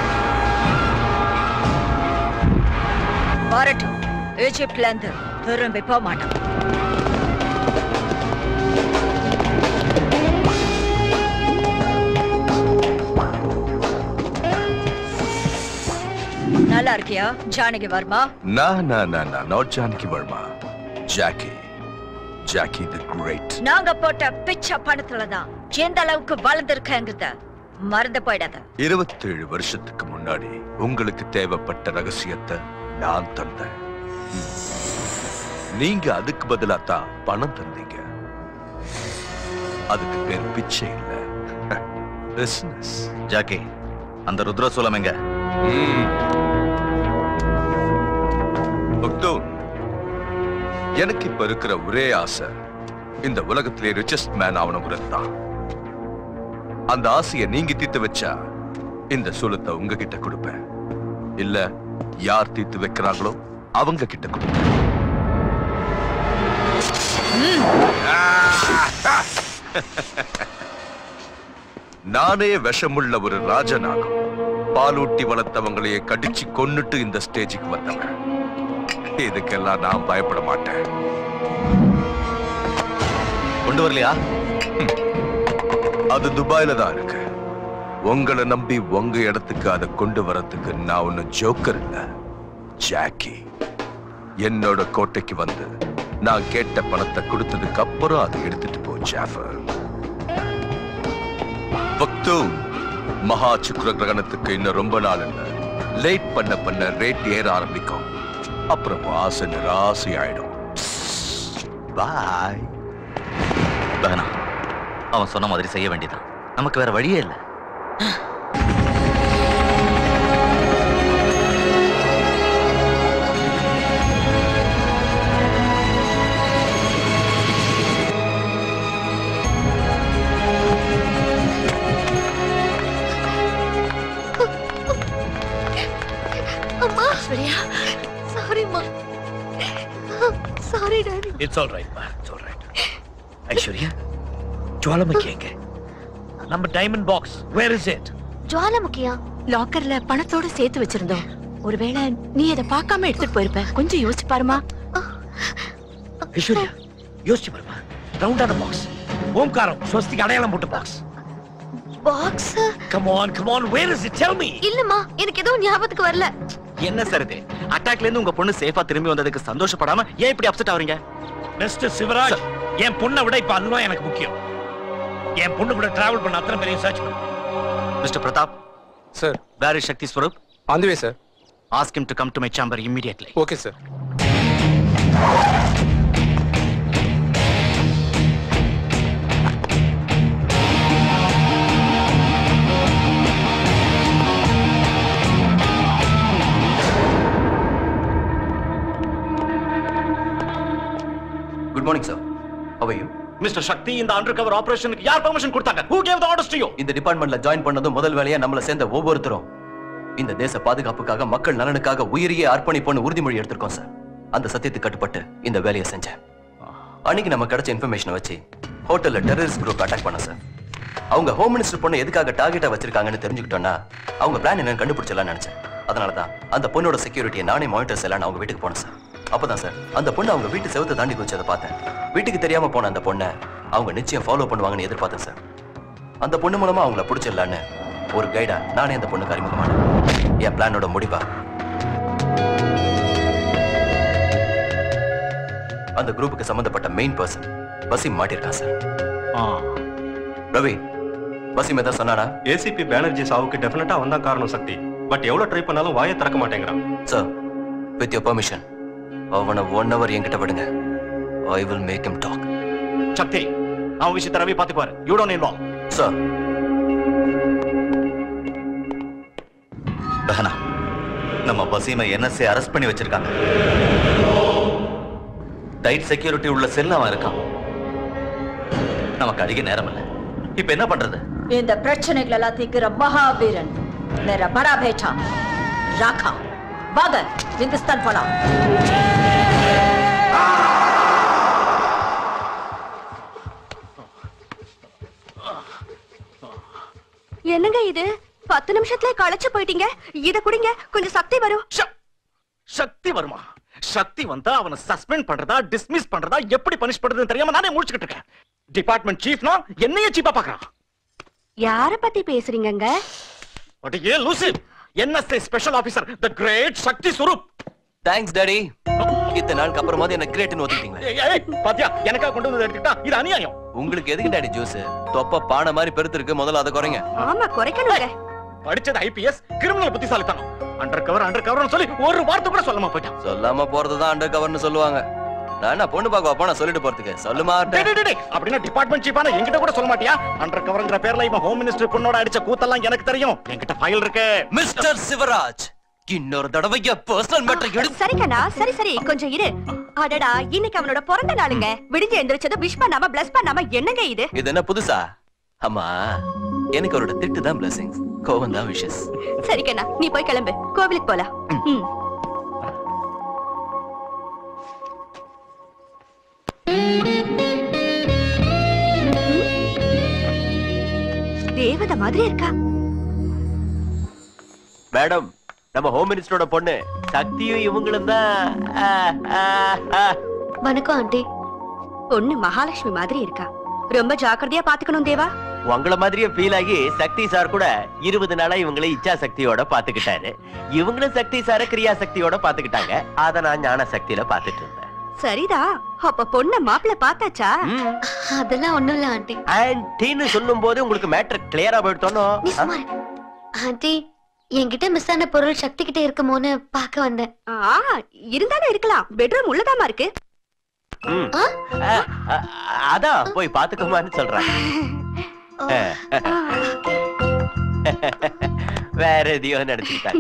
வரட்டும் ஈஜிப்ட்ல இருந்து திரும்பி போக மாட்டான் நல்லா இருக்கியா Janaki Verma No, no, no, no, not Janaki Verma. Jackie. Jackie the Great. நாங்க போட்ட பிச்சை பணத்துல தான் எந்த அளவுக்கு வளர்ந்துருக்கங்கிறத மறந்து போயிடாத இருபத்தேழு வருஷத்துக்கு முன்னாடி உங்களுக்கு தேவைப்பட்ட ரகசியத்தை நான் தந்தேன் ம். நீங்க அதுக்கு பதிலா தான் பணம் தந்தீங்க அதுக்கு பேர் பிச்சை இல்ல பிசினஸ் ஜாக்கி அந்த ருத்ரசூலம் எங்க பக்தோன் எனக்கு இப்ப இருக்கிற ஒரே ஆசை இந்த உலகத்திலே ரிச்சஸ்ட் மேன் ஆகணுங்கிறது தான் அந்த ஆசையை நீங்க தீர்த்து வச்சா இந்த சூலத்தை உங்ககிட்ட கொடுப்பேன் இல்ல யார் தீர்த்து வைக்கிறாங்களோ அவங்க கிட்ட கொடுப்பேன் நானே விஷமுள்ள ஒரு ராஜனாகும் பாலூட்டி வளர்த்தவங்களையே கடிச்சு கொன்னுட்டு இந்த ஸ்டேஜுக்கு வந்தவன் இதுக்கெல்லாம் நான் பயப்பட மாட்டேன் கொண்டு வரலையா அது துபாயில தான் இருக்கு உங்களை நம்பி உங்க இடத்துக்கு அதை கொண்டு வரதுக்கு நான் ஒண்ணு ஜோக்கர் இல்ல ஜாக்கி என்னோட கோட்டைக்கு வந்து நான் கேட்ட பணத்தை கொடுத்ததுக்கு அப்புறம் அதை எடுத்துட்டு போ ஜாஃபர் பக்து மகா சுக்ர கிரகணத்துக்கு இன்னும் ரொம்ப நாள் இல்ல லேட் பண்ண பண்ண ரேட் ஏற ஆரம்பிக்கும் அப்புறம் ஆசை நிராசை ஆயிடும் பாய் பெஹனா அவன் சொன்ன மாதிரி செய்ய வேண்டியதான் நமக்கு வேற வழியே இல்லை அம்மா ஐஸ்வர்யா சாரிம்மா sorry daddy it's all right மா it's all right Aishwarya Jwalamukhi எங்க நம்ம diamond box where is it ஜுவாலமுக்கியா லாக்கர்ல பணத்தோட சேர்த்து வச்சிருந்தோம் ஒருவேளை நீ அதை பார்க்காம எடுத்துட்டு போயிருப்ப கொஞ்சம் யோசிச்சு பாருமா ஐஸ்வர்யா யோசிச்சு பாருமா ரவுண்டான பாக்ஸ் ஓம்காரம் ஸ்வஸ்திக்கு அடையாளம் போட்ட box box come on come on where is it tell me இல்லம்மா எனக்கு எதுவும் ஞாபகத்துக்கு வரல என்ன சார் இது அட்டாக்ல இருந்து உங்க பொண்ணு சேஃபா திரும்பி வந்ததுக்கு சந்தோஷப்படாம ஏன் இப்படி அப்செட் ஆவறீங்க மிஸ்டர் சிவராஜ் என் பொண்ணை விட இப்ப அதுதான் எனக்கு முக்கியம் என் பொண்ணு கூட டிராவல் பண்ண அத்தனை பேரையும் சர்ச் பண்ணு mister Pratap sir where is Shakti Swaroop on the way sir ask him to come to my chamber immediately okay sir good morning sir how are you mister Shakti இந்த அண்டர் கவர் ஆபரேஷனுக்கு யார் பெர்மிஷன் கொடுத்தாங்க who gave the orders to you இந்த டிபார்ட்மெண்ட்ல join பண்ணதும் முதல் வேலையா நம்மள சேர்ந்த ஒவ்வொருத்தரும் இந்த தேச பாதுகாப்புக்காக மக்கள் நலனுக்காக உயிரையே அர்ப்பணிப்போன்னு உறுதிமொழி எடுத்திருக்கோம் சார் அந்த சத்தியத்துக்கு கட்டுப்பட்டு இந்த வேலையை செஞ்சேன் அன்னைக்கு நம்ம கிடைச்ச இன்ஃபர்மேஷனை வச்சு ஹோட்டல்ல டெரரிஸ்ட் குரூப் அட்டாக் பண்ண சார் அவங்க ஹோம் மினிஸ்டர் பொண்ணு எதுக்காக டார்கெட்டா வச்சிருக்காங்கன்னு தெரிஞ்சுக்கிட்டோம்னா அவங்க பிளான் என்னன்னு கண்டுபிடிச்சலாம்னு நினைச்சேன் அதனால தான் அந்த பொண்ணோட செக்யூரிட்டியை நானே மானிட்டர் செய்யலாம்னு அவங்க வீட்டுக்கு போனேன் சார் அப்பதான் சார் அந்த பொண்ணு அவங்க வீட்டு செவத்தை தாண்டி குதிச்சதை பார்த்தேன் வீட்டுக்கு தெரியாம போன அந்த பொண்ணை அவங்க நிச்சயம் ஃபாலோ பண்ணுவாங்கன்னு எதிர்பார்த்தேன் சார் அந்த பொண்ணு மூலமா அவங்கள பிடிச்சிடலான்னு ஒரு கைடா நானே அந்த பொண்ணுக்கு அறிமுகமானேன் என் பிளானோட முடிவா அந்த குரூப்புக்கு சம்பந்தப்பட்ட மெயின் பர்சன் வசீம் மாட்டிருக்கான் சார் ரவி வசீம் ஏதாவது சொன்னானா ஏசிபி பானர்ஜி சாவுக்கு டெஃபினட்டா அவன் தான் காரணம் சக்தி பட் எவ்வளவு ட்ரை பண்ணாலும் வாயை திறக்க மாட்டேங்கிறான் சார் வித் யோர் பெர்மிஷன் அவனை ஒன் ஹவர் என்கிட்ட விடுங்க I will make him talk Shakti அவன் விஷயத்தை ரவி பாத்துப்பாரு யூ டோன்ட் இன்வால்வ் சார் பெஹனா நம்ம வசீமை என்எஸ்ஏ அரெஸ்ட் பண்ணி வச்சிருக்காங்க டைட் செக்யூரிட்டி உள்ள செல் அவன் இருக்கான் நமக்கு அதிக நேரம் இல்லை இப்ப என்ன பண்றது இந்த பிரச்சனைகள் எல்லாம் தீர்க்கிற மகாவீரன் मेरा बड़ा बेटा राखा वागर हिंदुस्तान போலாம் என்னங்க இது பத்து நிமிஷத்துல களைச்சு போயிட்டீங்க இத குடிங்க கொஞ்சம் சக்தி வரும் சக்தி வருமா சக்தி வந்தா அவனை சஸ்பெண்ட் பண்றதா டிஸ்மிஸ் பண்றதா எப்படி பனிஷ் பண்றதுன்னு தெரியாம நானே முடிச்சுக்கிட்டு இருக்கேன் டிபார்ட்மெண்ட் சீஃப்னா என்னையே சீப்பா பாக்குறான் யார பத்தி பேசுறீங்கங்க அடியே லூசி NSA special officer the great Shakti Swaroop thanks daddy இத்தனை நாளுக்கு அப்புறமாவது என்ன கிரேட்னு ஒத்துக்கிட்டீங்களே ஏய், ஏய், பாத்தியா எனக்கா கொண்டு வந்து எடுத்துக்கிட்டா இது அநியாயம் உங்களுக்கு எதுக்கு டாடி ஜூஸ் தொப்ப பானை மாதிரி பெருத்து இருக்கு முதல்ல அதை குறைங்க ஆமா குறைக்கணுங்க படிச்சது ஐபிஎஸ் கிரிமினல் புத்திசாலித்தனம் அண்டர் கவர் அண்டர் கவர் சொல்லி ஒரு வார்த்தை கூட சொல்லாம போயிட்டான் சொல்லாம போறதுதான் அண்டர் கவர்னு சொல்லுவாங்க நான் என்ன பொண்ணு பார்க்க வைப்பா நான் சொல்லிட்டு போறதுக்கு சொல்லுமா டேய், டேய், டேய், டேய், அப்படின்னா டிபார்ட்மெண்ட் சீஃபான என்கிட்ட கூட சொல்ல மாட்டியா அண்டர் கவர்ங்கிற பேர்ல இவன் ஹோம் மினிஸ்டர் பொண்ணோட அடிச்ச கூத்தெல்லாம் எனக்கு தெரியும் என்கிட்ட ஃபைல் இருக்கு மிஸ்டர் சிவராஜ் இன்னொரு தடவை என் பர்சனல் மேட்டர் எடு சரி கண்ணா சரி சரி கொஞ்சம் இரு அடடா இன்னைக்கு அவனோட பிறந்த நாளுங்க விடிஞ்சு எந்திரிச்சது விஷ் பண்ணாம பிளஸ் பண்ணாம என்னங்க இது இது என்ன புதுசா அம்மா எனக்கு அவரோட திட்டு தான் பிளஸிங்ஸ் கோவம் தான் விஷஸ் சரி கண்ணா நீ போய் கிளம்பு கோவிலுக்கு போலாம் ம். தேவதை மாதிரி இருக்கா மேடம் நம்ம ஹோம் மினிஸ்டரோட பொண்ணு சக்தியும் இவங்களும் தான் வணக்கம் ஆண்டி பொண்ணு மகாலட்சுமி மாதிரி இருக்கா ரொம்ப ஜாக்கிரதையா பாத்துக்கணும் தேவா உங்கள மாதிரியே ஃபீல் ஆகி சக்தி சார் கூட இருபது நாளா இவங்களை இச்சா சக்தியோட பாத்துக்கிட்டாரு இவங்களும் சக்தி சார கிரியா சக்தியோட பாத்துக்கிட்டாங்க அத நான் ஞான சக்தியில பாத்துட்டு இருந்தேன் சரிதா அப்ப பொண்ண மாப்பிள்ள பார்த்தாச்சா அதெல்லாம் ஒண்ணும் இல்ல ஆண்டி ஆன்டின்னு சொல்லும் போது உங்களுக்கு மேட்டர் கிளியரா போயிட்டோனோ நீ சும்மா இரு. ஆண்டி என்கிட்ட மிஸ் ஆன பொருள் சக்தி கிட்ட இருக்குமோன்னு பார்க்க வந்தேன் ஆ இருந்தாலும் இருக்கலாம் பெட்ரூம் உள்ளதாமா இருக்கு ம். அ, அ, அதான் போய் பாத்துக்கோமான்னு சொல்றேன் வேற எதையோ நினைச்சுக்கிட்டாங்க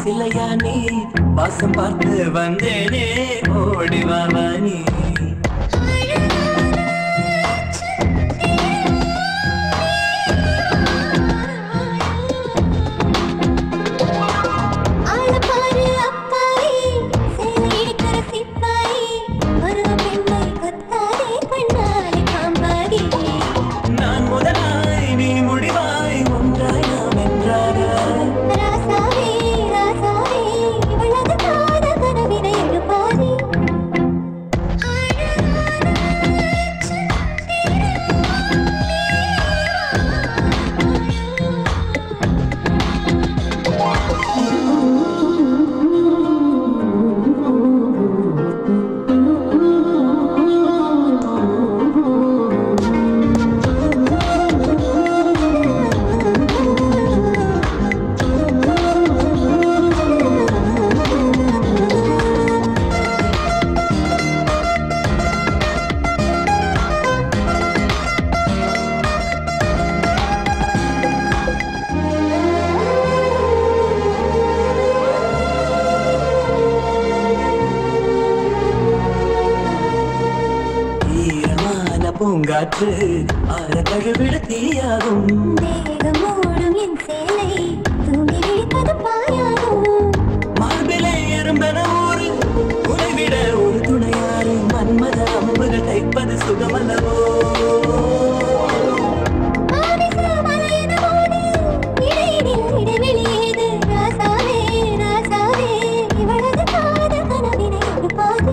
சிலையா நீ வாசம் பார்த்து வந்தேனே ஓடி வா வா நீ ஆளப்பாரு அப்பாயி சேலை இடிக்கிற சிப்பாயி ஒரு பெண்ணை கொத்தாதே கண்ணாலே காம்பாடி நான் முதலாய் நீ முடிவாய் ஒன்றாய் நாம் என்றாக ராசாவே ராசாவே இவளது காத கனவினை எழுப்பாதே ஈரமான பூங்காற்று ஆற கழுவிட தீயாகும் தேகம் மூடும் என் சேலை தூங்கி விழிப்பது பாயாகும் மார்பிலே எறும்பென ஊறு உறைவிட ஒரு துணையாறு மன்மத அம்புகள் தைப்பது சுகமல்லவோ இடையினில் இடைவெளி ஏது ராசாவே ராசாவே இவளது காத கனவினை எழுப்பாதே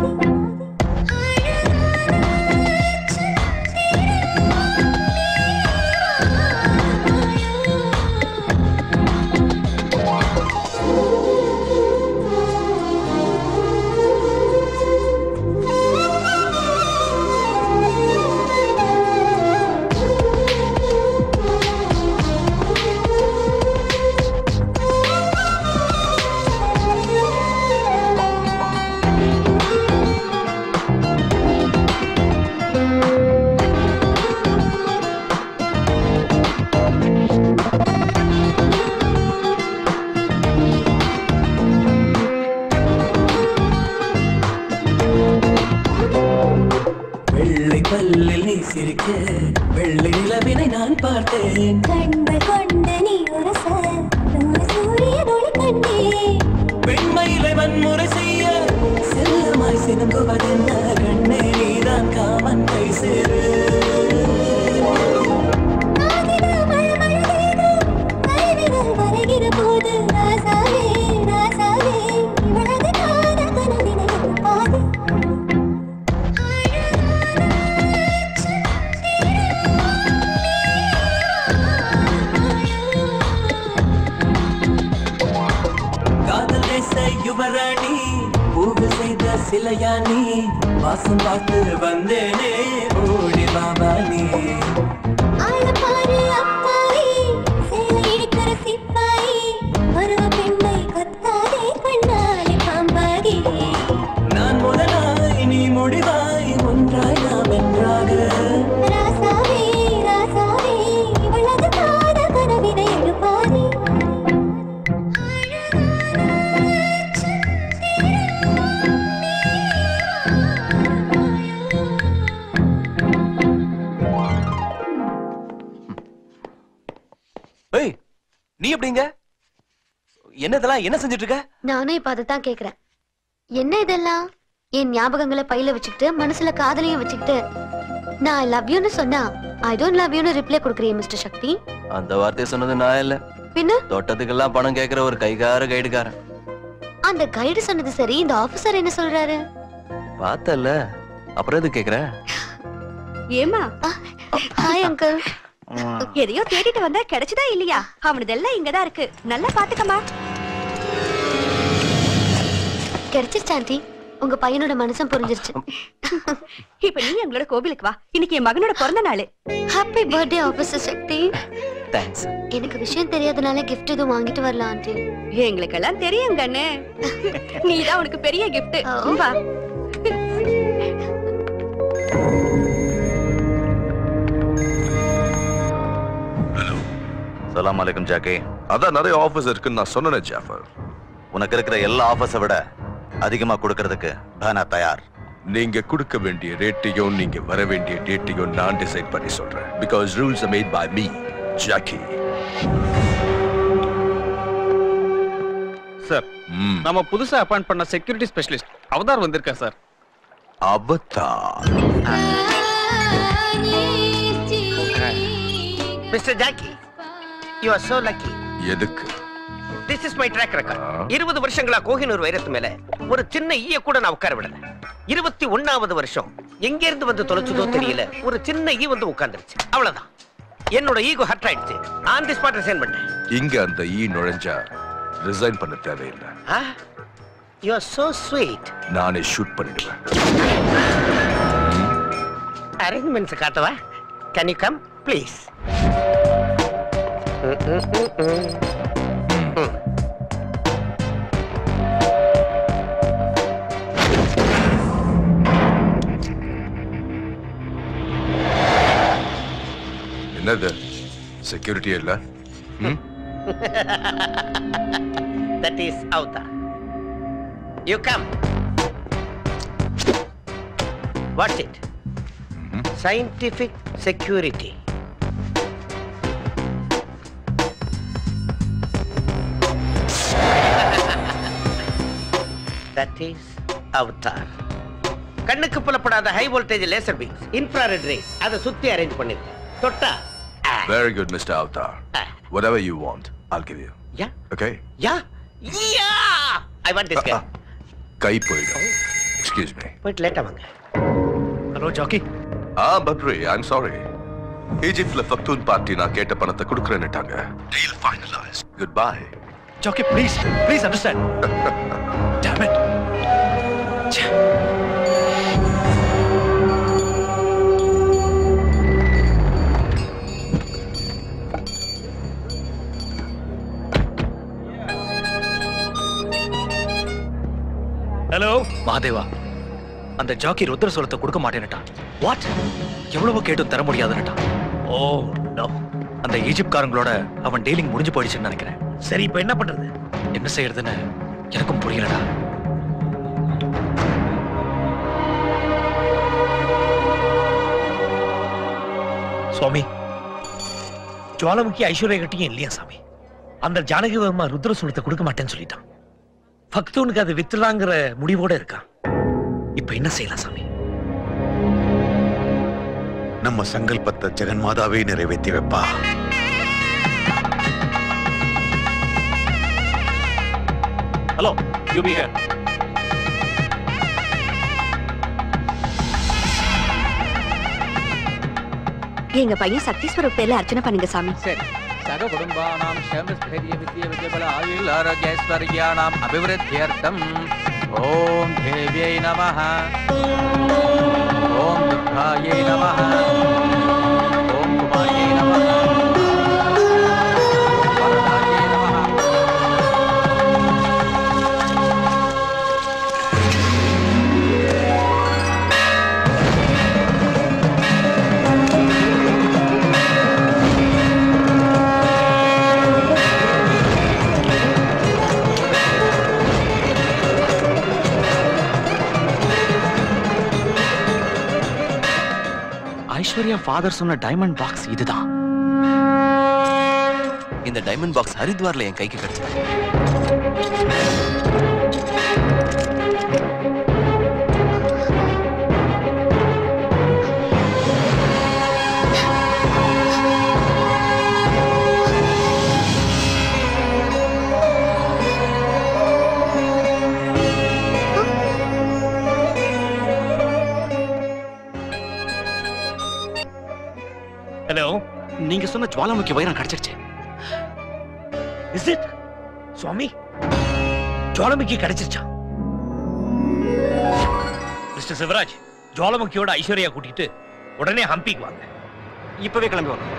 வெள்ளை பல்லில் நீ சிரிக்க வெள்ளை நிலவினை நான் பார்த்தேன் கண்கள் கொண்ட நீ உரச நூறு சூரியன் ஒளி கண்டேன் பெண்மயிலை வன்முறை செய்ய செல்லமாய் சினுங்குவதென்ன கண்ணே நீதான் காமன் கை சேரு கைவிரல் வரைகிற போது ராசாவே ராசாவே இவளது காத கனவினை எழுப்பாதே காதல் தேச யுவராணி பூவு செய்த சிலையா நீ வாசம் பார்த்து வந்தேனே ஓடி வாமா நீ ஆளப்பாரு அப்பாயி சேலை இடிக்கிற சிப்பாயி பருவ பெண்ணை கொத்தாதே கண்ணாலே பாம்பாடி நான் முதலாய் நீ முடிவாய் ஒன்றாய் நாம் என்றாக ராசாவே ராசாவே இவளது காத கனவினை எழுப்பாதே ஏய் நீ எப்படிங்க என்ன இதெல்லாம் என்ன செஞ்சுட்டு இருக்க நானும் இப்ப அதைத்தான் கேக்குறேன் என்ன இதெல்லாம் என் ஞாபகங்களை பையில வச்சுக்கிட்டு மனசுல காதலையும் வச்சுக்கிட்டு நான் லவ் யூன்னு சொன்னா ஐ டோன்ட் லவ் யூன்னு ரிப்ளை கொடுக்குறீங்க மிஸ்டர் சக்தி அந்த வார்த்தையை சொன்னது நான் இல்ல பின்ன தொட்டத்துக்கெல்லாம் பணம் கேக்குற ஒரு கைகார கைடுக்காரன் அந்த கைடு சொன்னது சரி இந்த ஆபீசர் என்ன சொல்றாரு பார்த்தல அப்புறம் எது கேக்குற ஏமா ஹாய் அங்கிள் எதையோ தேடிட்டு வந்தா கிடைச்சதா இல்லையா அவனதெல்லாம் இங்கதான் இருக்கு நல்லா பாத்துக்கமா கிடைச்சிருச்சு ஆண்டி உங்க பையனோட மனசும் புரிஞ்சிருச்சு இப்ப நீ எங்களோட கோவிலுக்கு வா இன்னைக்கு என் மகனோட பிறந்த நாள் happy birthday officer Shakti thanks எனக்கு விஷயம் தெரியாதனால gift எதுவும் வாங்கிட்டு வரலாம் ஆண்டி எங்களுக்கெல்லாம் தெரியும் கண்ணு நீதான் உனக்கு பெரிய கிஃப்ட் வா சலாம் அலைக்கும் ஜாக்கே அதான் நிறைய ஆபீஸ் இருக்குன்னு நான் சொன்னேன் ஜாஃபர் உனக்கு இருக்கிற எல்லா ஆஃபர்ஸை விட அதிகமா கொடுக்கறதுக்கு பானா தயார் நீங்க கொடுக்க வேண்டிய ரேட்டையும் நீங்க வர வேண்டிய டேட்டையும் நான் டிசைட் பண்ணி சொல்றேன் because rules are made by me Jackie sir நம்ம புதுசா அப்பாயிண்ட் பண்ண செக்யூரிட்டி ஸ்பெஷலிஸ்ட் அவதார் வந்திருக்கா sir Avatar mister Jackie you are so lucky எதுக்கு this is my track record இருபது வருஷங்களா கோஹினூர் வைரத்து மேல ஒரு சின்ன ஈய கூட நான் உட்கார விடல இருபத்தி ஒண்ணாவது வருஷம் எங்க இருந்து வந்து தொலைச்சதோ தெரியல ஒரு சின்ன ஈ வந்து உட்கார்ந்துருச்சு அவ்வளவுதான் என்னோட ஈகோ ஹர்ட் ஆயிடுச்சு ஆன் தி ஸ்பாட் ரிசைன் பண்ணேன் இங்க அந்த ஈ நுழைஞ்சா ரிசைன் பண்ண தேவையில்லை யூ ஆர் சோ ஸ்வீட் நானே ஷூட் பண்ணிடுவேன் அரேஞ்ச்மெண்ட்ஸ் காட்டவா கேன் யூ கம் ப்ளீஸ் என்னது செக்யூரிட்டி இல்ல ம்? that is Avtar. You come. What's it? Scientific security. that is Avatar. கண்ணுக்கு புலப்படாத high voltage laser beams infrared rays அதை சுத்தி அரேஞ்ச் பண்ணிருக்கேன் தொட்டா Very good, Mr. Avatar. Whatever you want, I'll give you. Yeah. Okay? Yeah yeah I want this கை கை போயிடும் excuse me போயிட்டு லேட்டா வாங்க ஹலோ ஜாக்கி ஆ பத்ரி ஐம் சாரி ஈஜிப்ட்ல ஃபக்தூன் பார்ட்டி நான் கேட்ட பணத்தை கொடுக்குறேன்னுட்டாங்க deal finalise good bye Jackie please please understand damn it hello Madeva அந்த ஜாக்கி ருத்ர சொல்லத்தை கொடுக்க மாட்டேன்னுட்டான் வாட் எவ்வளவோ கேட்டும் தர முடியாதுன்னுட்டான் ஓ நோ அந்த ஈஜிப்ட்காரங்களோட அவன் டீலிங் முடிஞ்சு போயிடுச்சுன்னு நினைக்கிறேன் சரி இப்ப என்ன பண்றது என்ன செய்யறதுன்னு எனக்கும் புரியலடா சுவாமி ஜுவாலமுக்கி ஐஸ்வர்யா கட்டியும் இல்லையா சாமி அந்த ஜானகி வர்மா ருத்ர சுலத்தை கொடுக்க மாட்டேன்னு சொல்லிட்டான் பக்தவனுக்கு அது வித்துலாங்கிற முடிவோட இருக்கான் இப்ப என்ன செய்யலாம் சாமி நம்ம சங்கல்பத்தை ஜெகன்மாதாவே நிறைவேற்றி வைப்பா ஹலோ யூ பி ஹியர் எங்க பையன் சக்தி ஸ்வரூப் பேர்ல அர்ச்சனை பண்ணுங்க சாமி சரி சக குடும்பானாம் க்ஷேமஸ்தைரிய வித்ய வித்யபல ஆயுள் ஆரோக்கியஸ்வர்யாணாம் அபிவிருத்தியர்த்தம் ஓம் தேவியை நமः ஓம் துர்காயை நமः ஓம் குமாரியை நமः ஓம் வரதாயை நமः ஐஸ்வர்யா ஃபாதர் சொன்ன டைமண்ட் பாக்ஸ் இதுதான் இந்த டைமண்ட் பாக்ஸ் ஹரித்வார்ல என் கைக்கு கிடைச்சது ஹலோ நீங்க சொன்ன ஜுவாலாமுக்கி வைரம் கிடைச்சிருச்சு இஸ் இட் சுவாமி ஜுவாலமுக்கி கிடைச்சிருச்சா மிஸ்டர் சிவராஜ் ஜுவாலமுக்கியோட ஐஸ்வர்யா கூட்டிட்டு உடனே ஹம்பிக்கு வாங்க இப்பவே கிளம்பி வரோம்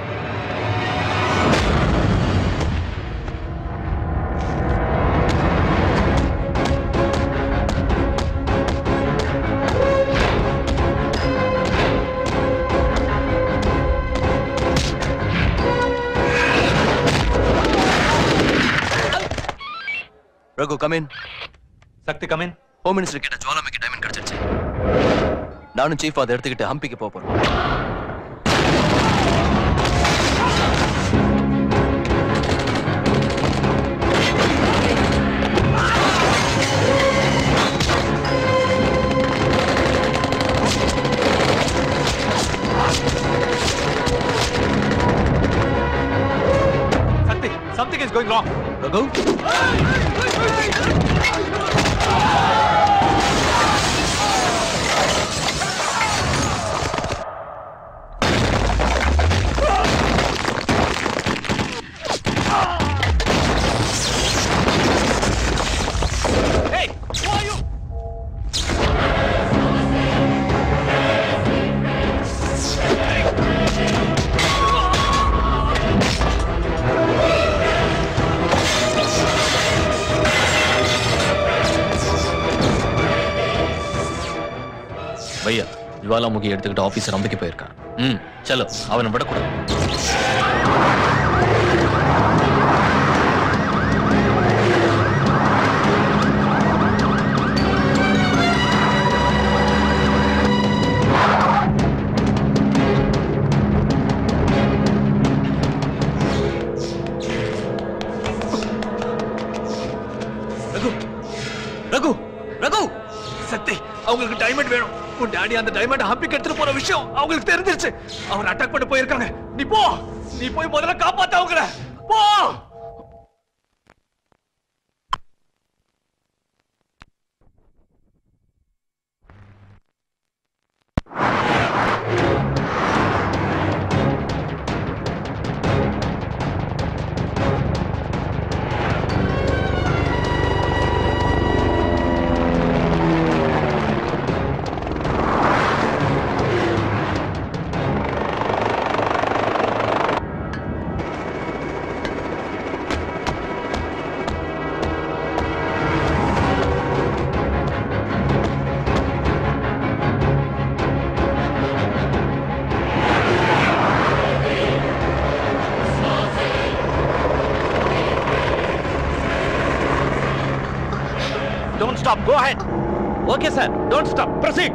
Raghu come in Shakti come in home minister கிட்ட ஜுவாலாமிக்கு டைமண்ட் கிடைச்சிருச்சு நானும் சீஃப் அதை எடுத்துக்கிட்டு ஹம்பிக்கு போக போறோம் Sakti, something is going wrong. Raghu? Hey, who are you? பையா ஜுவாலாமுகி எடுத்துக்கிட்டு ஆபீசர் நம்பிக்கை போயிருக்கான் ம் சலோ அவனை விடக்கூடாது ரகு ரகு ரகு சக்தி அவங்களுக்கு டைமண்ட் வேணும் உன் டாடி அந்த டைமண்ட் ஹம்பிக்கு எடுத்துட்டு போற விஷயம் அவங்களுக்கு தெரிஞ்சிருச்சு அவர் அட்டாக் பண்ண போயிருக்காங்க நீ போ நீ போய் முதல்ல காப்பாத்த அவங்கள போ Don't stop. Go ahead. Okay, sir. Don't stop. Proceed.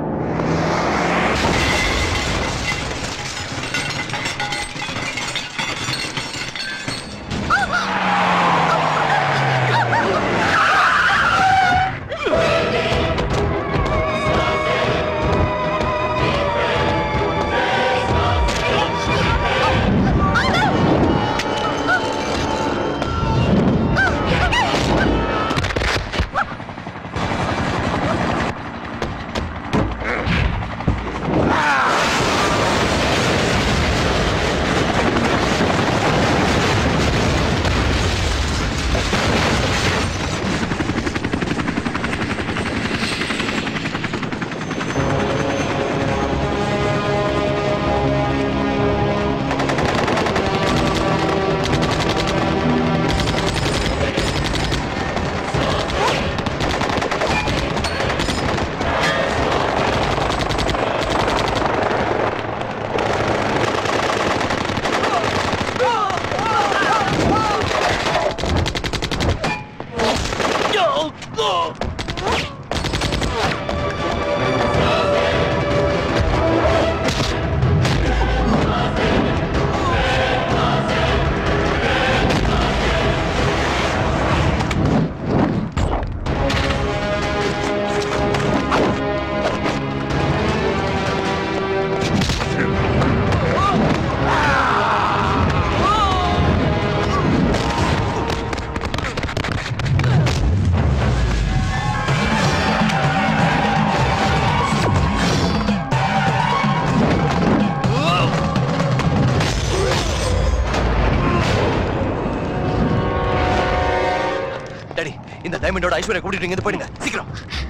Daddy இந்த டைமண்டோட ஐஸ்வர்யா கூட்டிட்டு இங்க இருந்து போயிடுங்க சீக்கிரம்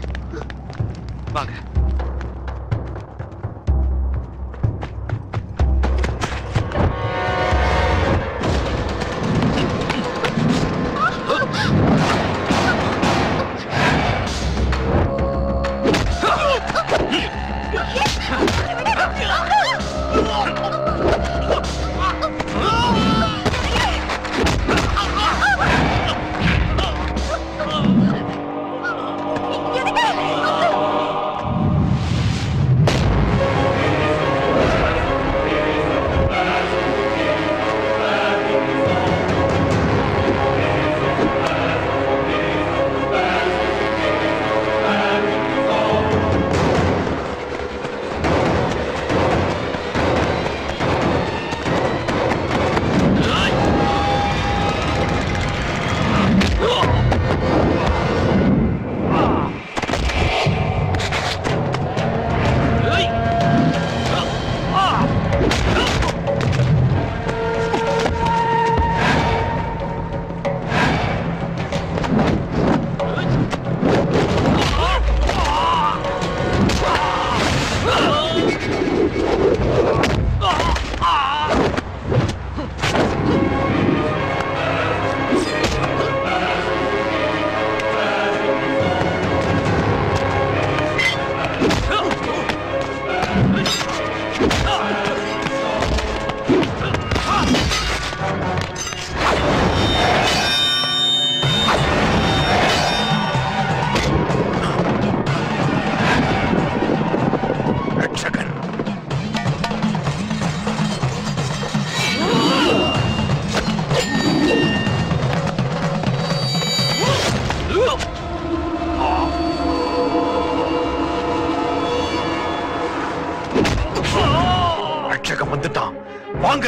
வாங்க Oh! வாங்க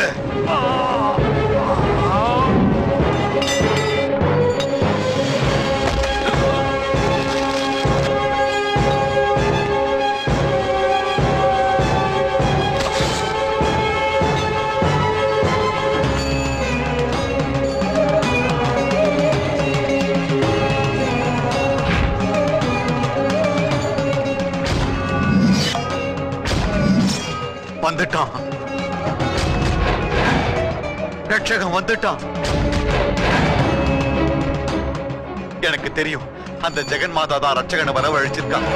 வந்துட்டான் ரட்சகன் வந்துட்டான் எனக்கு தெரியும் அந்த ஜெகன் மாதா தான் ரட்சகனை வரவழைச்சிருக்கான்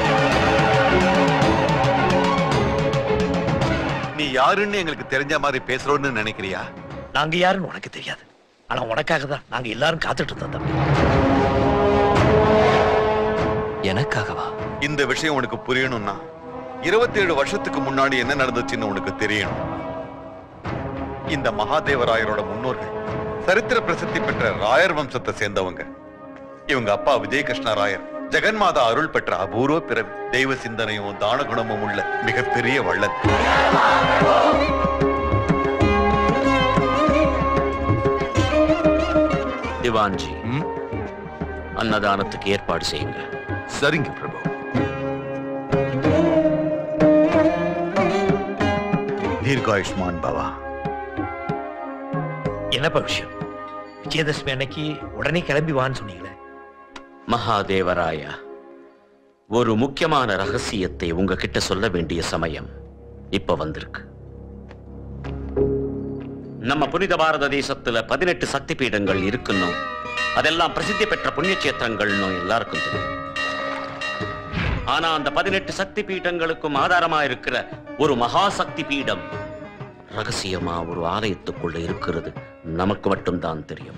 நீ யாருன்னு எங்களுக்கு தெரிஞ்ச மாதிரி பேசுறோன்னு நினைக்கிறியா நாங்க யாருன்னு உனக்கு தெரியாது ஆனா உனக்காக தான் நாங்க எல்லாரும் காத்துட்டு இருந்தோம் தம்பி எனக்காகவா இந்த விஷயம் உனக்கு புரியணும்னா இருபத்தேழு வருஷத்துக்கு முன்னாடி என்ன நடந்துச்சுன்னு உனக்கு தெரியணும் இந்த மகாதேவராயரோட முன்னோர்கள் சரித்திர பிரசித்தி பெற்ற ராயர் வம்சத்தை சேர்ந்தவங்க இவங்க அப்பா விஜயகிருஷ்ண ராயர் ஜெகன்மாதா அருள் பெற்ற அபூர்வ பிறவி தெய்வ சிந்தனையும் தான குணமும் உள்ள மிகப்பெரிய வள்ளல் திவான்ஜி அன்னதானத்துக்கு ஏற்பாடு செய்யுங்க சரிங்க பிரபு தீர்காயுஷ்மான் பவா என்னப்பா விஷயம் விஜயதசமி அன்னைக்கு உடனே கிளம்பி வான்னு சொன்னீங்களே மகாதேவராயா ஒரு முக்கியமான ரகசியத்தை உங்ககிட்ட சொல்ல வேண்டிய சமயம் இப்ப வந்திருக்கு நம்ம புனித பாரத தேசத்துல பதினெட்டு சக்தி பீடங்கள் இருக்குன்னு அதெல்லாம் பிரசித்தி பெற்ற புண்ணிய கஷேத்திரங்கள்னு எல்லாருக்கும் தெரியும் ஆனா அந்த பதினெட்டு சக்தி பீடங்களுக்கும் ஆதாரமா இருக்கிற ஒரு மகா சக்தி பீடம் ரகசியமா ஒரு ஆலயத்துக்குள்ள இருக்கிறது நமக்கு மட்டும்தான் தெரியும்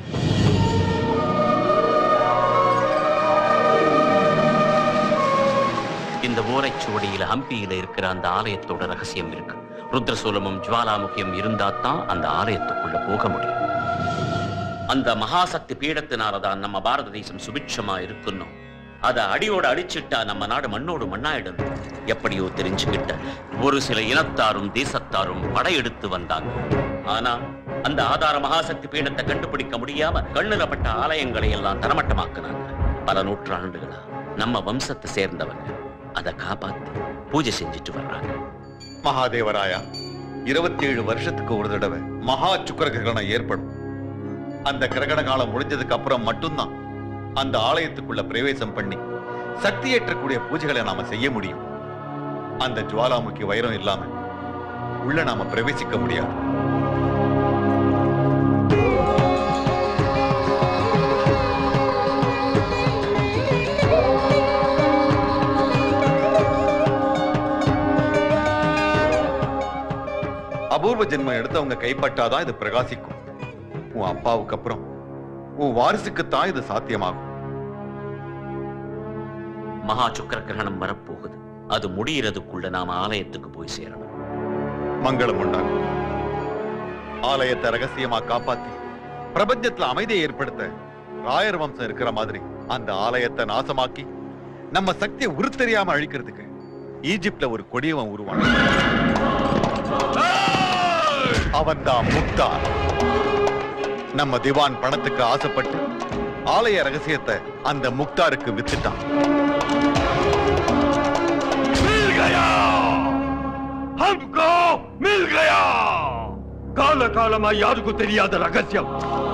இந்த ஓலைச்சுவடியில ஹம்பியில இருக்கிற அந்த ஆலயத்தோட ரகசியம் இருக்கு ருத்ரசூலமும் ஜுவாலாமுகியும் இருந்தா தான் அந்த ஆலயத்துக்குள்ள போக முடியும் அந்த மகாசக்தி பீடத்தினால தான் நம்ம பாரத தேசம் சுபிட்சமா இருக்கணும் அத அடியோட அடிச்சிட்டா நம்ம நாடு மண்ணோடு மண்ணாயிடும் எப்படியோ தெரிஞ்சுக்கிட்ட ஒரு சில இனத்தாரும் தேசத்தாரும் படையெடுத்து வந்தாங்க ஆனா அந்த ஆதார மகாசக்தி பீடத்தை கண்டுபிடிக்க முடியாம கண்ணுலப்பட்ட ஆலயங்களை எல்லாம் தரமட்டமாக்குனாங்க பல நூற்றாண்டுகளா நம்ம வம்சத்தை சேர்ந்தவங்க அதை காப்பாத்தி பூஜை செஞ்சுட்டு வர்றாங்க மகாதேவராயா இருபத்தி ஏழு வருஷத்துக்கு ஒரு தடவை மகா சுக்கர கிரகணம் ஏற்படும் அந்த கிரகண காலம் முடிஞ்சதுக்கு அப்புறம் மட்டும்தான் அந்த ஆலயத்துக்குள்ள பிரவேசம் பண்ணி சக்தி ஏற்றக்கூடிய பூஜைகளை நாம செய்ய முடியும் அந்த ஜுவாலாமுகி வைரம் இல்லாம உள்ள நாம பிரவேசிக்க முடியாது அபூர்வ ஜென்மம் எடுத்தவங்க கைப்பட்டாதான் இது பிரகாசிக்கும் உன் அப்பாவுக்கு அப்புறம் உன் வாரிசுக்குத்தான் இது சாத்தியமாகும் மகா சுக்கர கிரகணம் வரப்போகுது அது முடியறதுக்குள்ள நாம ஆலயத்துக்கு போய் சேரணும் மங்களம் உண்டாகும் ஆலயத்தை ரகசியமா காப்பாத்தி பிரபஞ்சத்துல அமைதியை ஏற்படுத்த ராயர் வம்சம் இருக்கிற மாதிரி அந்த ஆலயத்தை நாசமாக்கி நம்ம சக்தியை உருத்தெரியாம அழிக்கிறதுக்கு ஈஜிப்ட்ல ஒரு கொடியவன் உருவான் அவன்தான் முக்தார் நம்ம திவான் பணத்துக்கு ஆசைப்பட்டு ஆலய ரகசியத்தை அந்த முக்தாருக்கு வித்துட்டான் मिल गया हमको मिल गया கால காலமா யாருக்கும் தெரியாத ரகசியம்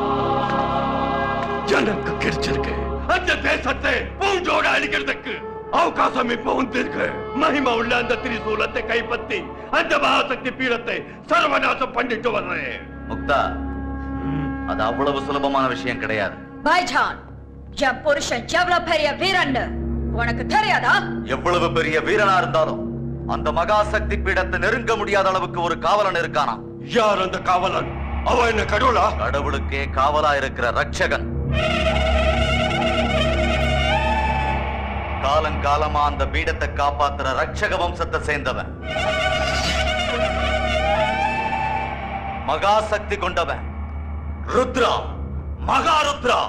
எனக்கு கிடைச்சிருக்கு அந்த தேசத்தை பூஞ்சோட அழிக்கிறதுக்கு அவகாசம் இப்ப வந்திருக்கு மகிமா உள்ள அந்த திரிசூலத்தை கைப்பற்றி அந்த மகாசக்தி பீடத்தை சர்வநாசம் பண்ணிட்டு வர்றேன் முக்தா அது அவ்வளவு சுலபமான விஷயம் கிடையாது பாய்ஜான் என் புருஷன் எவ்வளவு பெரிய வீரன்னு உனக்கு தெரியாதா எவ்வளவு பெரிய வீரனா இருந்தாலும் அந்த மகாசக்தி பீடத்தை நெருங்க முடியாத அளவுக்கு ஒரு காவலன் இருக்கானா யார் அந்த காவலன் அவ என்ன கடவுளா கடவுளுக்கே காவலா இருக்கிற ரட்சகன் காலங்காலமா அந்த பீடத்தை காப்பாத்துற ரட்சக வம்சத்தை சேர்ந்தவன் மகாசக்தி கொண்டவன் ருத்ரா மகாருத்ரா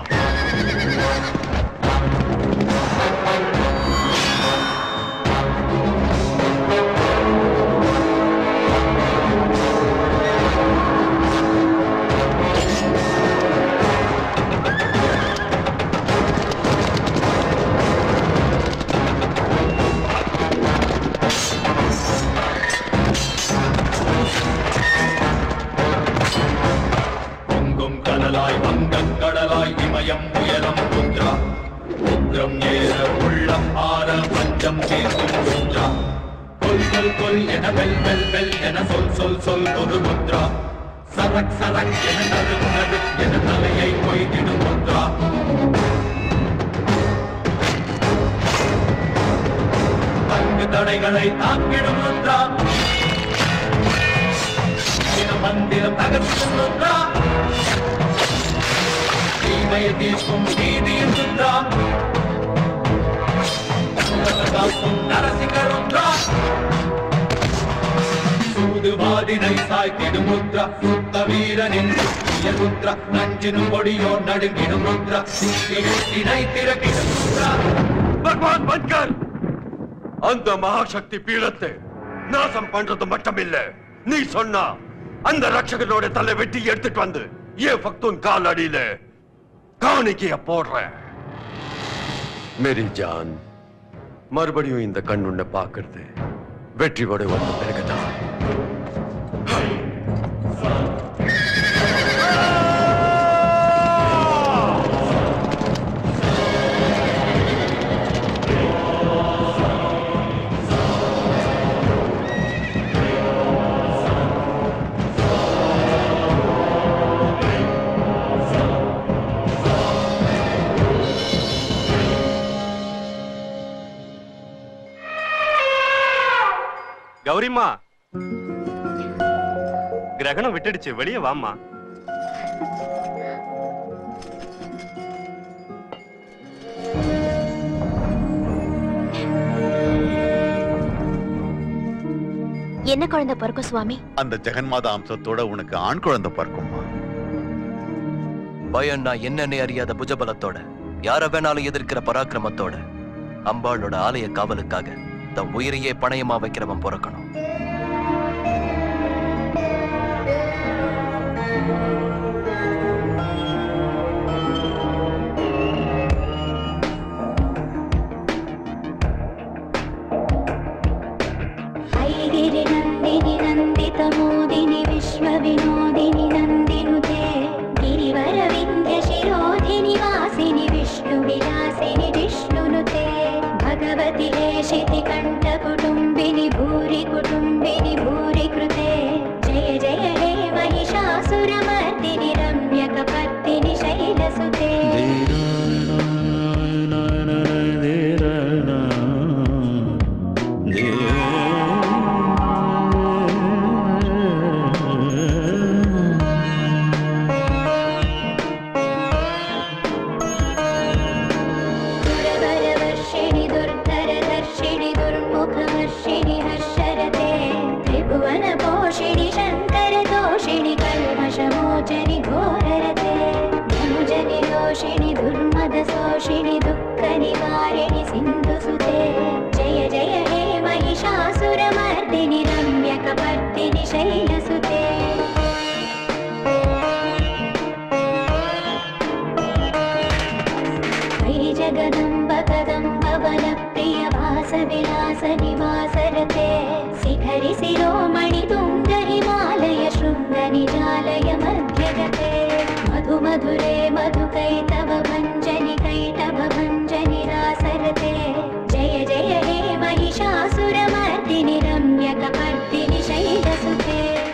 இளம் ஆர பஞ்சம் கேட்கும் முத்ரா கொல் கொல் கொல் என வெல் வெல் வெல் என சொல் சொல் சொல் ஒரு முத்ரா சரக் சரக் என நறு நறு என தலையை கொய்திடும் முத்ரா பங்கு தடைகளை தாக்கிடும் முத்ரா தின மந்திரம் தகர்த்திடும் முத்ரா தீமையை தீர்க்கும் நீதியின் முத்ரா காக்கும் நரசிங்கருத்ரா சூதுவாதினை சாய்த்திடும் முத்ரா சுத்த வீரனின் சுத்திய முத்ரா நஞ்சினும் கொடியோ நடுங்கிடும் முத்ரா சித்தினை திறக்கிடும் முத்ரா பகவான் பன்கர் அந்த மகாசக்தி பீடத்தை நாசம் பண்றது மட்டுமில்ல நீ சொன்னா அந்த ரட்சகனோட தலை வெட்டி எடுத்துட்டு வந்து ஏன் பக்தூன் கால் அடியில காணிக்கைய போடுறேன் மேரி ஜான் மறுபடியும் இந்த கண் உன்னை பார்க்கறது வெற்றியோட வந்த பிறகுதான் கௌரிம்மா கிரகணம் விட்டுடுச்சு வெளியே வாம்மா என்ன குழந்தை பிறக்கும் சுவாமி அந்த ஜெகன்மாதா அம்சத்தோட உனக்கு ஆண் குழந்தை பிறக்கும்மா பயம்னா என்னன்னே அறியாத புஜபலத்தோட யார வேணாலும் எதிர்க்கிற பராக்கிரமத்தோட அம்பாளோட ஆலய காவலுக்காக தன் உயிரையே பணயமா வைக்கிறவன் பிறக்கணும் ऐगिरिनन्दिनि नन्दितमोदिनि विश्वविनोदिनि नन्दिनुते गिरिवरविन्द्यशिरोधिनि वासिनि विष्णुविलासिनि विष्णुनुते भगवति हेशिति कण्ठकुटुम्बिनि भूरि कुटुम्बिनि भूरि कृते जय जय हे महिषासुरमर्दिनि रम्यकपर्दिनि शैलसुते दुरवरवर्षिणि दुर्धरदर्शिणि दुर्मुखवर्षिणि हर्षरते त्रिभुवनपोषिणि शङ्करदोषिणि कल्मषमोचनि घोररते धनुजनि दोषिणि दुर्मदशोषिणि दुःखनिवारिणि सिन्धुसुते जय जय हे महिषासुरमर्दिनि रम्यकपर्दिनि शैलसुते वै जगदम्ब कदम्ब वनप्रिय भास विलास निवासरते शिखरि शिरोमणि तुङ्ग हिमालय शृङ्ग निजालय मध्यगते मधु मधुरे मधुकैतव भञ्जनि कैटभ भञ्जनि रासरते जय जय हे महिषासुरमर्दिनि रम्यकपर्दिनि शैलसुते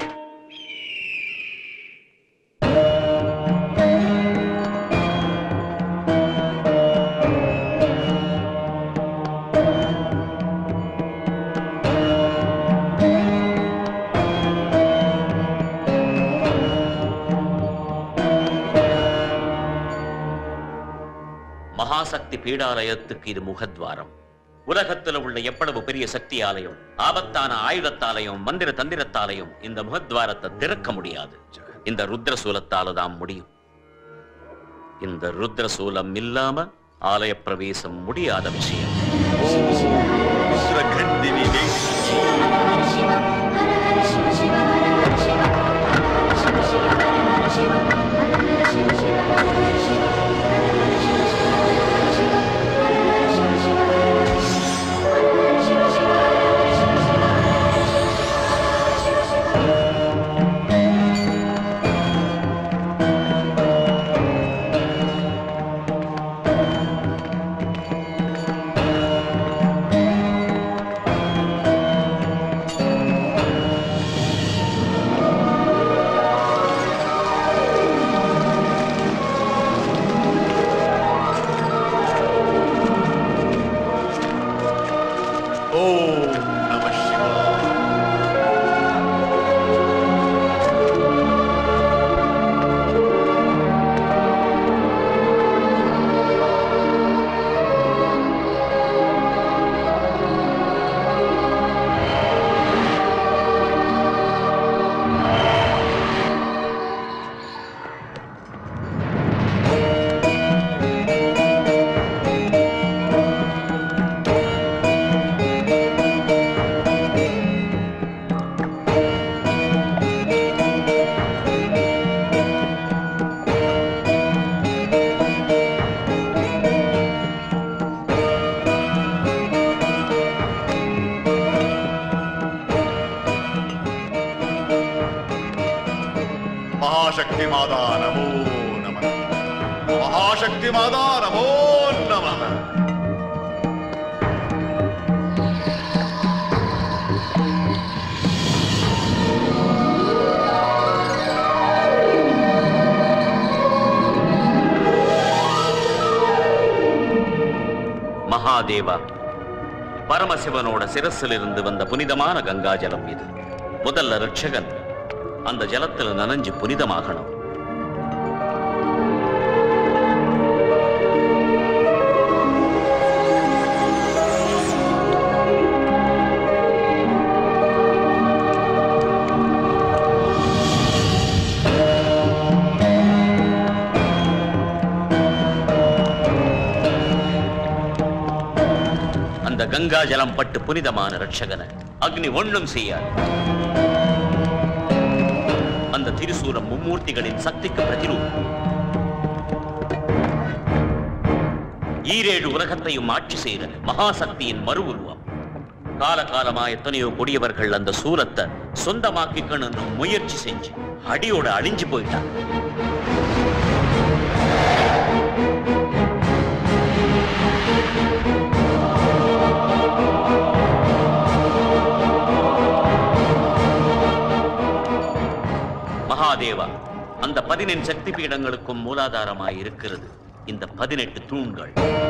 மகாசக்தி பீடாலயத்துக்கு இது முகத்வாரம் உலகத்துல உள்ள எவ்வளவு பெரிய சக்தி ஆலயம் ஆபத்தான ஆயுதத்தாலையும் மந்திர தந்திரத்தாலையும் இந்த முகத்வாரத்தை திறக்க முடியாது இந்த ருத்ர சூலத்தால தான் முடியும் இந்த ருத்ர சூலம் இல்லாம ஆலய பிரவேசம் முடியாத விஷயம் Thank மகாசக்தி மாதா நமோ நம மகாசக்தி மாதா நமோ நம மகாதேவா பரமசிவனோட சிரசிலிருந்து வந்த புனிதமான கங்கா ஜலம் இது முதல்ல ரட்சகன் அந்த ஜலத்துல நனைஞ்சு புனிதமாகணும் அந்த கங்கா ஜலம் பட்டு புனிதமான ரட்சகனை அக்னி ஒண்ணும் செய்யாது அந்த திரிசூலம் மும்மூர்த்திகளின் சக்திக்கு பிரதிரூபம் ஈரேழு உலகத்தையும் ஆட்சி செய்கிற மகாசக்தியின் மறு உருவம் காலகாலமா எத்தனையோ கொடியவர்கள் அந்த சூலத்தை சொந்தமாக்கிக்கணும்னு முயற்சி செஞ்சு அடியோட அழிஞ்சு போயிட்டாங்க மகாதேவா அந்த பதினெண் சக்தி பீடங்களுக்கும் மூலாதாரமாய் இருக்கிறது இந்த பதினெட்டு தூண்கள்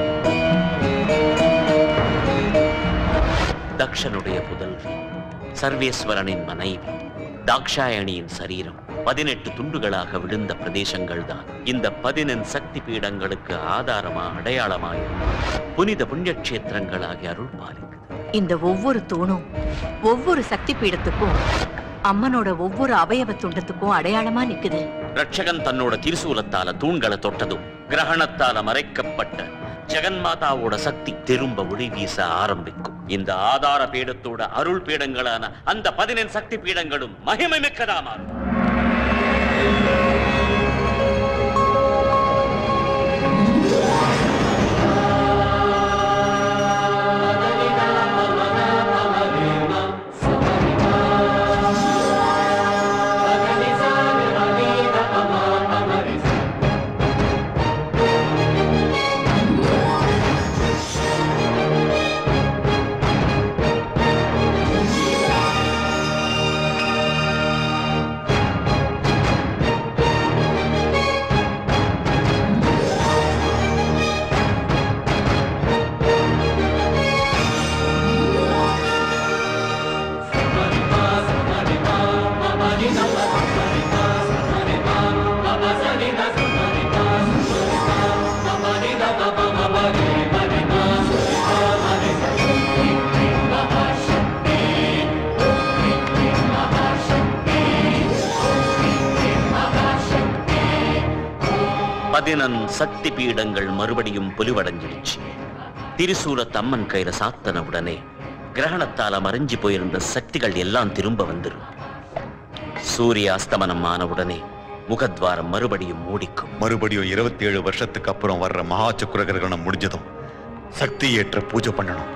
தக்ஷனுடைய புதல்வி சர்வேஸ்வரனின் மனைவி தாக்ஷாயணியின் சரீரம் பதினெட்டு துண்டுகளாக விழுந்த பிரதேசங்கள் தான் இந்த பதினெண் சக்தி பீடங்களுக்கு ஆதாரமா அடையாளமாய் புனித புண்ணியக்ஷேத்திரங்களாகி அருள் பாலிக்குது இந்த ஒவ்வொரு தூணும் ஒவ்வொரு சக்தி பீடத்துக்கும் அம்மனோட ஒவ்வொரு அவயவ துண்டத்துக்கும் அடையாளமா நிக்குது ரட்சகன் தன்னோட திருசூலத்தால தூண்களை தொட்டதும் கிரகணத்தால மறைக்கப்பட்ட ஜெகன்மாதாவோட சக்தி திரும்ப ஒளி வீச ஆரம்பிக்கும் இந்த ஆதார பீடத்தோட அருள் பீடங்களான அந்த பதினெண் சக்தி பீடங்களும் மகிமை மிக்கதா மாறும் பதினன் சக்தி பீடங்கள் மறுபடியும் பொலிவடைஞ்சிடுச்சு திரிசூலத் அம்மன் கையில சாத்தன உடனே கிரகணத்தால மறைஞ்சு போயிருந்த சக்திகள் எல்லாம் திரும்ப வந்துரும் சூரிய அஸ்தமனம் ஆன உடனே முகத்வாரம் மறுபடியும் மூடிக்கும் மறுபடியும் இருபத்தி ஏழு வருஷத்துக்கு அப்புறம் வர்ற மகா சக்கர கிரகணம் முடிஞ்சதும் சக்தி ஏற்ற பூஜை பண்ணணும்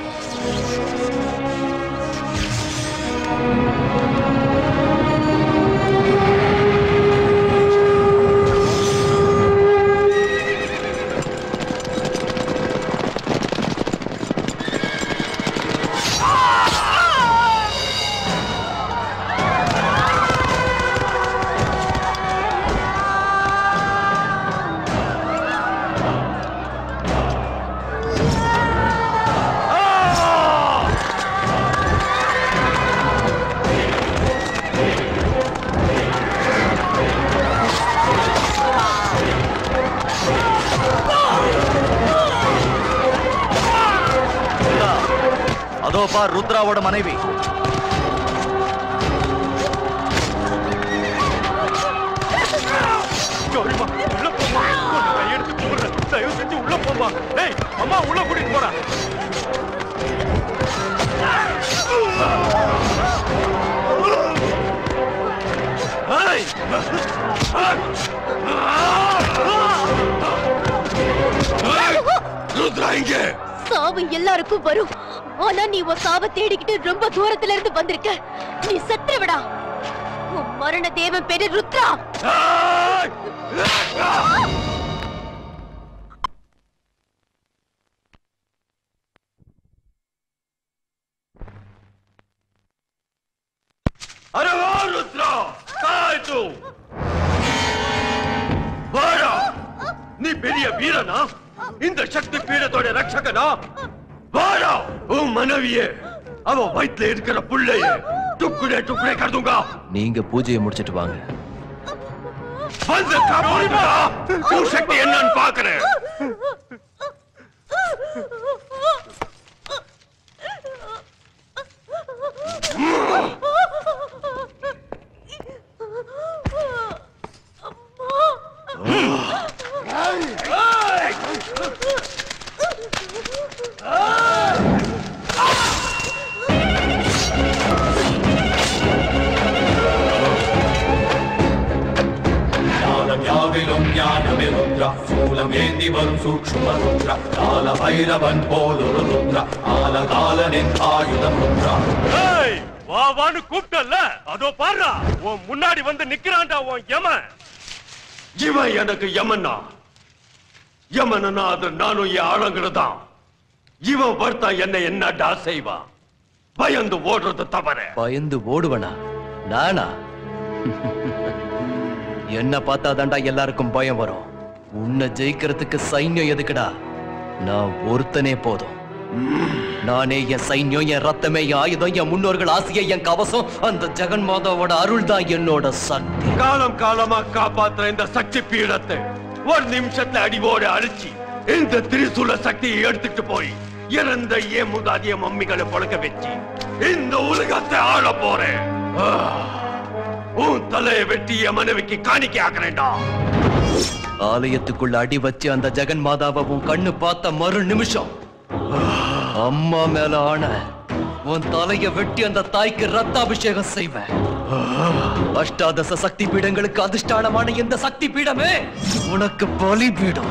அதோ பார் ருத்ராவோட மனைவி கௌரிமா உள்ள போமா உன்னை கையெடுத்து கும்பிடுறேன் தயவு செஞ்சு உள்ள போமா டேய் அம்மா உள்ள கூட்டிட்டு போடா ஏய்! ருத்ரா இங்கே சாவு எல்லாருக்கும் வரும் ஆனா நீ உன் சாவை தேடிக்கிட்டு ரொம்ப தூரத்துல இருந்து வந்திருக்க நீ செத்துருவிடா உன் மரண தேவன் பேரு ருத்ரா अरे वाह रुद्रा काय तू வாடா நீ பெரிய வீரனா இந்த சக்தி பீடத்தோட ரட்சகனா வாடா உன் மனைவியே அவ வயித்துல இருக்கிற புள்ளைய டுக்குடே டுக்குடே கருதுங்க நீங்க பூஜையை முடிச்சிட்டு வாங்க வந்து காப்பாடுடா உன் சக்தி என்னன்னு பாக்குறேன் ஞானம் யாவிலும் ஞானமே ருத்ரா சூலம் ஏந்தி வரும் சூக்ஷ்ம ருத்ரா கால பைரவன் போலொரு ருத்ரா ஆலகாலனின் ஆயுதம் ருத்ரா ஏய், வா வான்னு கூப்பிட்டல்ல அதோ பாருடா உன் முன்னாடி வந்து நிக்கிறான்டா உன் யமன் இவன் எனக்கு யமன்னா யமனா அது நானும் என் ஆளுங்கிறதான் இவன் வர்த்தா என்ன என்னடா செய்வான் பயந்து ஓடுறது தவற பயந்து ஓடுவனா நானா என்ன பார்த்தாதான்டா எல்லாருக்கும் பயம் வரும் உன்னை ஜெயிக்கிறதுக்கு சைன்யம் எதுக்குடா நான் ஒருத்தனே போதும் நானே என் சைன்யம் என் ரத்தமே என் ஆயுதம் என் முன்னோர்கள் ஆசையை என் கவசம் அந்த ஜெகன் மாதாவோட அருள் தான் என்னோட சக்தி காலம் காலமா காப்பாத்துற இந்த சக்தி பீடத்தை ஒரு நிமிஷத்துல அடிவோட அழிச்சு இந்த திரிசூல சக்தியை எடுத்துட்டு போய் இறந்த ஏன் முதாதிய மம்மிகளை பொழக்க வச்சு இந்த உலகத்தை ஆள போறேன் ஆ, உன் தலையை வெட்டி என் மனைவிக்கு காணிக்கை ஆக்குறேன்டா ஆலயத்துக்குள்ள அடி வச்சு அந்த ஜெகன் மாதாவை உன் கண்ணு பார்த்த மறு நிமிஷம் அம்மா மேல ஆன உன் தலைய வெட்டி அந்த தாய்க்கு ரத்தாபிஷேகம் செய்வேன் அஷ்டாதச சக்தி பீடங்களுக்கு அதிஷ்டானமான இந்த சக்தி பீடமே உனக்கு பலி பீடம்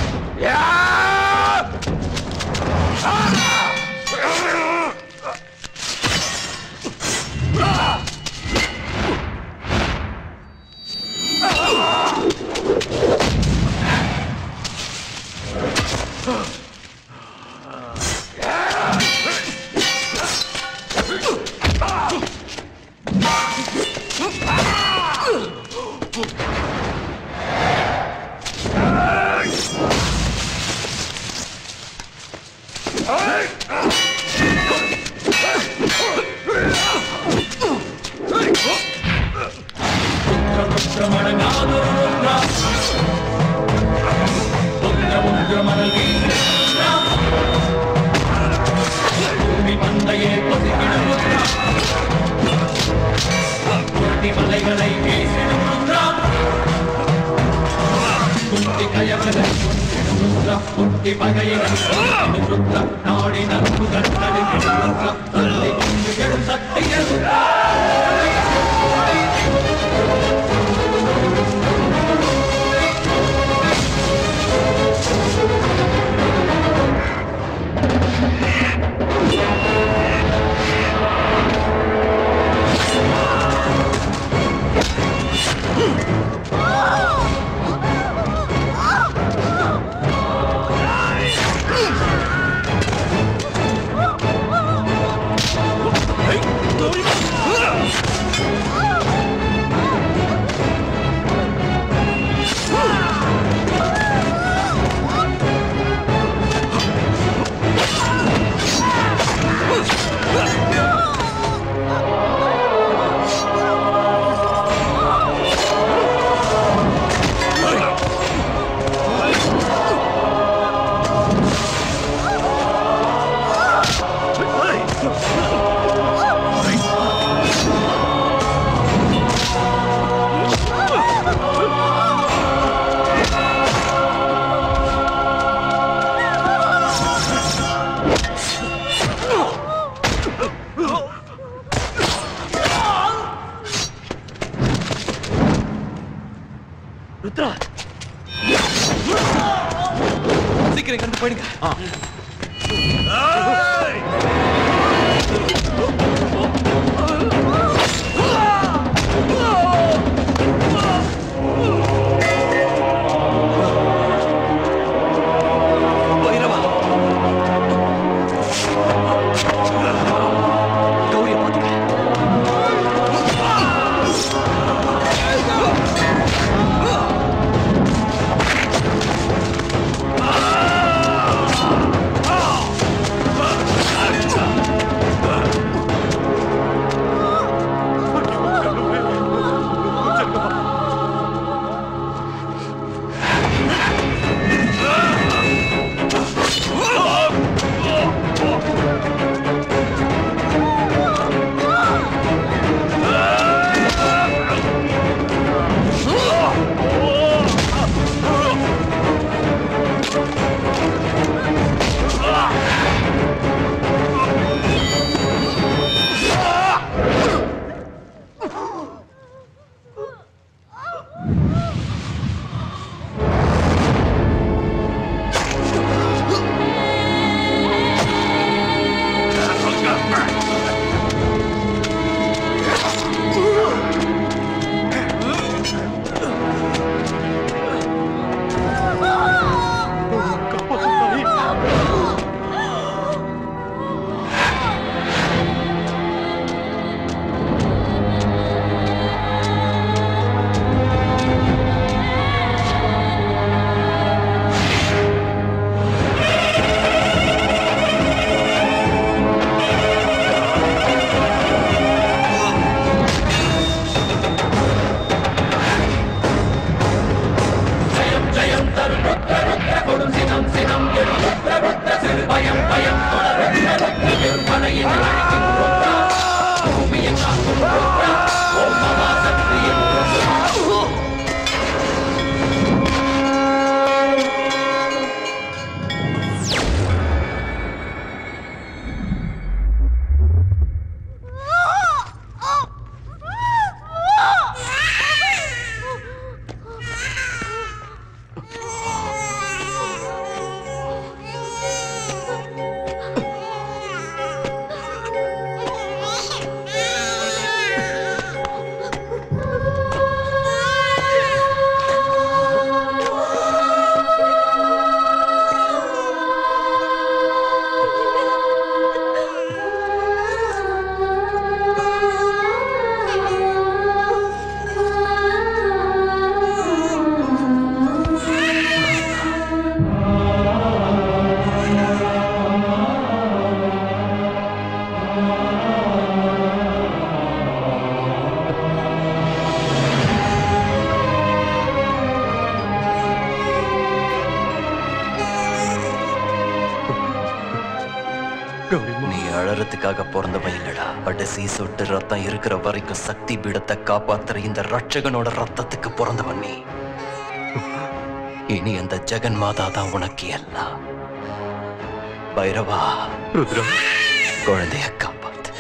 மலைகளை வீசிடும் ருத்ரா குந்தி கயவரை கொன்றிடும் ருத்ரா குட்டி பகையை ருத்ரா நாடி நன்பு கண்டறிடும் ருத்ரா தள்ளி கொண்டு எழும் சக்திய ருத்ரா நீ அழறதுக்காக பிறந்தவன் இல்லடா கடைசி சொட்டு ரத்தம் இருக்கிற வரைக்கும் சக்தி பீடத்தை காப்பாத்துற இந்த ரட்சகனோட ரத்தத்துக்கு பிறந்தவன் நீ இனி அந்த ஜெகன் மாதா தான் உனக்கு எல்லாம் பைரவா ருத்ரம் குழந்தைய காப்பாத்து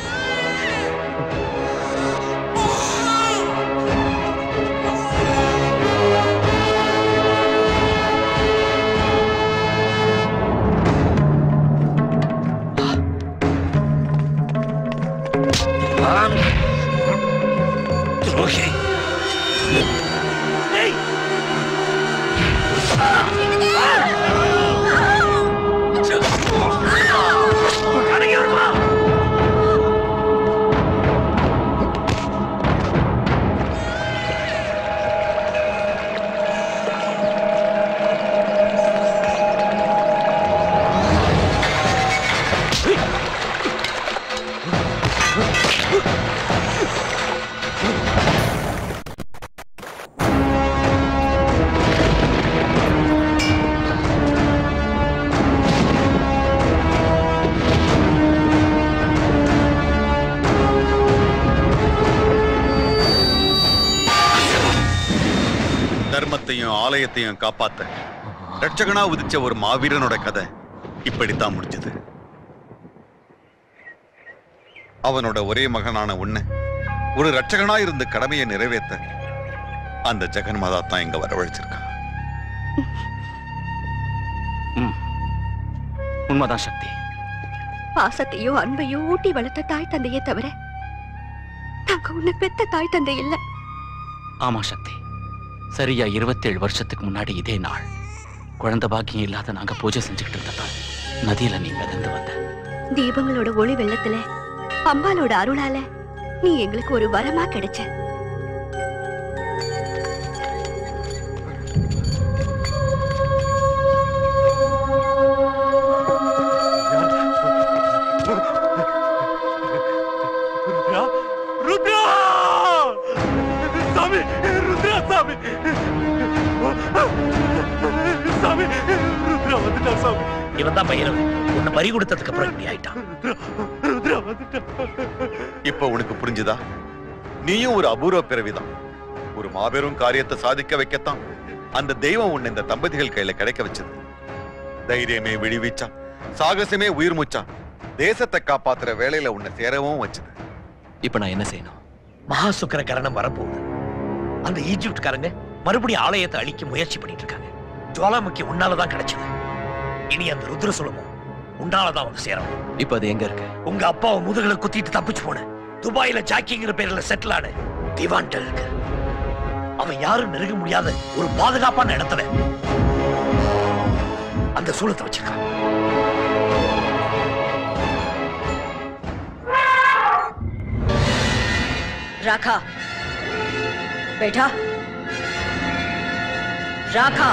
துரோகி ஏய் தர்மத்தையும் ஆலயத்தையும் காப்பாத்த ரட்சகனா உதிச்ச ஒரு மாவீரனோட கதை இப்படித்தான் முடிஞ்சது அவனோட ஒரே மகனான உன்னை ஒரு ரட்சகனா இருந்து கடமையை நிறைவேத்த அந்த ஜெகன்மாதா தான் இங்க வரவழைச்சிருக்கான் உண்மைதான் சக்தி பாசத்தையோ அன்பையோ ஊட்டி வளர்த்த தாய் தந்தையே தவிர நாங்க உன்னை பெத்த தாய் தந்தை இல்ல ஆமா சக்தி சரியா இருபத்தேழு வருஷத்துக்கு முன்னாடி இதே நாள் குழந்தை பாக்கியம் இல்லாத நாங்க பூஜை செஞ்சுக்கிட்டு இருந்தப்ப நதியில நீ மிதந்து வந்த தீபங்களோட ஒளி வெள்ளத்துல அம்பாலோட அருளால நீ எங்களுக்கு ஒரு வரமா கிடைச்ச ருத்ரா ருத்ரா சாமி ருத்ரா சாமி சாமி ருத்ரா வந்துட்டா சாமி இவன் தான் பைரவன் உன்னை பறி கொடுத்ததுக்கு அப்புறம் இப்படி ஆயிட்டான் ருத்ரா வந்துட்டா இப்ப உனக்கு புரிஞ்சுதா நீயும் ஒரு அபூர்வ பிறவிதான் ஒரு மாபெரும் காரியத்தை சாதிக்க வைக்கத்தான் அந்த தெய்வம் உன்னை இந்த தம்பதிகள் கையில கிடைக்க வச்சது தைரியமே விழிவீச்சா சாகசமே உயிர் மூச்சா தேசத்தை காப்பாத்துற வேலையில உன்னை சேரவும் வச்சது இப்ப நான் என்ன செய்யணும் மகா சுக்கர கரணம் வரப்போகுது அந்த ஈஜிப்ட்காரங்க மறுபடியும் ஆலயத்தை அழிக்க முயற்சி பண்ணிட்டு இருக்காங்க ஜுவாலாமுக்கி உன்னாலதான் கிடைச்சது இனி அந்த ருத்ர சுலமும் உன்னாலதான் வந்து சேரணும் இப்ப அது எங்க இருக்கு உங்க அப்பாவை முதுகுல குத்திட்டு தப்பிச்சு போன துபாயில ஜாக்கிங்கிற பேர்ல செட்டில் ஆன திவான்ட இருக்கு அவன் யாரும் நெருங்க முடியாத ஒரு பாதுகாப்பான இடத்துல அந்த சூலத்தை வச்சிருக்கான் राखा बेटा राखा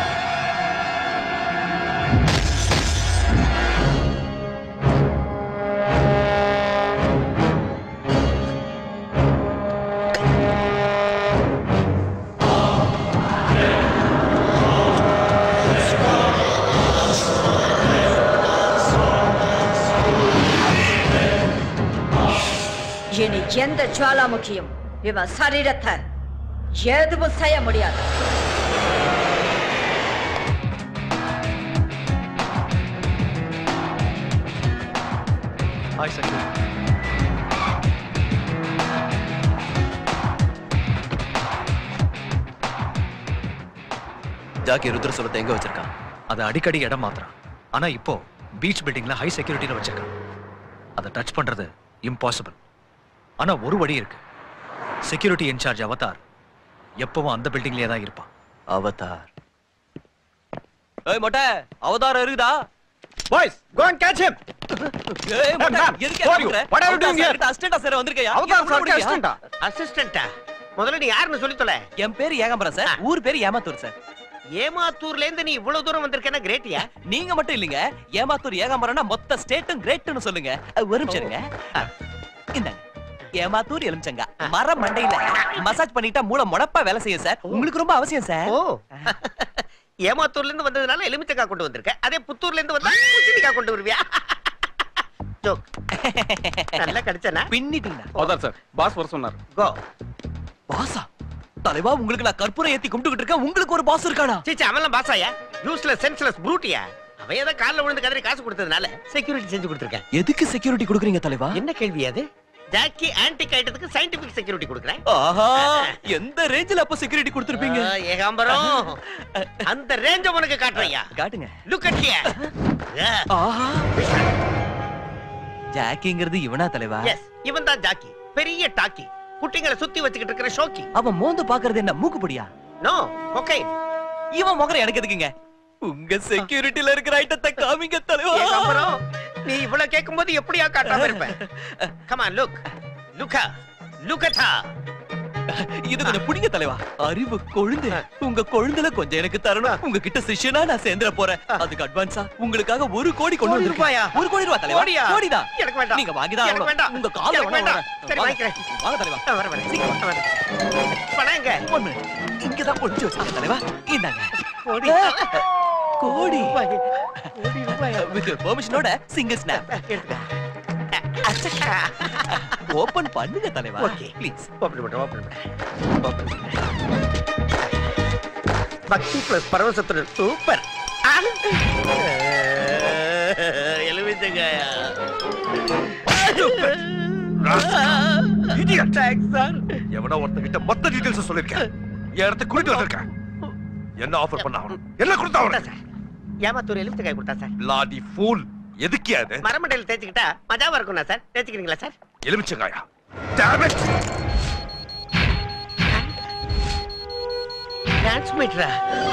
இனி எந்த ஜுவாலாமுகியும் இவன் சரீரத்தை எதுவும் செய்ய முடியாது ஹாய் சக்தி ஜாக்கி ருத்ர சொல்லத்தை எங்க வச்சிருக்கான் அதை அடிக்கடி இடம் மாத்துறான் ஆனா இப்போ பீச் பில்டிங்ல ஹை செக்யூரிட்டில வச்சிருக்கான் அதை டச் பண்றது இம்பாசிபிள் ஆனா ஒரு வழி இருக்கு செக்யூரிட்டி இன்சார்ஜ் அவதார் எப்பவும் அந்த பில்டிங்லயே தான் இருப்பான் அவதார் ஏய் மொட்டை அவதாரம் இருக்குதா boys go and catch him ஏய் மொட்டை ma'am, எதுக்கு who are you? What are you doing here? அசிஸ்டண்டா சார் வந்திருக்கயா அவதார் சாருக்கு assistant-ஆ? அசிஸ்டண்டா முதல்ல நீ யாருன்னு சொல்லி தொலை என் பேரு ஏகாம்பரம் சார் ஊர் பேரு ஏமாத்தூர் சார் ஏமாத்தூர்ல இருந்து நீ இவ்வளவு தூரம் வந்திருக்கேன்னா கிரேட்டியா நீங்க மட்டும் இல்லைங்க ஏமாத்தூர் ஏகாம்பரம்னா மொத்த ஸ்டேட்டும் கிரேட்னு சொல்லுங்க அஹ், ஒரு நிமிஷம் இருங்க அஹ், இந்தாங்க ஏமாத்தூர் எலுமிச்சங்க மர மண்டையில மசாஜ் பண்ணிட்டா மூளை முடப்பா வேலை செய்யும் சார் உங்களுக்கு ரொம்ப அவசியம் சார் ஓ ஏமாத்தூர்ல இருந்து வந்ததுனால எலுமிச்சக்காய் கொண்டு வந்திருக்க அதே புத்தூர்ல இருந்து வந்தா பூசணிக்காய் கொண்டு வருவியா ஜோக் நல்லா கடிச்சனா பின்னிட்டீங்க அதான் சார் பாஸ் வர சொன்னார் கோ பாசா தலைவா உங்களுக்கு நான் கற்பூரம் ஏத்தி கும்பிட்டுக்கிட்டு இருக்கேன் உங்களுக்கு ஒரு பாஸ் இருக்கானா சீச்சா அவன்லாம் பாசாயா யூஸ்லெஸ் சென்ஸ்லெஸ் ப்ரூட்டியா அவன் ஏதோ கால்ல விழுந்து கதறி காசு கொடுத்ததுனால செக்யூரிட்டி செஞ்சு கொடுத்துருக்கேன் எதுக்கு செக்யூரிட்டி கொடுக்குறீங்க தலைவா என்ன கேள்வி அது ஜாக்கி ஆன்டிக் ஐட்டத்துக்கு சயின்டிபிக் செக்யூரிட்டி கொடுக்குறேன் ஆஹா எந்த ரேஞ்சில அப்ப செக்யூரிட்டி கொடுத்துருப்பீங்க ஆ, ஏகாம்பரம் அந்த ரேஞ்ச உனக்கு காட்டுறையா காட்டுங்க லுக் அட் ஹியர் ஆஹா ஜாக்கிங்கிறது இவனா தலைவா எஸ் இவன் தான் ஜாக்கி பெரிய டாக்கி குட்டிங்களை சுத்தி வச்சுக்கிட்டு இருக்கிற ஷோக்கி அவன் மோந்து பாக்குறது என்ன மூக்குப்படியா நோ ஓகே இவன் முகர எனக்கு எதுக்குங்க உங்க செக்யூரிட்டில இருக்கிற ஐட்டத்தை காமிங்க தலைவா ஏகாம்பரம் நீ இவ்வளவு கேட்கும்போது எப்படியா காட்டாம இருப்ப கமான் லுக் லுக்கா லுக்கதா இது கொஞ்சம் புடிங்க தலைவா அறிவு கொழுந்து உங்க கொழுந்துல கொஞ்சம் எனக்கு தரணும் உங்க கிட்ட சிஷ்யனா நான் சேர்ந்துட போறேன் அதுக்கு அட்வான்ஸா உங்களுக்காக ஒரு கோடி கொண்டு கோடி வந்திருக்கேன் ரூபாயா? ஒரு கோடி ரூபாய் தலைவா கோடியா? கோடிதான் எனக்கு வேண்டாம். நீங்க வாங்கிதான் எனக்கு ஆகணும். வேண்டாம். உங்க கால்ல எனக்கு வேணா வேண்டாம். வரேன். சரி, வாங்க. வாங்கிக்கிறேன். வாங்க தலைவா ஆ, வரேன், வரேன். சீக்கிரம் ஆ, வரேன். பணம் எங்க? One minute. இங்கதான் ஒளிச்சு வச்சிருக்கேன் தலைவா இந்தாங்க கோடி. கோடி ரூபாய். கோடி ரூபாய். வித் பெர்மிஷனோட சிங்கிள் ஸ்னாப் ஓபன் பண்ணுங்க தலைவா ஓகே ப்ளீஸ் ஓபன் பண்ணு ஓபன் பண்ணு ஓபன் பண்ணு பக்தி பிளஸ் பரவசத்துடன் சூப்பர் எலுமிச்சங்காயா எவனோ ஒருத்தங்கிட்ட மொத்த டீடைல்ஸ் சொல்லிருக்கேன் என் இடத்த கூட்டிட்டு வந்திருக்கேன் என்ன ஆஃபர் பண்ண அவன் என்ன கொடுத்தா அவன் ஏமாத்தூர் எலுமிச்சங்காய் கொடுத்தா சார் லாடி ஃபூல் எதுக்கு அது மரமண்டையில் தேய்ச்சிக்கிட்டா மஜாவா இருக்கும்ண்ணா சார் தேய்ச்சிக்கிறீங்களா சார் எலுமிச்சங்காயா Damn it! டிரான்ஸ்மிட்டரா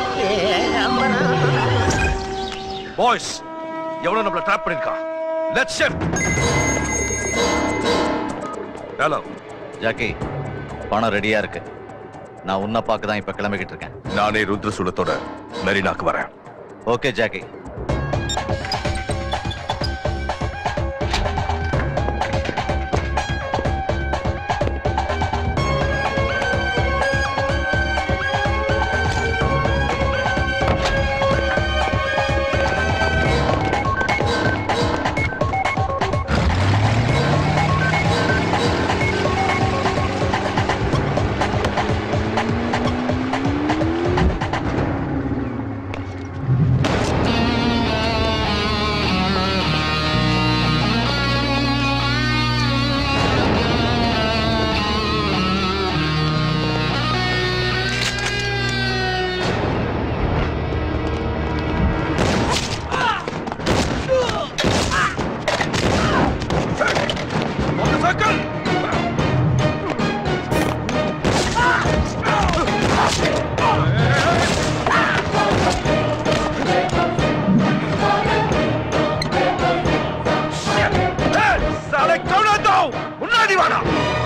பாய்ஸ் எவனோ நம்மள ட்ராப் பண்ணிருக்கான் லெட்ஸ் ஷிஃப்ட் ஹலோ ஜாக்கி பணம் ரெடியா இருக்கு நான் உன்னை பார்க்க தான் இப்ப கிளம்பிக்கிட்டு இருக்கேன் நானே ருத்ரசூலத்தோட மெரினாக்கு வரேன் ஓகே ஜாக்கி சாலை கவுனாதோ முன்னாடி வாடா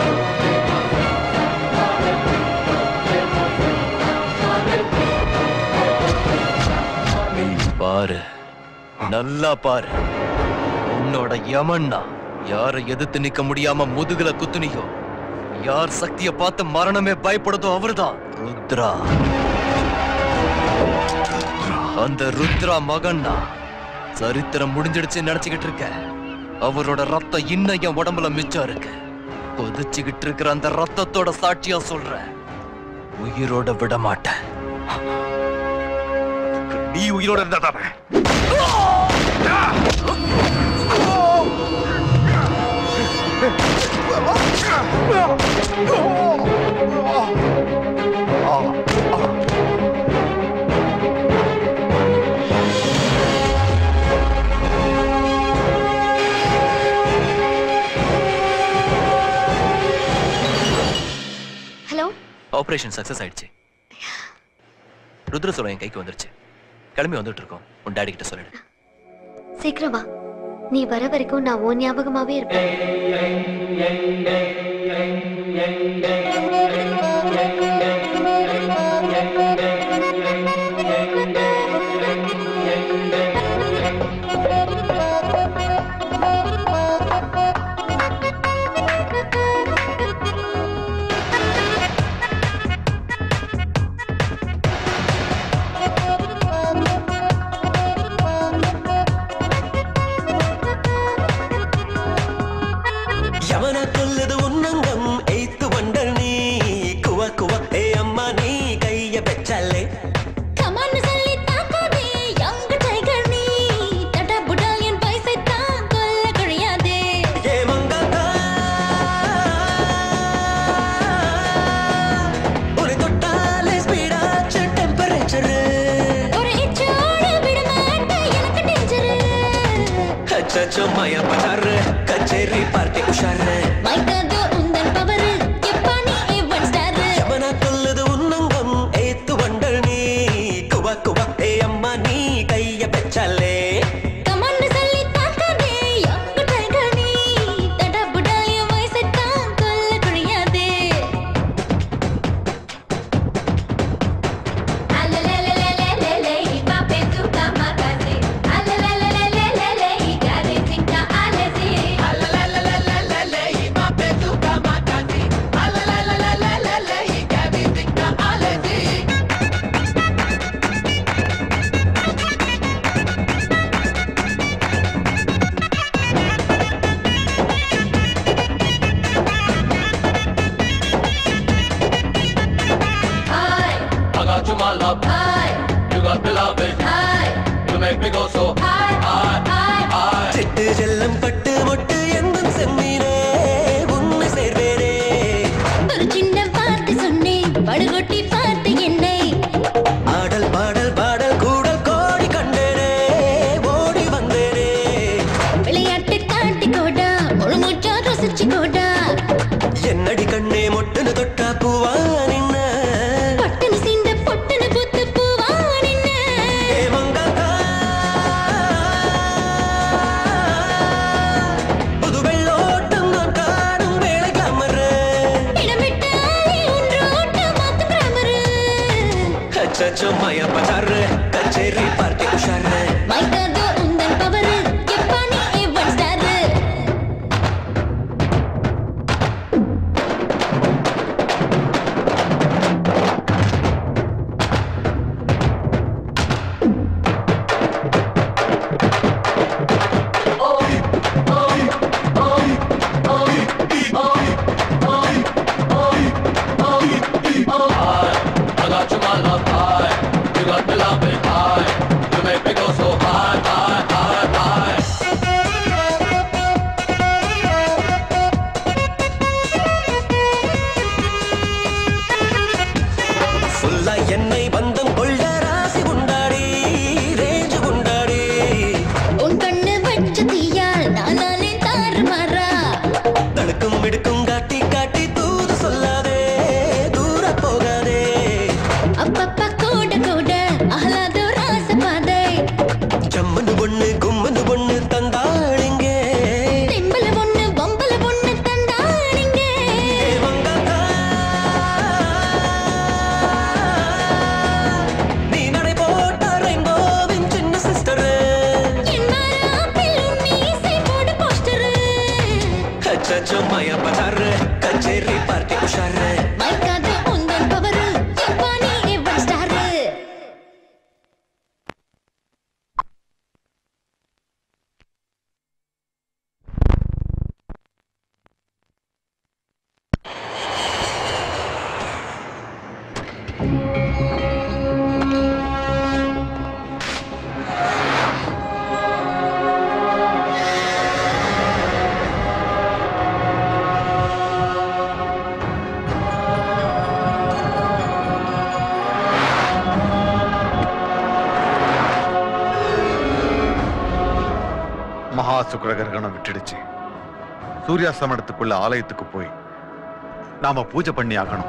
பாரு நல்லா பாரு உன்னோட யமன்னா யாரை எதிர்த்து நிக்க முடியாம முதுகுல குத்துனியோ யார் சக்திய பார்த்து மரணமே பயப்படுதோ அவர்தான் ருத்ரா அந்த ருத்ரா மகன்னா சரித்திரம் முடிஞ்சிடுச்சு நினைச்சுக்கிட்டு இருக்க அவரோட ரத்தம் இன்னும் என் உடம்புல மிச்சம் இருக்கு கொதிச்சுக்கிட்டு இருக்கிற அந்த ரத்தத்தோட சாட்சியா சொல்றேன் உயிரோட விட மாட்டேன் நீ உயிரோட இருந்தா தானே ஹலோ ஆபரேஷன் சக்சஸ் ஆயிடுச்சு ருத்ரசோலம் என் கைக்கு வந்துருச்சு கிளம்பி வந்துட்டு இருக்கோம் உன் டாடி கிட்ட சொல்லிடு சீக்கிரம் வா நீ வர வரைக்கும் நான் உன் ஞாபகமாவே இருப்பேன் சச்சோ மாயா பஜார் கச்சேரி பார்ட்டி உஷார் மைக்காதோ உந்தன் பவரு எப்பா நீ ஏவன் ஸ்டார் யமனா கொல்லுது உன்னங்கம் ஏத்து வண்டல் நீ குவா குவா ஏ அம்மா நீ கைய பெச்சாலே கமான்னு சொல்லி தாக்காதே யங்கு டைகர் நீ தடபுடாய வயசத்தான் கொல்ல குழியாதே அலலலலலலலே பாப்பே துக்கா மகாசே அலலலலலலலே இகாரே சிங்கா அலசே அலலலலலலலே பாப்பே துக்கா மகாசே அலலலலலலலே இகாரே சிங்கா அலசே I got you, my love. You got me loving. You make me go so high, high, high. சிட்டு செல்லம் பட்டு மொட்டு எந்த செம்மீனே உன்னை சேர்வேனே ஒரு சின்ன வார்த்தை சொன்னேன் படுகொட்டி பார்த்து என்னை ஆடல் பாடல் பாடல் கூடல் கோடி கண்டேனே ஓடி வந்தேனே விளையாட்டு காட்டி கோடா முழு மூச்சா ரசிச்சு கோடா என்னடி கண்ணே மொட்டுன்னு தொட்டா பூவா நின்ன பட்டுன்னு சீந்த பொட்டுன்னு புத்து பூவா நின்ன புது வெள்ளோட்டம் நான் காணும் வேலை கிளம்புற இடமிட்டு ஆளி ஒன்று ஓட்ட மாத்து கிராமரு சச்சோ மாயா பஜார் கச்சேரி பார்ட்டி உஷார் மைக்காதோ உந்தன் பவரு எப்பா நீ ஏவன் star I got you, my love. High. You got me loving. High. You make me go so high, high, high, high. ஃபுல்லா என்னை பந்தம் கொள்ள ராசி உண்டாடி ரேஞ்சு உண்டாடி உன் கண்ணு வச்ச தீயால் நானாலே தாறுமாறா தடுக்கும் விடுக்கும் காட்டி காட்டி தூது சொல்லாதே தூர போகாதே அப்பப்பா கூட கூட ஆஹ்லாதோ ராசபாதை ஜம்மனு பொண்ணு கும்மனு பொண்ணு தந்தாளிங்க திம்பல பொண்ணு பொம்பல பொண்ணு தந்தானிங்க நீ நடை போட்ட ரெயின்போவின் சின்ன சிஸ்டர் என் மாறாப்பில் உன் மீசை போடு போஸ்டரு சச்சோ மாயா பஜார் கச்சேரி பார்ட்டி உஷார் மைக்காதோ உந்தன் பவரு எப்பா நீ ஏவன் ஸ்டார் மகா சுக்கிர கிரகணம் விட்டுடுச்சு சூரியாஸ்தமனத்துக்குள்ள ஆலயத்துக்கு போய் நாம பூஜை பண்ணி ஆகணும்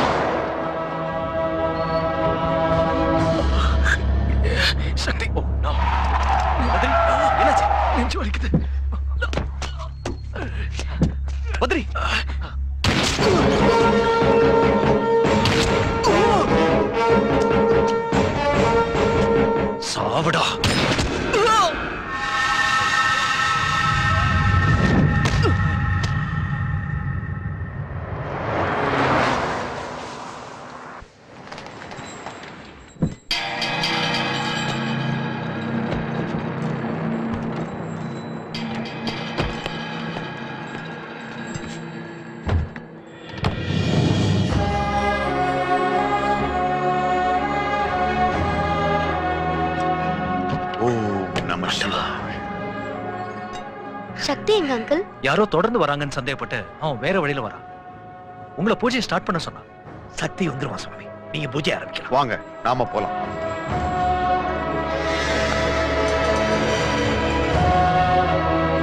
சக்தி ஓ நோ பத்ரி என்னாச்சு நெஞ்சு வலிக்குது பத்ரி சாவடா ஓம் நம சிவாய சக்தி எங்க அங்கிள் யாரோ தொடர்ந்து வராங்கன்னு சந்தேகப்பட்டு அவன் வேற வழியில வரான் உங்களை பூஜையை ஸ்டார்ட் பண்ண சொன்னான் சக்தி வந்துருமா சுவாமி நீங்க பூஜை ஆரம்பிக்கலாம் வாங்க நாம போலாம் ஆ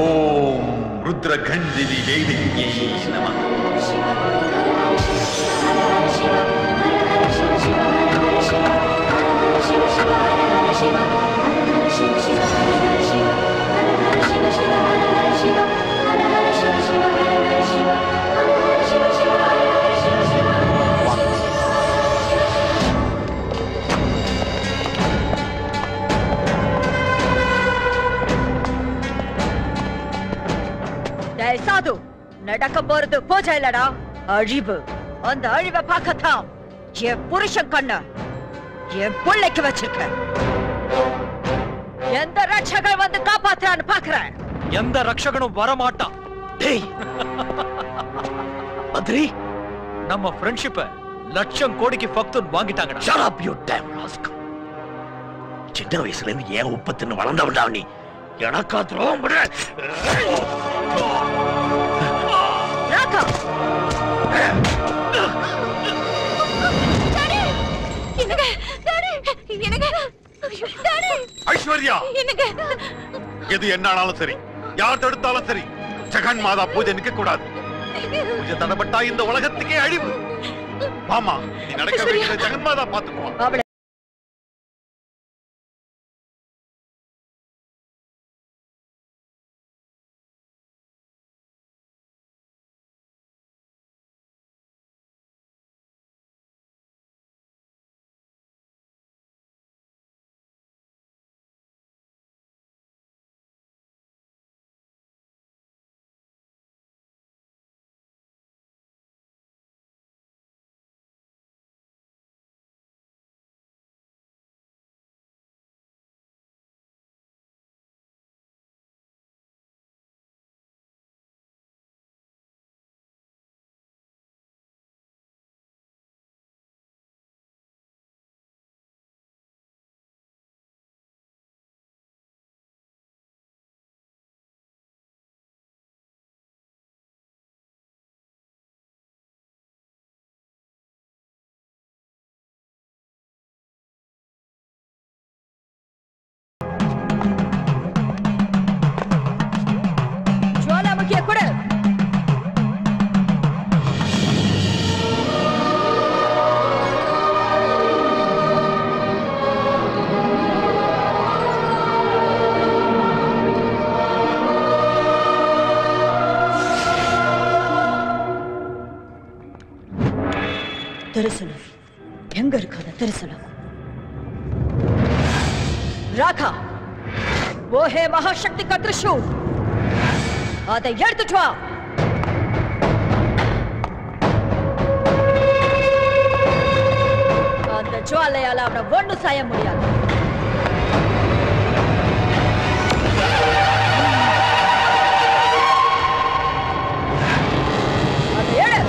ஓம் ருத்ரகஞ்சிதி தேவியை நம டேய் சாது நடக்க போறது பூஜை இல்லடா அழிவு அந்த அழிவை பார்க்கத்தான் என் புருஷன் கண்ண என் பிள்ளைக்கு வச்சிருக்க எந்த ரட்சகர் வந்து காப்பாத்துறான்னு பாக்குறேன் எந்த ரக்ஷகனும் வரமாட்டான் டேய் மந்திரி நம்ம ஃப்ரெண்ட்ஷிப்ப லட்சம் கோடிக்கு ஃபக்துன் வாங்கிட்டாங்கடா Shut up, you damn rascal. சின்ன வயசுல இருந்து ஏன் உப்பு தின்னு வளர்ந்தவன்டா நீ எனக்கா துரோகம் பண்ற ராகா என்னங்க டாடி என்னங்க டாடி ஐஸ்வர்யா என்னங்க எது என்ன ஆனாலும் சரி யார் தடுத்தாலும் சரி ஜெகன் மாதா பூஜை நிக்க கூடாது பூஜை தடப்பட்டா இந்த உலகத்துக்கே அழிவு மாமா நீ நடக்க வேண்டிய ஜெகன் மாதா பாத்துக்குவான் அவளை ஜுவாலாமுகிய கொடு திருசனம் எங்க இருக்கு அந்த திருசனம் ராகா वो है महाशक्ति का त्रिशूल அதை எடுத்துட்டு வா அந்த ஜுவாலையால அவனை ஒண்ணு செய்ய முடியாது அதை எடு.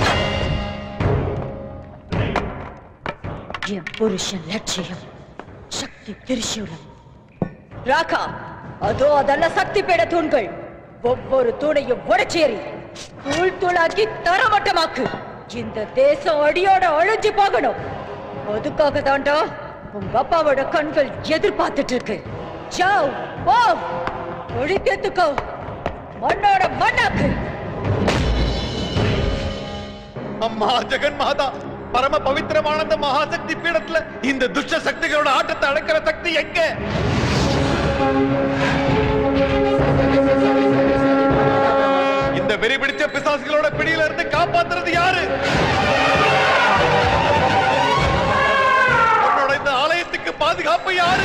என் புருஷன் லட்சியம் சக்தி திரிசூலம் ராகா அதோ அதெல்லாம் சக்தி பேட தூண்கள் ஒவ்வொரு தூணையும் உடைச்சேறி தூள் தூளாக்கி தரமட்டமாக்கு இந்த தேசம் அடியோட அழிஞ்சு போகணும் அதுக்காக தாண்டா உங்க அப்பாவோட கண்கள் எதிர்பார்த்துட்டு இருக்கு ஜாவ் போ ஒழிக்கத்துக்கோ மண்ணோட மண்ணாக்கு அம்மா ஜெகன் மாதா பரம பவித்திரமான அந்த மகாசக்தி பீடத்துல இந்த துஷ்ட சக்திகளோட ஆட்டத்தை அடக்கிற சக்தி எங்க இந்த வெறி பிடிச்ச பிசாசுகளோட பிடியில இருந்து காப்பாத்துறது யாரு உன்னோட இந்த ஆலயத்துக்கு பாதுகாப்பு யாரு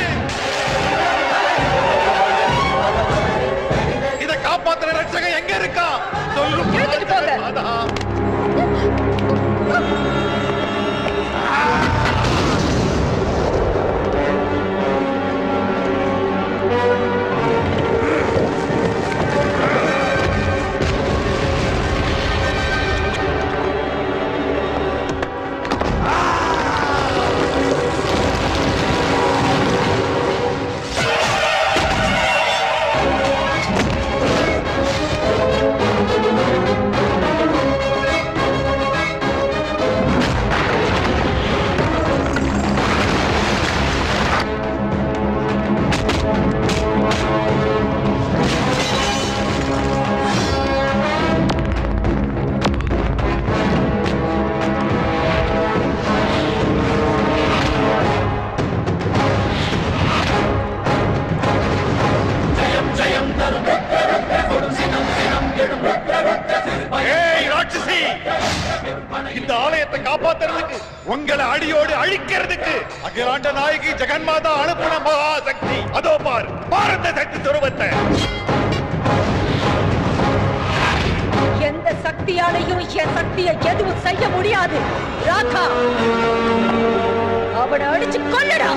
இத காப்பாத்துற ரட்சகன் எங்க இருக்கா சொல்லும் மாதா அழிக்கிறதுக்கு அகிலாண்ட நாயகி ஜெகன்மாதா அனுப்புன மகாசக்தி அதோ பார் பாரத சக்தி சுரூபத்தை எந்த சக்தியாலையும் என் சக்தியை எதுவும் செய்ய முடியாது ராதா அவனை அடிச்சு கொல்லுடா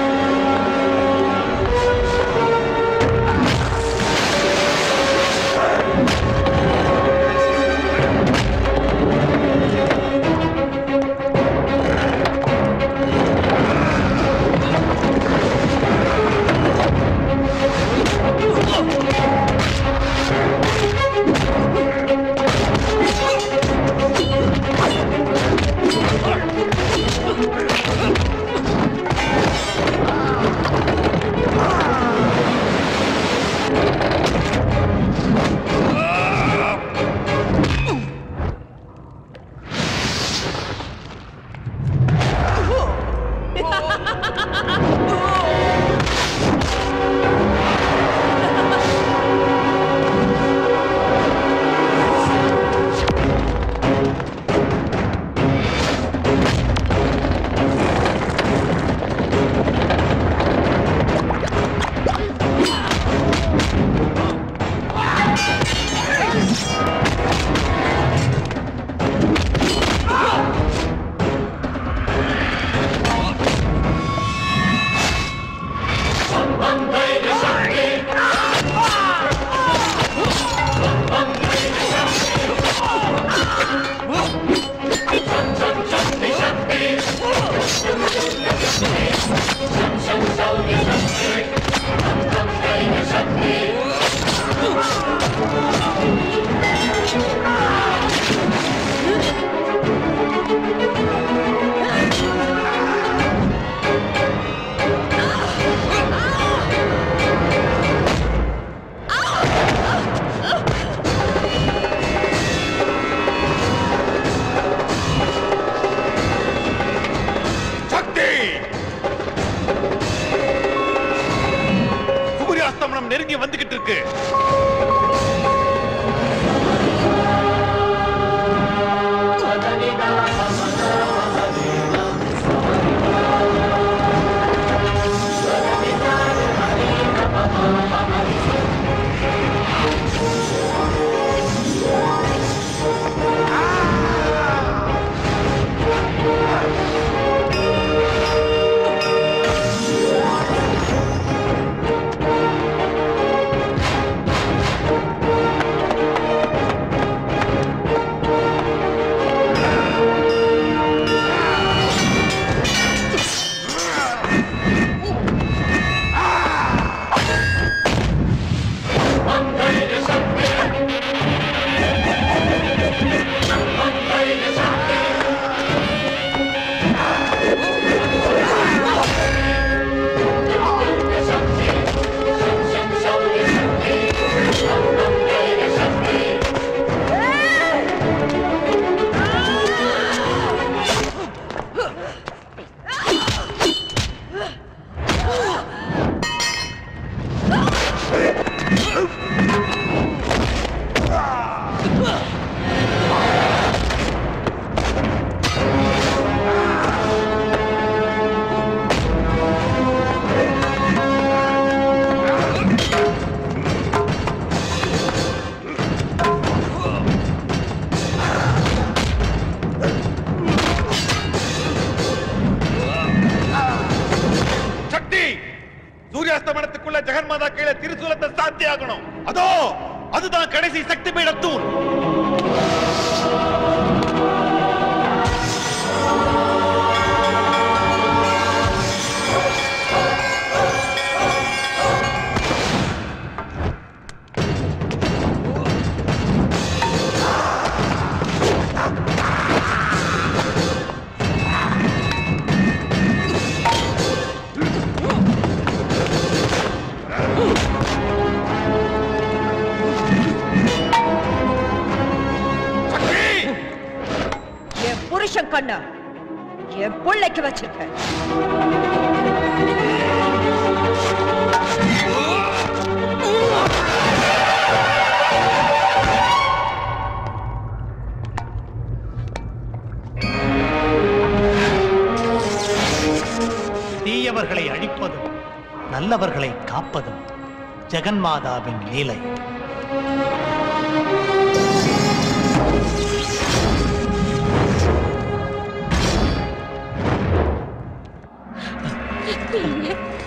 சக்தி சூரியாஸ்தமனம் நெருங்கி வந்துகிட்டு இருக்கு சக்தி சூரியாஸ்தமனத்துக்குள்ள ஜெகன்மாதா கீழே திருசூலத்தை சாத்தி ஆகணும் அதோ அதுதான் கடைசி சக்தி பீடத்தூண் என் புருஷன் கண்ண என் பிள்ளைக்கு வச்சிருக்கேன் Thank you. நல்லவர்களை காப்பதும் ஜெகன்மாதாவின் லீலை நீங்க